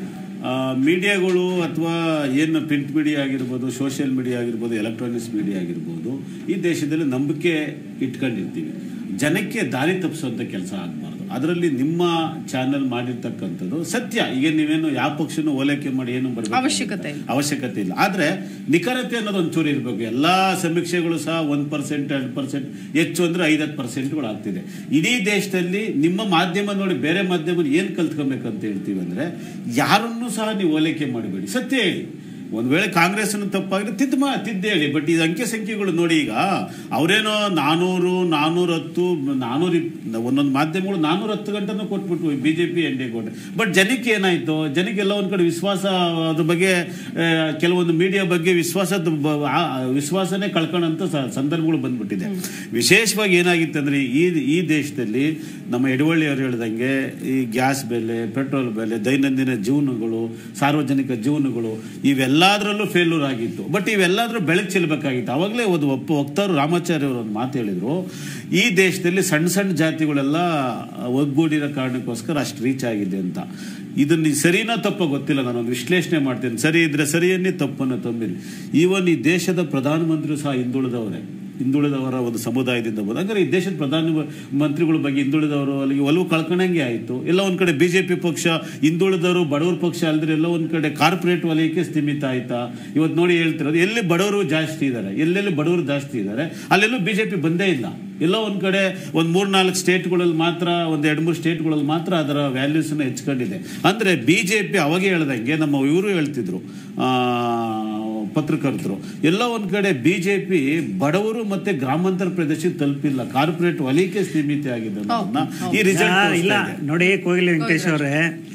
ಮೀಡಿಯಾಗಳು ಅಥವಾ ಏನು ಪ್ರಿಂಟ್ ಮೀಡಿಯಾ ಆಗಿರ್ಬೋದು ಸೋಷಿಯಲ್ ಮೀಡಿಯಾ ಆಗಿರ್ಬೋದು ಎಲೆಕ್ಟ್ರಾನಿಕ್ಸ್ ಮೀಡಿಯಾ ಆಗಿರ್ಬೋದು ಈ ದೇಶದಲ್ಲಿ ನಂಬಿಕೆ ಇಟ್ಕೊಂಡಿರ್ತೀವಿ ಜನಕ್ಕೆ ದಾರಿ ತಪ್ಪಿಸುವಂಥ ಕೆಲಸ ಆಗಬಾರ್ದು ಅದರಲ್ಲಿ ನಿಮ್ಮ ಚಾನೆಲ್ ಮಾಡಿರ್ತಕ್ಕಂಥದ್ದು ಸತ್ಯ ಈಗ ನೀವೇನು ಯಾವ ಪಕ್ಷನೂ ಓಲೈಕೆ ಮಾಡಿ ಏನು ಬರಬೇಕು ಅವಶ್ಯಕತೆ ಇಲ್ಲ. ಅವಶ್ಯಕತೆ ಇಲ್ಲ ಆದರೆ ನಿಖರತೆ ಅನ್ನೋದು ಒಂಚೂರು ಇರಬೇಕು ಎಲ್ಲ ಸಮೀಕ್ಷೆಗಳು ಸಹ ಒಂದು ಪರ್ಸೆಂಟ್ ಎರಡು ಪರ್ಸೆಂಟ್ ಹೆಚ್ಚು ಅಂದರೆ ಐದತ್ತು ಪರ್ಸೆಂಟ್ಗಳು ಆಗ್ತಿದೆ ಇಡೀ ದೇಶದಲ್ಲಿ ನಿಮ್ಮ ಮಾಧ್ಯಮ ನೋಡಿ ಬೇರೆ ಮಾಧ್ಯಮ ಏನು ಕಲ್ತ್ಕೊಬೇಕಂತ ಹೇಳ್ತೀವಿ ಅಂದರೆ ಯಾರನ್ನೂ ಸಹ ನೀವು ಓಲೈಕೆ ಮಾಡಬೇಡಿ ಸತ್ಯ ಹೇಳಿ ಒಂದು ವೇಳೆ ಕಾಂಗ್ರೆಸ್ ತಪ್ಪಾಗಿದ್ರೆ ತಿದ್ದು ಮಾ ತಿದ್ದು ಹೇಳಿ ಬಟ್ ಇದು ಅಂಕೆ ಸಂಖ್ಯೆಗಳು ನೋಡಿ ಈಗ ಅವರೇನೋ ನಾನೂರು ನಾನೂರ ಹತ್ತು ನಾನೂರ ಒಂದೊಂದು ಮಾಧ್ಯಮಗಳು ನಾನೂರ ಹತ್ತು ಗಂಟೆನೂ ಕೊಟ್ಬಿಟ್ವು B J P N D ಕೊಟ್ಟೆ ಬಟ್ ಜನಕ್ಕೆ ಏನಾಯ್ತು ಜನಕ್ಕೆಲ್ಲ ಒಂದ್ ಕಡೆ ವಿಶ್ವಾಸ ಅದ್ರ ಬಗ್ಗೆ ಆ, ಕೆಲವೊಂದು ಮೀಡಿಯಾ ಬಗ್ಗೆ ವಿಶ್ವಾಸದ ಬ- ಆ- ಆ ವಿಶ್ವಾಸನೇ ಕಳ್ಕೊಳ್ಳೋಂಥ ಸ- ಸಂದರ್ಭಗಳು ಬಂದ್ಬಿಟ್ಟಿದೆ ವಿಶೇಷವಾಗಿ ಏನಾಗಿತ್ತು ಅಂದ್ರೆ ಈ ಈ ದೇಶದಲ್ಲಿ ನಮ್ಮ ಯಡವಳ್ಳಿ ಅವರು ಹೇಳ್ದಂಗೆ ಈ ಗ್ಯಾಸ್ ಬೆಲೆ ಪೆಟ್ರೋಲ್ ಬೆಲೆ ದೈನಂದಿನ ಜೀವನಗಳು ಸಾರ್ವಜನಿಕ ಜೀವನಗಳು ಇವೆಲ್ಲದರಲ್ಲೂ ಫೇಲ್ಯೂರ್ ಆಗಿತ್ತು ಬಟ್ ಇವೆಲ್ಲದರೂ ಬೆಳಕು ಚೆಲ್ಲಬೇಕಾಗಿತ್ತು ಅವಾಗಲೇ ಒಂದು ಒಪ್ಪ ವಕ್ತಾರು ರಾಮಾಚಾರ್ಯ ಅವರು ಒಂದು ಮಾತು ಹೇಳಿದ್ರು ಈ ದೇಶದಲ್ಲಿ ಸಣ್ಣ ಸಣ್ಣ ಜಾತಿಗಳೆಲ್ಲ ಒಗ್ಗೂಡಿರೋ ಕಾರಣಕ್ಕೋಸ್ಕರ ಅಷ್ಟು ರೀಚ್ ಆಗಿದೆ ಅಂತ ಇದನ್ನ ಸರಿನೋ ತಪ್ಪೋ ಗೊತ್ತಿಲ್ಲ ನಾನು ಒಂದು ವಿಶ್ಲೇಷಣೆ ಮಾಡ್ತೇನೆ ಸರಿ ಇದ್ರೆ ಸರಿಯನ್ನೇ ತಪ್ಪನ್ನು ತಂಬಿರಿ ಈವನ್ ಈ ದೇಶದ ಪ್ರಧಾನಮಂತ್ರಿ ಸಹ ಹಿಂದುಳಿದವರೇ ಹಿಂದುಳಿದವರ ಒಂದು ಸಮುದಾಯದಿಂದ ಬಂದು ಹಂಗಾರೆ ಈ ದೇಶದ ಪ್ರಧಾನ ಮಂತ್ರಿಗಳ ಬಗ್ಗೆ ಹಿಂದುಳಿದವರು ಅಲ್ಲಿಗೆ ಒಲವು ಕಳ್ಕೊಂಡಂಗೆ ಆಯಿತು ಎಲ್ಲ ಒಂದು ಕಡೆ ಬಿ ಜೆ ಪಿ ಪಕ್ಷ ಹಿಂದುಳಿದವರು ಬಡವರ ಪಕ್ಷ ಅಲ್ಲದ್ರೆ ಎಲ್ಲ ಒಂದು ಕಡೆ ಕಾರ್ಪೊರೇಟ್ ವಲಯಕ್ಕೆ ಸ್ಥಿಮಿತ ಆಯ್ತಾ ಇವತ್ತು ನೋಡಿ ಹೇಳ್ತಿರೋದು ಎಲ್ಲಿ ಬಡವರು ಜಾಸ್ತಿ ಇದ್ದಾರೆ ಎಲ್ಲೆಲ್ಲಿ ಬಡವರು ಜಾಸ್ತಿ ಇದ್ದಾರೆ ಅಲ್ಲೆಲ್ಲೂ ಬಿ ಜೆ ಪಿ ಬಂದೇ ಇಲ್ಲ ಎಲ್ಲೋ ಒಂದು ಕಡೆ ಒಂದು ಮೂರ್ನಾಲ್ಕು ಸ್ಟೇಟ್ಗಳಲ್ಲಿ ಮಾತ್ರ ಒಂದು ಎರಡು ಮೂರು ಸ್ಟೇಟ್ಗಳಲ್ಲಿ ಮಾತ್ರ ಅದರ ವ್ಯಾಲ್ಯೂಸನ್ನು ಹೆಚ್ಕೊಂಡಿದೆ ಅಂದರೆ ಬಿ ಜೆ ಪಿ ಅವಾಗೆ ಹೇಳ್ದಂಗೆ ನಮ್ಮ ಇವರು ಹೇಳ್ತಿದ್ರು ಆ, ಪತ್ರಕರ್ತರು ಎಲ್ಲ ಒಂದು ಕಡೆ ಬಿ ಜೆ ಪಿ ಬಡವರು ಮತ್ತೆ ಗ್ರಾಮಾಂತರ ಪ್ರದೇಶಕ್ಕೆ ತಲುಪಿಲ್ಲ ಕಾರ್ಪೊರೇಟ್ ವಲಯಕ್ಕೆ ಸೀಮಿತ ಆಗಿದೆ ಅನ್ನೋದನ್ನ ಈ ರಿಸಲ್ಟ್ ಯಾ- ಇಲ್ಲ ನೋಡಿ ಕೋಗಿಲೆ ವೆಂಕಟೇಶ್ ಅವರೇ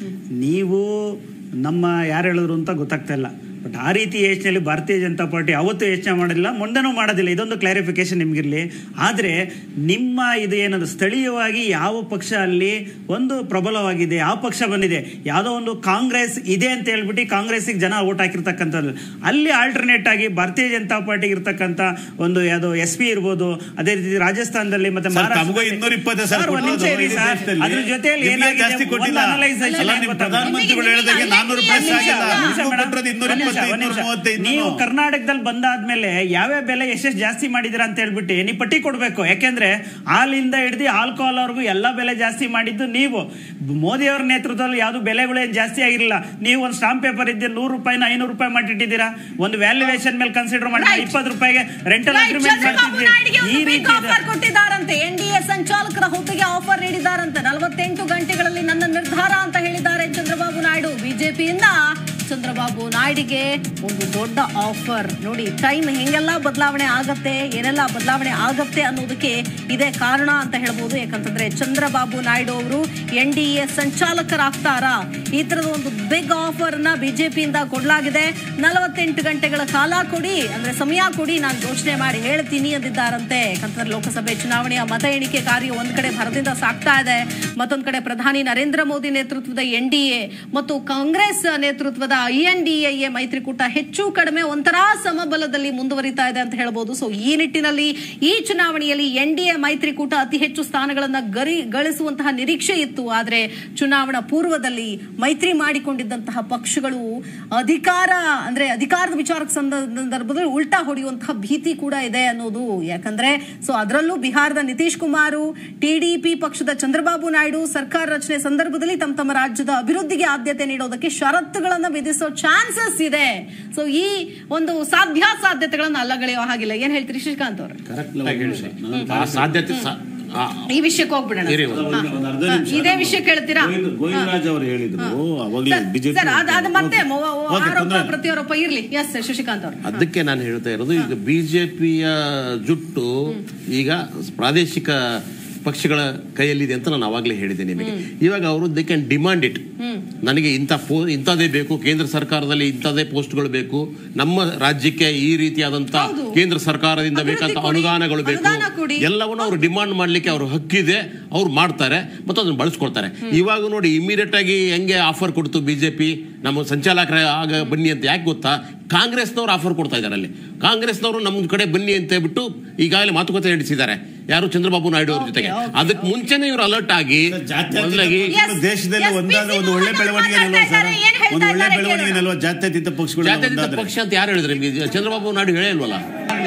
ನೀವು ನಮ್ಮ ಯಾರು ಹೇಳಿದ್ರು ಅಂತ ಗೊತ್ತಾಗ್ತಾ ಇಲ್ಲ ಬಟ್ ಆ ರೀತಿ ಯೋಚನೆಯಲ್ಲಿ ಭಾರತೀಯ ಜನತಾ ಪಾರ್ಟಿ ಅವತ್ತು ಯೋಚನೆ ಮಾಡಿಲ್ಲ ಮುಂದೆನೂ ಮಾಡೋದಿಲ್ಲ ಇದೊಂದು ಕ್ಲಾರಿಫಿಕೇಶನ್ ನಿಮ್ಗಿರ್ಲಿ ಆದರೆ ನಿಮ್ಮ ಇದು ಏನದು ಸ್ಥಳೀಯವಾಗಿ ಯಾವ ಪಕ್ಷ ಅಲ್ಲಿ ಒಂದು ಪ್ರಬಲವಾಗಿದೆ ಯಾವ ಪಕ್ಷ ಬಂದಿದೆ ಯಾವುದೋ ಒಂದು ಕಾಂಗ್ರೆಸ್ ಇದೆ ಅಂತ ಹೇಳ್ಬಿಟ್ಟು ಕಾಂಗ್ರೆಸ್ಸಿಗೆ ಜನ ಓಟ್ ಹಾಕಿರ್ತಕ್ಕಂಥದ್ದು ಅಲ್ಲಿ ಆಲ್ಟರ್ನೇಟ್ ಆಗಿ ಭಾರತೀಯ ಜನತಾ ಪಾರ್ಟಿಗೆ ಇರ್ತಕ್ಕಂಥ ಒಂದು ಯಾವುದೋ ಎಸ್ ಪಿ ಇರ್ಬೋದು ಅದೇ ರೀತಿ ರಾಜಸ್ಥಾನದಲ್ಲಿ ಮತ್ತೆ ಸರ್, ತಮಗೂ ಮಹಾರಾಷ್ಟ್ರದಲ್ಲಿ- ಇನ್ನೂರ ಇಪ್ಪತ್ತು ಸರ್, ಒಂದ್ ನಿಮಿಷ ಇರಿ ಸರ್. ಅದ್ರ ಜೊತೆಯಲ್ಲಿ ನಿಮ್ಗೆ ಏನಾಗಿದೆ ಜಾಸ್ತಿ ಒಂದು ಕೊಟ್ಟಿಲ್ಲ analyzation ಅಲ್ಲ, ಏನ್ ನಿಮ್ ಗೊತ್ತಾ? ಪ್ರಧಾನಮಂತ್ರಿಗಳು ಹೇಳ್ದಂಗೆ ನಾನ್ನೂರು ಪ್ಲಸ್ ಆಗಿಲ್ಲ ಒಂದ್ ನಿಮಿಷ ನಿಮ್ಗೂ ಮೇಡಮ್, ಕೊಟ್ಟಿರೋದು ಇನ್ನೂರ ಒಂದ್ ನಿಮಿಷ, ಇಪ್ಪತ್ತು ಒಂದ್ ಇನ್ನೂರ ನಿಮಿಷ. ಮೂವತ್ತೈದು ನೀವು ಕರ್ನಾಟಕದಲ್ಲಿ ಬಂದಾದ್ಮೇಲೆ ಯಾವ್ಯಾವ ಬೆಲೆ ಎಷ್ಟೆಷ್ಟು ಜಾಸ್ತಿ ಮಾಡಿದಿರ ಅಂತ ಹೇಳ್ಬಿಟ್ಟು ನೀವು ಪಟ್ಟಿ ಕೊಡ್ಬೇಕು ಯಾಕೆಂದ್ರೆ ಹಾಲಿಂದ ಹಿಡಿದು ಆಲ್ಕೋಹಾಲ್ ವರ್ಗು ಎಲ್ಲ ಬೆಲೆ ಜಾಸ್ತಿ ಮಾಡಿದ್ದು ನೀವು ಮೋದಿ ಅವರ ನೇತೃತ್ವದಲ್ಲಿ ಯಾವ್ದು ಬೆಲೆಗಳೇನು ಜಾಸ್ತಿ ಆಗಿರಲಿಲ್ಲ ನೀವು ಒಂದು ಸ್ಟಾಂಪ್ ಪೇಪರ್ ಇದ್ದ ನೂರು ರೂಪಾಯಿನ ಐನೂರು ರೂಪಾಯಿ ಮಾಡಿಟ್ಟಿದ್ದೀರಾ ಒಂದು ವ್ಯಾಲ್ಯೂಯೇಷನ್ ಮೇಲೆ ಕನ್ಸಿಡರ್ ಮಾಡಿ ಇಪ್ಪತ್ತು ರೂಪಾಯಿಗೆ ರೆಂಟಲ್ ಅಗ್ರಿಮೆಂಟ್ ಮಾಡ್ತಿದ್ವಿ ಈ ರೀತಿ ಇದೆ ಆಫರ್ ಕೊಟ್ಟಿದ್ದಾರಂತೆ ಎನ್ ಡಿ ಎ ಸಂಚಾಲಕರ ಹುದ್ದೆಗೆ ಆಫರ್ ನೀಡಿದ್ದಾರಂತೆ ನಲವತ್ತೆಂಟು ಗಂಟೆಗಳಲ್ಲಿ ನನ್ನ ನಿರ್ಧಾರ ಅಂತ ಹೇಳಿದ್ದಾರೆ ಚಂದ್ರಬಾಬು ನಾಯ್ಡು ಬಿಜೆಪಿಯಿಂದ ಚಂದ್ರಬಾಬು ನಾಯ್ಡಿಗೆ ಒಂದು ದೊಡ್ಡ ಆಫರ್ ನೋಡಿ ಟೈಮ್ ಹೆಂಗೆಲ್ಲ ಬದಲಾವಣೆ ಆಗತ್ತೆ ಏನೆಲ್ಲ ಬದಲಾವಣೆ ಆಗತ್ತೆ ಅನ್ನೋದಕ್ಕೆ ಇದೇ ಕಾರಣ ಅಂತ ಹೇಳ್ಬೋದು ಯಾಕಂತಂದ್ರೆ ಚಂದ್ರಬಾಬು ನಾಯ್ಡು ಅವರು ಎನ್ ಡಿ ಎ ಸಂಚಾಲಕರಾಗ್ತಾರಾ ಈ ತರದ ಒಂದು ಬಿಗ್ ಆಫರ್ ನ ಬಿಜೆಪಿಯಿಂದ ಕೊಡಲಾಗಿದೆ ನಲವತ್ತೆಂಟು ಗಂಟೆಗಳ ಕಾಲ ಕೊಡಿ ಅಂದ್ರೆ ಸಮಯ ಕೊಡಿ ನಾನು ಯೋಚನೆ ಮಾಡಿ ಹೇಳ್ತೀನಿ ಅಂದಿದ್ದಾರಂತೆ ಯಾಕಂತಂದ್ರೆ ಲೋಕಸಭೆ ಚುನಾವಣೆಯ ಮತ ಎಣಿಕೆ ಕಾರ್ಯ ಒಂದ್ ಕಡೆ ಭರದಿಂದ ಸಾಗ್ತಾ ಇದೆ ಮತ್ತೊಂದ್ ಕಡೆ ಪ್ರಧಾನಿ ನರೇಂದ್ರ ಮೋದಿ ನೇತೃತ್ವದ ಎನ್ ಡಿ ಎ ಮತ್ತು ಕಾಂಗ್ರೆಸ್ ನೇತೃತ್ವದ ಇ ಎನ್ ಡಿ ಎ ಮೈತ್ರಿಕೂಟ ಹೆಚ್ಚು ಕಡಿಮೆ ಒಂಥರ ಸಮಬಲದಲ್ಲಿ ಮುಂದುವರಿತಾ ಇದೆ ಅಂತ ಹೇಳ್ಬೋದು ಸೊ ಈ ನಿಟ್ಟಿನಲ್ಲಿ ಈ ಚುನಾವಣೆಯಲ್ಲಿ ಎನ್ ಡಿ ಎ ಮೈತ್ರಿಕೂಟ ಅತಿ ಹೆಚ್ಚು ಸ್ಥಾನಗಳನ್ನ ಗರಿ ಗಳಿಸುವಂತಹ ನಿರೀಕ್ಷೆ ಇತ್ತು ಆದ್ರೆ ಚುನಾವಣಾ ಪೂರ್ವದಲ್ಲಿ ಮೈತ್ರಿ ಮಾಡಿಕೊಂಡಿದ್ದಂತಹ ಪಕ್ಷಗಳು ಅಧಿಕಾರ ಅಂದ್ರೆ ಅಧಿಕಾರದ ವಿಚಾರಕ್ಕೆ ಸಂದ- ಸಂದರ್ಭದಲ್ಲಿ ಉಲ್ಟಾ ಹೊಡೆಯುವಂತಹ ಭೀತಿ ಕೂಡ ಇದೆ ಅನ್ನೋದು ಯಾಕಂದ್ರೆ ಸೊ ಅದರಲ್ಲೂ ಬಿಹಾರದ ನಿತೀಶ್ ಕುಮಾರ್ ಟಿಡಿಪಿ ಪಕ್ಷದ ಚಂದ್ರಬಾಬು ನಾಯ್ಡು ಸರ್ಕಾರ ರಚನೆ ಸಂದರ್ಭದಲ್ಲಿ ತಮ್ಮ ತಮ್ಮ ರಾಜ್ಯದ ಅಭಿವೃದ್ಧಿಗೆ ಆದ್ಯತೆ ನೀಡೋದಕ್ಕೆ ಷರತ್ತುಗಳನ್ನ ವಿಧಿಸೋ ಚಾನ್ಸಸ್ ಇದೆ ಸೊ ಈ ಒಂದು ಸಾಧ್ಯಾಸಾಧ್ಯತೆಗಳನ್ನ ಅಲ್ಲಗಳೆಯೋ ಹಾಗಿಲ್ಲ ಏನ್ ಹೇಳ್ತೀರಿ ಶ್ರೀಕಾಂತ್ ಅವರು ಕರೆಕ್ಟ್ ಆ ಸಾಧ್ಯತೆ ಸಾ- ಆ- ಈ ವಿಷಯಕ್ಕೆ ಹೋಗ್ಬಿಡೋಣ ಇರಿ, ಹಾ. ಒಂದು ಅರ್ಧ ಹಾ, ನಿಮಿಷ. ಇದೇ ವಿಷಯ ಕೇಳ್ತೀರಾ ಗೋವಿಂದರಾಜ್ ಅವರು ಹೇಳಿದ್ರು ಅವಾಗಲೇ ಬಿಜೆಪಿ ಸರ್ ಅದು ಅದು ಮತ್ತೆ ಮೊ- ಓಕೆ, ಆರೋಪ ತೊಂದ್ರೆ ಇಲ್ಲ. ಪ್ರತ್ಯಾರೋಪ ಇರ್ಲಿ ಎಸ್ ಶಶಿಕಾಂತ್ ಅವರು ಅದಕ್ಕೆ ನಾನು ಹೇಳ್ತಾ ಇರೋದು ಈಗ ಬಿಜೆಪಿಯ ಜುಟ್ಟು ಈಗ ಪ್ರಾದೇಶಿಕ ಪಕ್ಷಗಳ ಕೈಯಲ್ಲಿದೆ ಅಂತ ನಾನು ಅವಾಗಲೇ ಹೇಳಿದೆ ನಿಮಗೆ ಇವಾಗ ಅವರು ದೇ ಕ್ಯಾನ್ ಡಿಮಾಂಡ್ ಇಟ್ ನನಗೆ ಇಂಥ ಪೋ ಇಂಥದ್ದೇ ಬೇಕು ಕೇಂದ್ರ ಸರ್ಕಾರದಲ್ಲಿ ಇಂಥದ್ದೇ ಪೋಸ್ಟ್ಗಳು ಬೇಕು ನಮ್ಮ ರಾಜ್ಯಕ್ಕೆ ಈ ರೀತಿಯಾದಂತ ಕೇಂದ್ರ ಸರ್ಕಾರದಿಂದ ಬೇಕಂತ ಅನುದಾನಗಳು ಬೇಕು ಅನುದಾನ ಕೊಡಿ. ಎಲ್ಲವನ್ನು ಅವರು ಡಿಮಾಂಡ್ ಮಾಡ್ಲಿಕ್ಕೆ ಅವ್ರ ಹಕ್ಕಿದೆ ಅವ್ರು ಮಾಡ್ತಾರೆ ಮತ್ತು ಅದನ್ನು ಬಳಸ್ಕೊಳ್ತಾರೆ ಇವಾಗ ನೋಡಿ ಇಮಿಡಿಯೇಟ್ ಆಗಿ ಹೆಂಗೆ ಆಫರ್ ಕೊಡ್ತು ಬಿಜೆಪಿ ನಮ್ಮ ಸಂಚಾಲಕರ ಆಗ ಬನ್ನಿ ಅಂತ ಯಾಕೆ ಗೊತ್ತಾ ಕಾಂಗ್ರೆಸ್ನವ್ರು ಆಫರ್ ಕೊಡ್ತಾ ಇದ್ದಾರೆ ಅಲ್ಲಿ ಕಾಂಗ್ರೆಸ್ನವರು ನಮ್ಮ ಕಡೆ ಬನ್ನಿ ಅಂತ ಹೇಳ್ಬಿಟ್ಟು ಈಗಾಗಲೇ ಮಾತುಕತೆ ನಡೆಸಿದ್ದಾರೆ ಯಾರು ಚಂದ್ರಬಾಬು ನಾಯ್ಡು ಅವ್ರ ಜೊತೆಗೆ ಅದಕ್ಕೆ ಮುಂಚೆನೆ ಇವರು ಅಲರ್ಟ್ ಆಗಿ ಮೊದಲಾಗಿ ದೇಶದಲ್ಲಿ ಒಂದಾದ ಒಂದು ಒಳ್ಳೆ ಬೆಳವಣಿಗೆ ಅಲ್ವಾ ಸರ್ ಒಂದು ಒಳ್ಳೆ ಬೆಳವಣಿಗೆ ಅಲ್ವಾ ಜಾತ್ಯತೀತ ಪಕ್ಷಗಳು ಜಾತ್ಯತೀತ ಒಂದಾದ್ರೆ. ಪಕ್ಷ ಅಂತ ಯಾರು ಹೇಳಿದ್ರೆ ನಿಮ್ಗೆ ಚಂದ್ರಬಾಬು ನಾಯ್ಡು ಹೇಳೇ ಇಲ್ವಲ್ಲ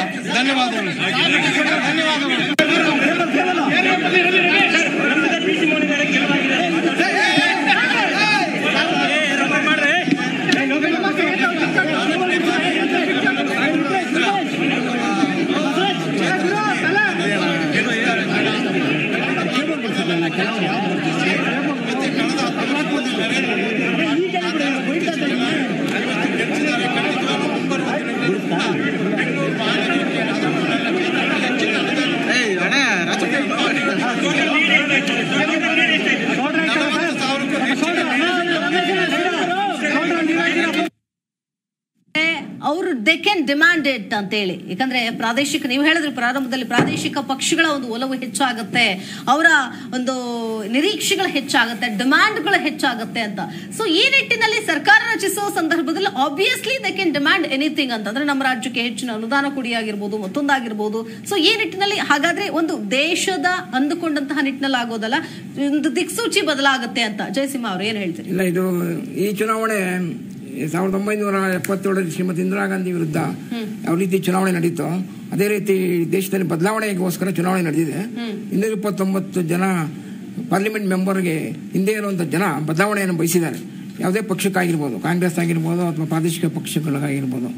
ಅವರು ದೆ ಕ್ಯಾನ್ ಡಿಮ್ಯಾಂಡ್ ಇಟ್ ಅಂತ ಹೇಳಿ ಯಾಕಂದ್ರೆ ಪ್ರಾದೇಶಿಕ ನೀವು ಹೇಳಿದ್ರಿ ಪ್ರಾರಂಭದಲ್ಲಿ ಪ್ರಾದೇಶಿಕ ಪಕ್ಷಗಳ ಒಂದು ಒಲವು ಹೆಚ್ಚಾಗುತ್ತೆ ಅವರ ಒಂದು ನಿರೀಕ್ಷೆಗಳು ಹೆಚ್ಚಾಗುತ್ತೆ ಡಿಮ್ಯಾಂಡ್ಗಳು ಹೆಚ್ಚಾಗುತ್ತೆ ಅಂತ ಸೊ ಈ ನಿಟ್ಟಿನಲ್ಲಿ ಸರ್ಕಾರ ರಚಿಸುವ ಸಂದರ್ಭದಲ್ಲಿ obviously they can demand anything ಅಂತಂದ್ರೆ ನಮ್ಮ ರಾಜ್ಯಕ್ಕೆ ಹೆಚ್ಚಿನ ಅನುದಾನ ಕೊಡಿ ಆಗಿರ್ಬೋದು ಮತ್ತೊಂದಾಗಿರ್ಬೋದು ಸೊ ಈ ನಿಟ್ಟಿನಲ್ಲಿ ಹಾಗಾದ್ರೆ ಒಂದು ದೇಶದ ಅಂದುಕೊಂಡಂತಹ ನಿಟ್ಟಿನಲ್ಲಿ ಆಗೋದಲ್ಲ ಒಂದು ದಿಕ್ಸೂಚಿ ಬದಲಾಗುತ್ತೆ ಅಂತ ಜಯಸಿಂಹ ಅವ್ರು ಏನ್ ಹೇಳ್ತೀರಿ ಇಲ್ಲ ಇದು ಈ ಚುನಾವಣೆ ಸಾವಿರದ ಒಂಬೈನೂರ ಎಪ್ಪತ್ತೇಳರಲ್ಲಿ ಶ್ರೀಮತಿ ಇಂದಿರಾ ಗಾಂಧಿ ವಿರುದ್ಧ ಯಾವ ರೀತಿ ಚುನಾವಣೆ ನಡೀತೋ ಅದೇ ರೀತಿ ದೇಶದಲ್ಲಿ ಬದಲಾವಣೆಗೋಸ್ಕರ ಚುನಾವಣೆ ನಡೆದಿದೆ ಇನ್ನೂರ ಇಪ್ಪತ್ತೊಂಬತ್ತು ಜನ ಪಾರ್ಲಿಮೆಂಟ್ ಮೆಂಬರ್ಗೆ ಹಿಂದೆ ಇರುವಂಥ ಜನ ಬದಲಾವಣೆಯನ್ನು ಬಯಸಿದ್ದಾರೆ ಯಾವುದೇ ಪಕ್ಷಕ್ಕಾಗಿರ್ಬೋದು ಕಾಂಗ್ರೆಸ್ ಆಗಿರ್ಬೋದು ಅಥವಾ ಪ್ರಾದೇಶಿಕ ಪಕ್ಷಗಳಿಗಾಗಿರ್ಬೋದು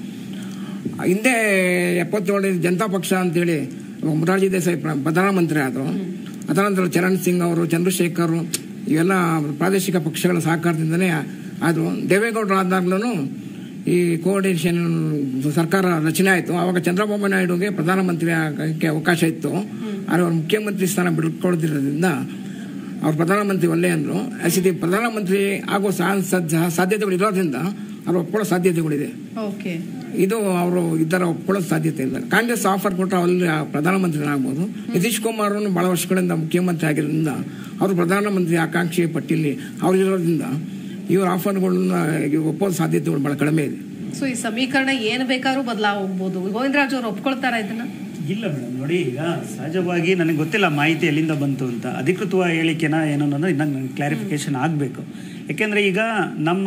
ಹಿಂದೆ ಎಪ್ಪತ್ತೇಳರಲ್ಲಿ ಜನತಾ ಪಕ್ಷ ಅಂತೇಳಿ ಮೊರಾರ್ಜಿ ದೇಸಾಯಿ ಪ್ರ- ಪ್ರಧಾನಮಂತ್ರಿ ಆದರು ಅದನಂತರ ಚರಣ್ ಸಿಂಗ್ ಅವರು ಚಂದ್ರಶೇಖರ್ ಇವೆಲ್ಲ ಪ್ರಾದೇಶಿಕ ಪಕ್ಷಗಳ ಸಹಕಾರದಿಂದನೇ ಆದರು ದೇವೇಗೌಡರು ಆದಾಗ್ಲೂ ಈ ಕೋಆರ್ಡಿನೇಷನ್ ಸರ್ಕಾರ ರಚನೆ ಆಯಿತು ಆವಾಗ ಚಂದ್ರಬಾಬು ನಾಯ್ಡುಗೆ ಪ್ರಧಾನಮಂತ್ರಿ ಆಗಕ್ಕೆ ಅವಕಾಶ ಇತ್ತು ಆದರೆ ಅವ್ರು ಮುಖ್ಯಮಂತ್ರಿ ಸ್ಥಾನ ಬಿಡ್ಕೊಳ್ಳೋದಿರೋದ್ರಿಂದ ಅವ್ರು ಪ್ರಧಾನಮಂತ್ರಿ ಒಳ್ಳೆ ಅಂದರು ಆ್ಯಕ್ಚುಲಿ ಪ್ರಧಾನಮಂತ್ರಿ ಆಗೋ ಸಾ- ಸಾ- ಸಾಧ್ಯತೆಗಳು ಇರೋದ್ರಿಂದ ಅವ್ರು ಒಪ್ಕೊಳ್ಳೋ ಸಾಧ್ಯತೆಗಳಿದೆ ಓಕೆ ಇದು ಅವರು ಇದ್ದರ ಒಪ್ಕೊಳ್ಳೋ ಸಾಧ್ಯತೆ ಇಲ್ಲ ಕಾಂಗ್ರೆಸ್ ಆಫರ್ ಕೊಟ್ಟರೆ ಅಲ್ಲಿ ಆ ಪ್ರಧಾನಮಂತ್ರಿನಾಗ್ಬೋದು ನಿತೀಶ್ ಕುಮಾರ್ ಅವರು ಬಹಳ ವರ್ಷಗಳಿಂದ ಮುಖ್ಯಮಂತ್ರಿ ಆಗಿರೋದ್ರಿಂದ ಅವರು ಪ್ರಧಾನಮಂತ್ರಿ ಆಕಾಂಕ್ಷಿ ಪಟ್ಟಿಯಲ್ಲಿ ಅವ್ರು ಇರೋದ್ರಿಂದ ಇವ್ರ ಆಫರ್ಗಳನ್ನ ಒಪ್ಪೋ ಸಾಧ್ಯತೆಗಳು ಬಹಳ ಕಡಿಮೆ ಇದೆ ಸೊ ಈ ಸಮೀಕರಣ ಏನು ಬೇಕಾದ್ರೂ ಬದಲಾಗಬಹುದು ಗೋವಿಂದರಾಜ್ ಅವರು ಒಪ್ಕೊಳ್ತಾರ ಇದನ್ನ ಇಲ್ಲ ಮೇಡಮ್ ನೋಡಿ ಈಗ ಸಹಜವಾಗಿ ನನಗೆ ಗೊತ್ತಿಲ್ಲ ಮಾಹಿತಿ ಎಲ್ಲಿಂದ ಬಂತು ಅಂತ ಅಧಿಕೃತವಾದ ಹೇಳಿಕೆನ ಏನು ಅನ್ನೋದು ಇನ್ನೂ ನನಗೆ ಕ್ಲಾರಿಫಿಕೇಶನ್ ಆಗಬೇಕು ಯಾಕೆಂದರೆ ಈಗ ನಮ್ಮ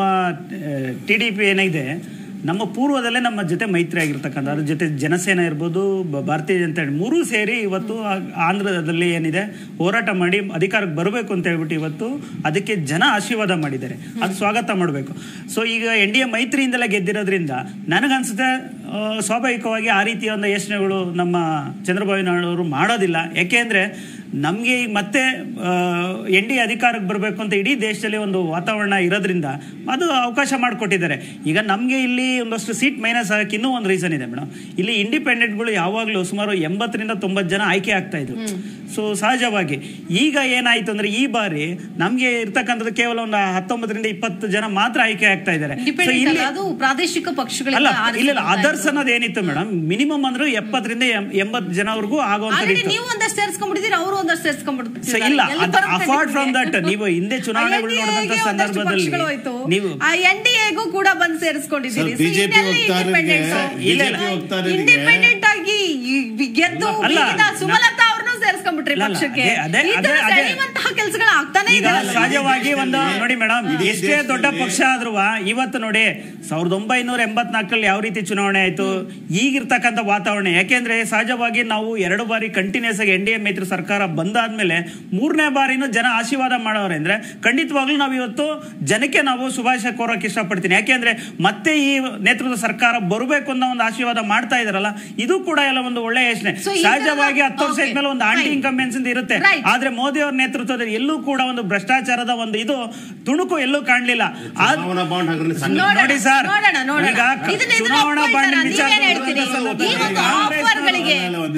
ಟಿ ಡಿ ಪಿ ಏನಿದೆ ನಮ್ಮ ಪೂರ್ವದಲ್ಲೇ ನಮ್ಮ ಜೊತೆ ಮೈತ್ರಿ ಆಗಿರ್ತಕ್ಕಂಥ ಅದ್ರ ಜೊತೆ ಜನಸೇನಾ ಇರ್ಬೋದು ಬ- ಭಾರತೀಯ ಜನತಾ ಪಾರ್ಟಿ ಮೂರೂ ಸೇರಿ ಇವತ್ತು ಆ- ಆಂಧ್ರದಲ್ಲಿ ಏನಿದೆ ಹೋರಾಟ ಮಾಡಿ ಅಧಿಕಾರಕ್ಕೆ ಬರಬೇಕು ಅಂತ ಹೇಳ್ಬಿಟ್ಟು ಇವತ್ತು ಅದಕ್ಕೆ ಜನ ಆಶೀರ್ವಾದ ಮಾಡಿದ್ದಾರೆ ಅದು ಸ್ವಾಗತ ಮಾಡಬೇಕು ಸೊ ಈಗ ಎನ್ ಡಿ ಎ ಮೈತ್ರಿಯಿಂದಲೇ ಗೆದ್ದಿರೋದ್ರಿಂದ ನನಗನ್ಸುತ್ತೆ ಆ, ಸ್ವಾಭಾವಿಕವಾಗಿ ಆ ರೀತಿಯ ಒಂದು ಯೋಚನೆಗಳು ನಮ್ಮ ಚಂದ್ರಬಾಬು ನಾಯ್ಡು ಅವರು ಮಾಡೋದಿಲ್ಲ ಯಾಕೆಂದ್ರೆ ನಮಗೆ ಈಗ ಮತ್ತೆ ಎನ್ ಡಿ ಅಧಿಕಾರಕ್ಕೆ ಬರಬೇಕು ಅಂತ ಇಡೀ ದೇಶದಲ್ಲಿ ಒಂದು ವಾತಾವರಣ ಇರೋದ್ರಿಂದ ಅದು ಅವಕಾಶ ಮಾಡಿಕೊಟ್ಟಿದ್ದಾರೆ ಈಗ ನಮಗೆ ಇಲ್ಲಿ ಒಂದಷ್ಟು ಸೀಟ್ ಮೈನಸ್ ಆಗಕ್ಕೆ ಇನ್ನೂ ಒಂದು ರೀಸನ್ ಇದೆ ಮೇಡಮ್ ಇಲ್ಲಿ ಇಂಡಿಪೆಂಡೆಂಟ್ಗಳು ಯಾವಾಗಲೂ ಸುಮಾರು ಎಂಬತ್ತರಿಂದ ತೊಂಬತ್ತು ಜನ ಆಯ್ಕೆ ಆಗ್ತಾ ಇದ್ರು ಸೊ ಸಹಜವಾಗಿ ಈಗ ಏನಾಯ್ತು ಅಂದ್ರೆ ಈ ಬಾರಿ ನಮಗೆ ಇರ್ತಕ್ಕಂಥದ್ದು ಕೇವಲ ಒಂದು ಹತ್ತೊಂಬತ್ತರಿಂದ ಇಪ್ಪತ್ತು ಜನ ಮಾತ್ರ ಆಯ್ಕೆ ಆಗ್ತಾ ಇದ್ದಾರೆ ಸೊ ಡಿಪೆಂಡೆಂಟ್ ಇಲ್ಲಿ ಅಲ್ಲ ಅದು ಪ್ರಾದೇಶಿಕ ಅಲ್ಲ ಪಕ್ಷಗಳಿಂದ ಇಲ್ಲ ಆರಿಸಿ ಇಲ್ಲ ಬರ್ತಾ ಅದರ್ಸ್ ಅನ್ನೋದು ಏನಿತ್ತು ಮೇಡಮ್ ಮಿನಿಮಮ್ ಅಂದ್ರೆ ಎಪ್ಪತ್ತರಿಂದ ಎಂ- ಎಂಬತ್ತು ಜನವರೆಗೂ ಆಗುವಂತ ಆಲ್ರೆಡಿ ನೀವು ಒಂದಷ್ಟು ಸೇರಿಸ್ಕೊಂಡ್ಬಿಟ್ಟಿದ್ದೀರಿ ಅವರು ಒಂದಷ್ಟು ಸೊ ಸೇರಿಸ್ಕೊಂಡ್ಬಿಡ್ತೀರಿ ಇಲ್ಲ ಅಪಾರ್ಟ್ ಫ್ರಮ್ ದಟ್ ನೀವು ಹಿಂದೆ ಚುನಾವಣೆಗಳು ನೋಡಿದಂತ ಸಂದರ್ಭದಲ್ಲಿ ನೀವು ಆ ಎನ್ ಡಿ ಎಗೂ ಕೂಡ ಬಂದು ಸೇರಿಸ್ಕೊಂಡಿದ್ದೀರಿ ಸರ್, BJP ವಕ್ತಾರರಿಗೆ- BJP ವಕ್ತಾರರಿಗೆ- ಇಂಡಿಪೆಂಡೆಂಟ್ ಆಗಿ ಈ ಗೆದ್ದು ಅಲ್ಲ, ಬೀಗಿದ ಸುಮಲತಾ ಅವ್ರನ್ನೂ ಸೇರಿಸ್ಕೊಂಡ್ಬಿಟ್ರಿ ಇಲ್ಲ, ಅಲ್ಲ, ಪಕ್ಷಕ್ಕೆ ಅದೇ- ಅದೇ- ಈ ತರ ಅದೇ- ಸೆಳೆಯುವಂತಹ ಕೆಲಸಗಳು ಆಗ್ತಾನೆ ಈಗ ಇದೆ ಸಹಜವಾಗಿ ಒಂದು ನೋಡಿ ಮೇಡಮ್ ಎಷ್ಟೇ ದೊಡ್ಡ ಪಕ್ಷ ಆದ್ರೂ ಇವತ್ತು ನೋಡಿ ಸಾವಿರದ ಒಂಬೈನೂರ ಎಂಬತ್ನಾಲ್ಕರಲ್ಲಿ ಯಾವ ರೀತಿ ಚುನಾವಣೆ ಆಯ್ತು ಈಗಿರ್ತಕ್ಕಂಥ ವಾತಾವರಣ ಯಾಕೆಂದ್ರೆ ಸಹಜವಾಗಿ ನಾವು ಎರಡು ಬಾರಿ ಕಂಟಿನ್ಯೂಸ್ ಆಗಿ ಎನ್ ಡಿ ಎ ಮೈತ್ರಿ ಸರ್ಕಾರ ಬಂದಾದ್ಮೇಲೆ ಮೂರನೇ ಬಾರಿನೂ ಜನ ಆಶೀರ್ವಾದ ಮಾಡೋರೆ ಅಂದ್ರೆ ಖಂಡಿತವಾಗ್ಲೂ ನಾವು ಇವತ್ತು ಜನಕ್ಕೆ ನಾವು ಶುಭಾಶಯ ಕೋರಕ್ಕೆ ಇಷ್ಟಪಡ್ತೀನಿ ಯಾಕೆಂದ್ರೆ ಮತ್ತೆ ಈ ನೇತೃತ್ವದ ಸರ್ಕಾರ ಬರಬೇಕು ಅನ್ನೋ ಒಂದು ಆಶೀರ್ವಾದ ಮಾಡ್ತಾ ಇದಾರಲ್ಲ ಇದು ಕೂಡ ಎಲ್ಲ ಒಂದು ಒಳ್ಳೆ ಯೋಚನೆ So, ಈ ತರ- ಸಹಜವಾಗಿ ಹತ್ತು ವರ್ಷ Okay. ಮೇಲೆ ಒಂದು ಆಂಟಿ Right. ಇನ್ಕಂಬೆನ್ಸ್ ಇರುತ್ತೆ Right. ಆದ್ರೆ ಮೋದಿ ಅವ್ರ ನೇತೃತ್ವದಲ್ಲಿ ಎಲ್ಲೂ ಕೂಡ ಒಂದು ಭ್ರಷ್ಟಾಚಾರದ ಒಂದು ಇದು ತುಣುಕು ಎಲ್ಲೂ ಕಾಣಲಿಲ್ಲ ಆದ್- ಚುನಾವಣಾ ಬಾಂಡ್ ಹಗರಣ ಸಂಘ ನೋಡೋಣ, ನೋಡಿ ಸರ್ ನೋಡೋಣ, ನೋಡೋಣ. ಈಗ ಕ- ಇದನ್ನ ಇದನ್ನ ಚುನಾವಣಾ ಒಪ್ಕೊಳ್ತಾರಾ? ಬಾಂಡ್ ವಿಚಾರ ನೀವೇನ್ ಹೇಳ್ತೀರಿ? ಈ ಒಂದು ಆಫರ್ಗಳಿಗೆ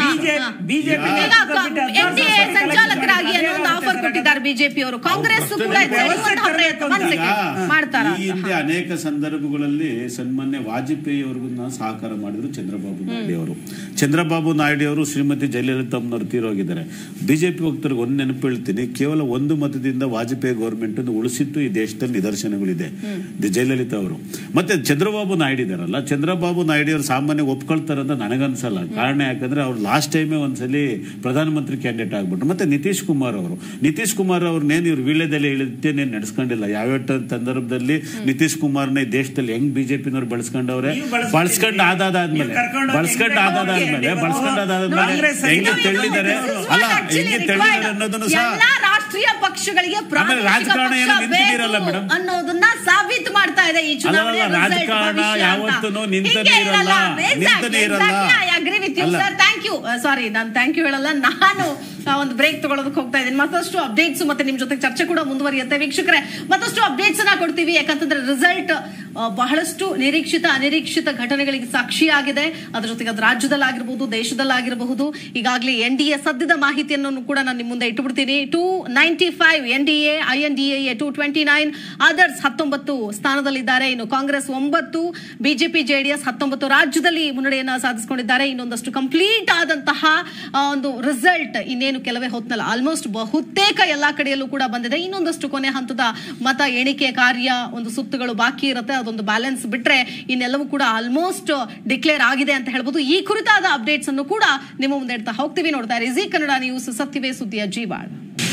ಬಿಜೆಪಿ ಎನ್ಡಿಎ ಸಂಚಾಲಕರಾಗಿ ಅನ್ನೋ ಒಂದು ಆಫರ್ ಕೊಟ್ಟಿದ್ದಾರೆ ಬಿಜೆಪಿ ಅವರು ಕಾಂಗ್ರೆಸ್ ಕೂಡ ಸೆಳೆಯುವಂತಹ ಪ್ರಯತ್ನ ಒಂದ್ second. ಮಾಡ್ತಾರಾ ಈ ಹಿಂದೆ ಅನೇಕ ಸಂದರ್ಭಗಳಲ್ಲಿ ಸನ್ಮಾನ್ಯ ವಾಜಪೇಯಿ ಅವ್ರಿಗೂ ನಾವು ಸಹಕಾರ ಮಾಡಿದ್ರು ಚಂದ್ರಬಾಬು ನಾಯ್ಡು ಅವರು ಚಂದ್ರಬಾಬು ನಾಯ್ಡು ಅವರು ಶ್ರೀಮತಿ ಜಯಲಲಿತಮ್ಮನವರು ತೀರೋಗಿದ್ದಾರೆ ಬಿಜೆಪಿ ವಕ್ತರಿಗೆ ಒಂದು ನೆನಪು ಹೇಳ್ತೀನಿ ಕೇವಲ ಒಂದು ಮತದಿಂದ ವಾಜಪೇಯಿ ಗೌರ್ಮೆಂಟ್ ಅನ್ನು ಉಳಿಸಿತ್ತು ಈ ದೇಶದಲ್ಲಿ ನಿದರ್ಶನಗಳಿದೆ ದಿ- ಜಯಲಲಿತಾ ಅವರು ಮತ್ತೆ ಚಂದ್ರಬಾಬು ನಾಯ್ಡು ಇದಾರಲ್ಲ ಚಂದ್ರಬಾಬು ನಾಯ್ಡು ಅವರು ಸಾಮಾನ್ಯ ಒಪ್ಕೊಳ್ತಾರೆ ಅಂತ ನನಗನ್ಸಲ್ಲ ಕಾರಣ ಯಾಕಂದ್ರೆ ಅವ್ರು ಲಾಸ್ಟ್ ಟೈಮೇ ಒಂದ್ಸಲಿ ಪ್ರಧಾನಮಂತ್ರಿ ಕ್ಯಾಂಡಿಡೇಟ್ ಆಗ್ಬಿಟ್ರು ಮತ್ತೆ ನಿತೀಶ್ ಕುಮಾರ್ ಅವರು ನಿತೀಶ್ ಕುಮಾರ್ ಅವ್ರನ್ನೇನು ಇವ್ರು ವೀಳ್ಯದಲ್ಲಿ ಹೇಳಿದ್ದೇನೇನು ನಡೆಸ್ಕೊಂಡಿಲ್ಲ ಯಾವ್ಯಾವ ಸಂದರ್ಭದಲ್ಲಿ ನಿತೀಶ್ ಕುಮಾರ್ನ ಈ ದೇಶದಲ್ಲಿ ಹೆಂಗ್ ಬಿಜೆಪಿನವ್ರು ಬಳಸ್ಕೊಂಡವ್ರೆ ನೀವು ಬಳಸ್ಕೊಂಡಿದ್ದೀರಿ. ಬಳಸ್ಕೊಂಡು ಆದಾದಾದ್ಮೇಲೆ ನೀವು ಕರ್ಕೊಂಡು ಹೋಗಿ ಬಳಸ್ಕೊಂಡು ಆದಾದಾದ್ಮೇಲೆ ನೀವು ಬಳಸ್ಕೊಂಡು ಆದಾದ್ಮೇಲೆ ಕಾಂಗ್ರೆಸ್ ಹೆಂಗೆ ಇದು ತೆಳ್ಳಿದ್ದಾರೆ ಅಲ್ಲ ಹೆಂಗೆ ತೆಳ್ಳಿದ್ದಾರೆ ಅನ್ನೋದನ್ನು ಸಹ ಎಲ್ಲಾ ರಾಷ್ಟ್ರೀಯ ಪಕ್ಷಗಳಿಗೆ ಪ್ರಾದೇಶಿಕ ರಾಜಕಾರಣ ಪಕ್ಷ ಏನು ನಿಂತಿದ್ದೀರಲ್ಲ ಬೇಕು ಮೇಡಮ್? ಅನ್ನೋದನ್ನ ಸಾಬೀತು ಮಾಡ್ತಾ ಇದೆ ಈ ಚುನಾವಣೆ ಅಲ್ಲಲ್ಲ, result ರಾಜಕಾರಣ ಭವಿಷ್ಯ ಅಂತ. ಯಾವತ್ತೂನು ನಿಂತನೇ ಹಿಂಗೆ ಇರಲ್ಲ. Exactly, ನಿಂತನೇ ಇರಲ್ಲ. exactly, I agree with you, ಅಲ್ಲ. sir. Thank you. Uh, sorry, ನಾನು ಥ್ಯಾಂಕ್ ಯು ಹೇಳಲ್ಲ ನಾನು ಆ, ಒಂದು ಬ್ರೇಕ್ ತಗೊಳ್ಳೋದಕ್ಕೆ ಹೋಗ್ತಾ ಇದ್ದೀನಿ ಮತ್ತಷ್ಟು ಅಪ್ಡೇಟ್ಸ್ ಮತ್ತೆ ನಿಮ್ ಜೊತೆ ಚರ್ಚೆ ಕೂಡ ಮುಂದುವರಿಯುತ್ತೆ ವೀಕ್ಷಕರೇ ಮತ್ತಷ್ಟು ಅಪ್ಡೇಟ್ಸ್ ಅನ್ನ ಕೊಡ್ತೀವಿ ಯಾಕಂತಂದ್ರೆ ರಿಸಲ್ಟ್ ಬಹಳಷ್ಟು ನಿರೀಕ್ಷಿತ ಅನಿರೀಕ್ಷಿತ ಘಟನೆಗಳಿಗೆ ಸಾಕ್ಷಿಯಾಗಿದೆ ಅದ್ರ ಜೊತೆಗೆ ಅದು ರಾಜ್ಯದಲ್ಲಾಗಿರ್ಬಹುದು ದೇಶದಲ್ಲಾಗಿರಬಹುದು ಈಗಾಗಲೇ ಎನ್ ಡಿ ಎ ಸದ್ಯದ ಮಾಹಿತಿಯನ್ನು ಕೂಡ ನಾನು ನಿಮ್ಮ ಮುಂದೆ ಇಟ್ಟುಬಿಡ್ತೀನಿ two ninety five N D A I N D A two twenty nine others ಹತ್ತೊಂಬತ್ತು ಸ್ಥಾನದಲ್ಲಿದ್ದಾರೆ ಇನ್ನು ಕಾಂಗ್ರೆಸ್ ಒಂಬತ್ತು ಬಿಜೆಪಿ ಜೆಡಿಎಸ್ ಹತ್ತೊಂಬತ್ತು ರಾಜ್ಯದಲ್ಲಿ ಮುನ್ನಡೆಯನ್ನ ಸಾಧಿಸಿಕೊಂಡಿದ್ದಾರೆ ಇನ್ನೊಂದಷ್ಟು ಕಂಪ್ಲೀಟ್ ಆದಂತಹ ಆ, ಒಂದು ರಿಸಲ್ಟ್ ಇನ್ನೇನು ಕೆಲವೇ ಹೊತ್ತಲ್ಲ ಆಲ್ಮೋಸ್ಟ್ ಬಹುತೇಕ ಎಲ್ಲಾ ಕಡೆಯಲ್ಲೂ ಕೂಡ ಬಂದಿದೆ ಇನ್ನೊಂದಷ್ಟು ಕೊನೆ ಹಂತದ ಮತ ಎಣಿಕೆ ಕಾರ್ಯ ಒಂದು ಸುತ್ತುಗಳು ಬಾಕಿ ಇರುತ್ತೆ ಅದೊಂದು ಬ್ಯಾಲೆನ್ಸ್ ಬಿಟ್ರೆ ಇನ್ನೆಲ್ಲವೂ ಕೂಡ ಆಲ್ಮೋಸ್ಟ್ ಡಿಕ್ಲೇರ್ ಆಗಿದೆ ಅಂತ ಹೇಳ್ಬೋದು ಈ ಕುರಿತಾದ ಅಪ್ಡೇಟ್ಸ್ ಅನ್ನು ಕೂಡ ನಿಮ್ಮ ಮುಂದೆ ಇಡ್ತಾ ಹೋಗ್ತೀವಿ ನೋಡ್ತಾ ಇರಿ ಜಿ ಕನ್ನಡ ನ್ಯೂಸ್ ಸತ್ಯವೇ ಸುದ್ದಿಯ ಜೀವಾಳ್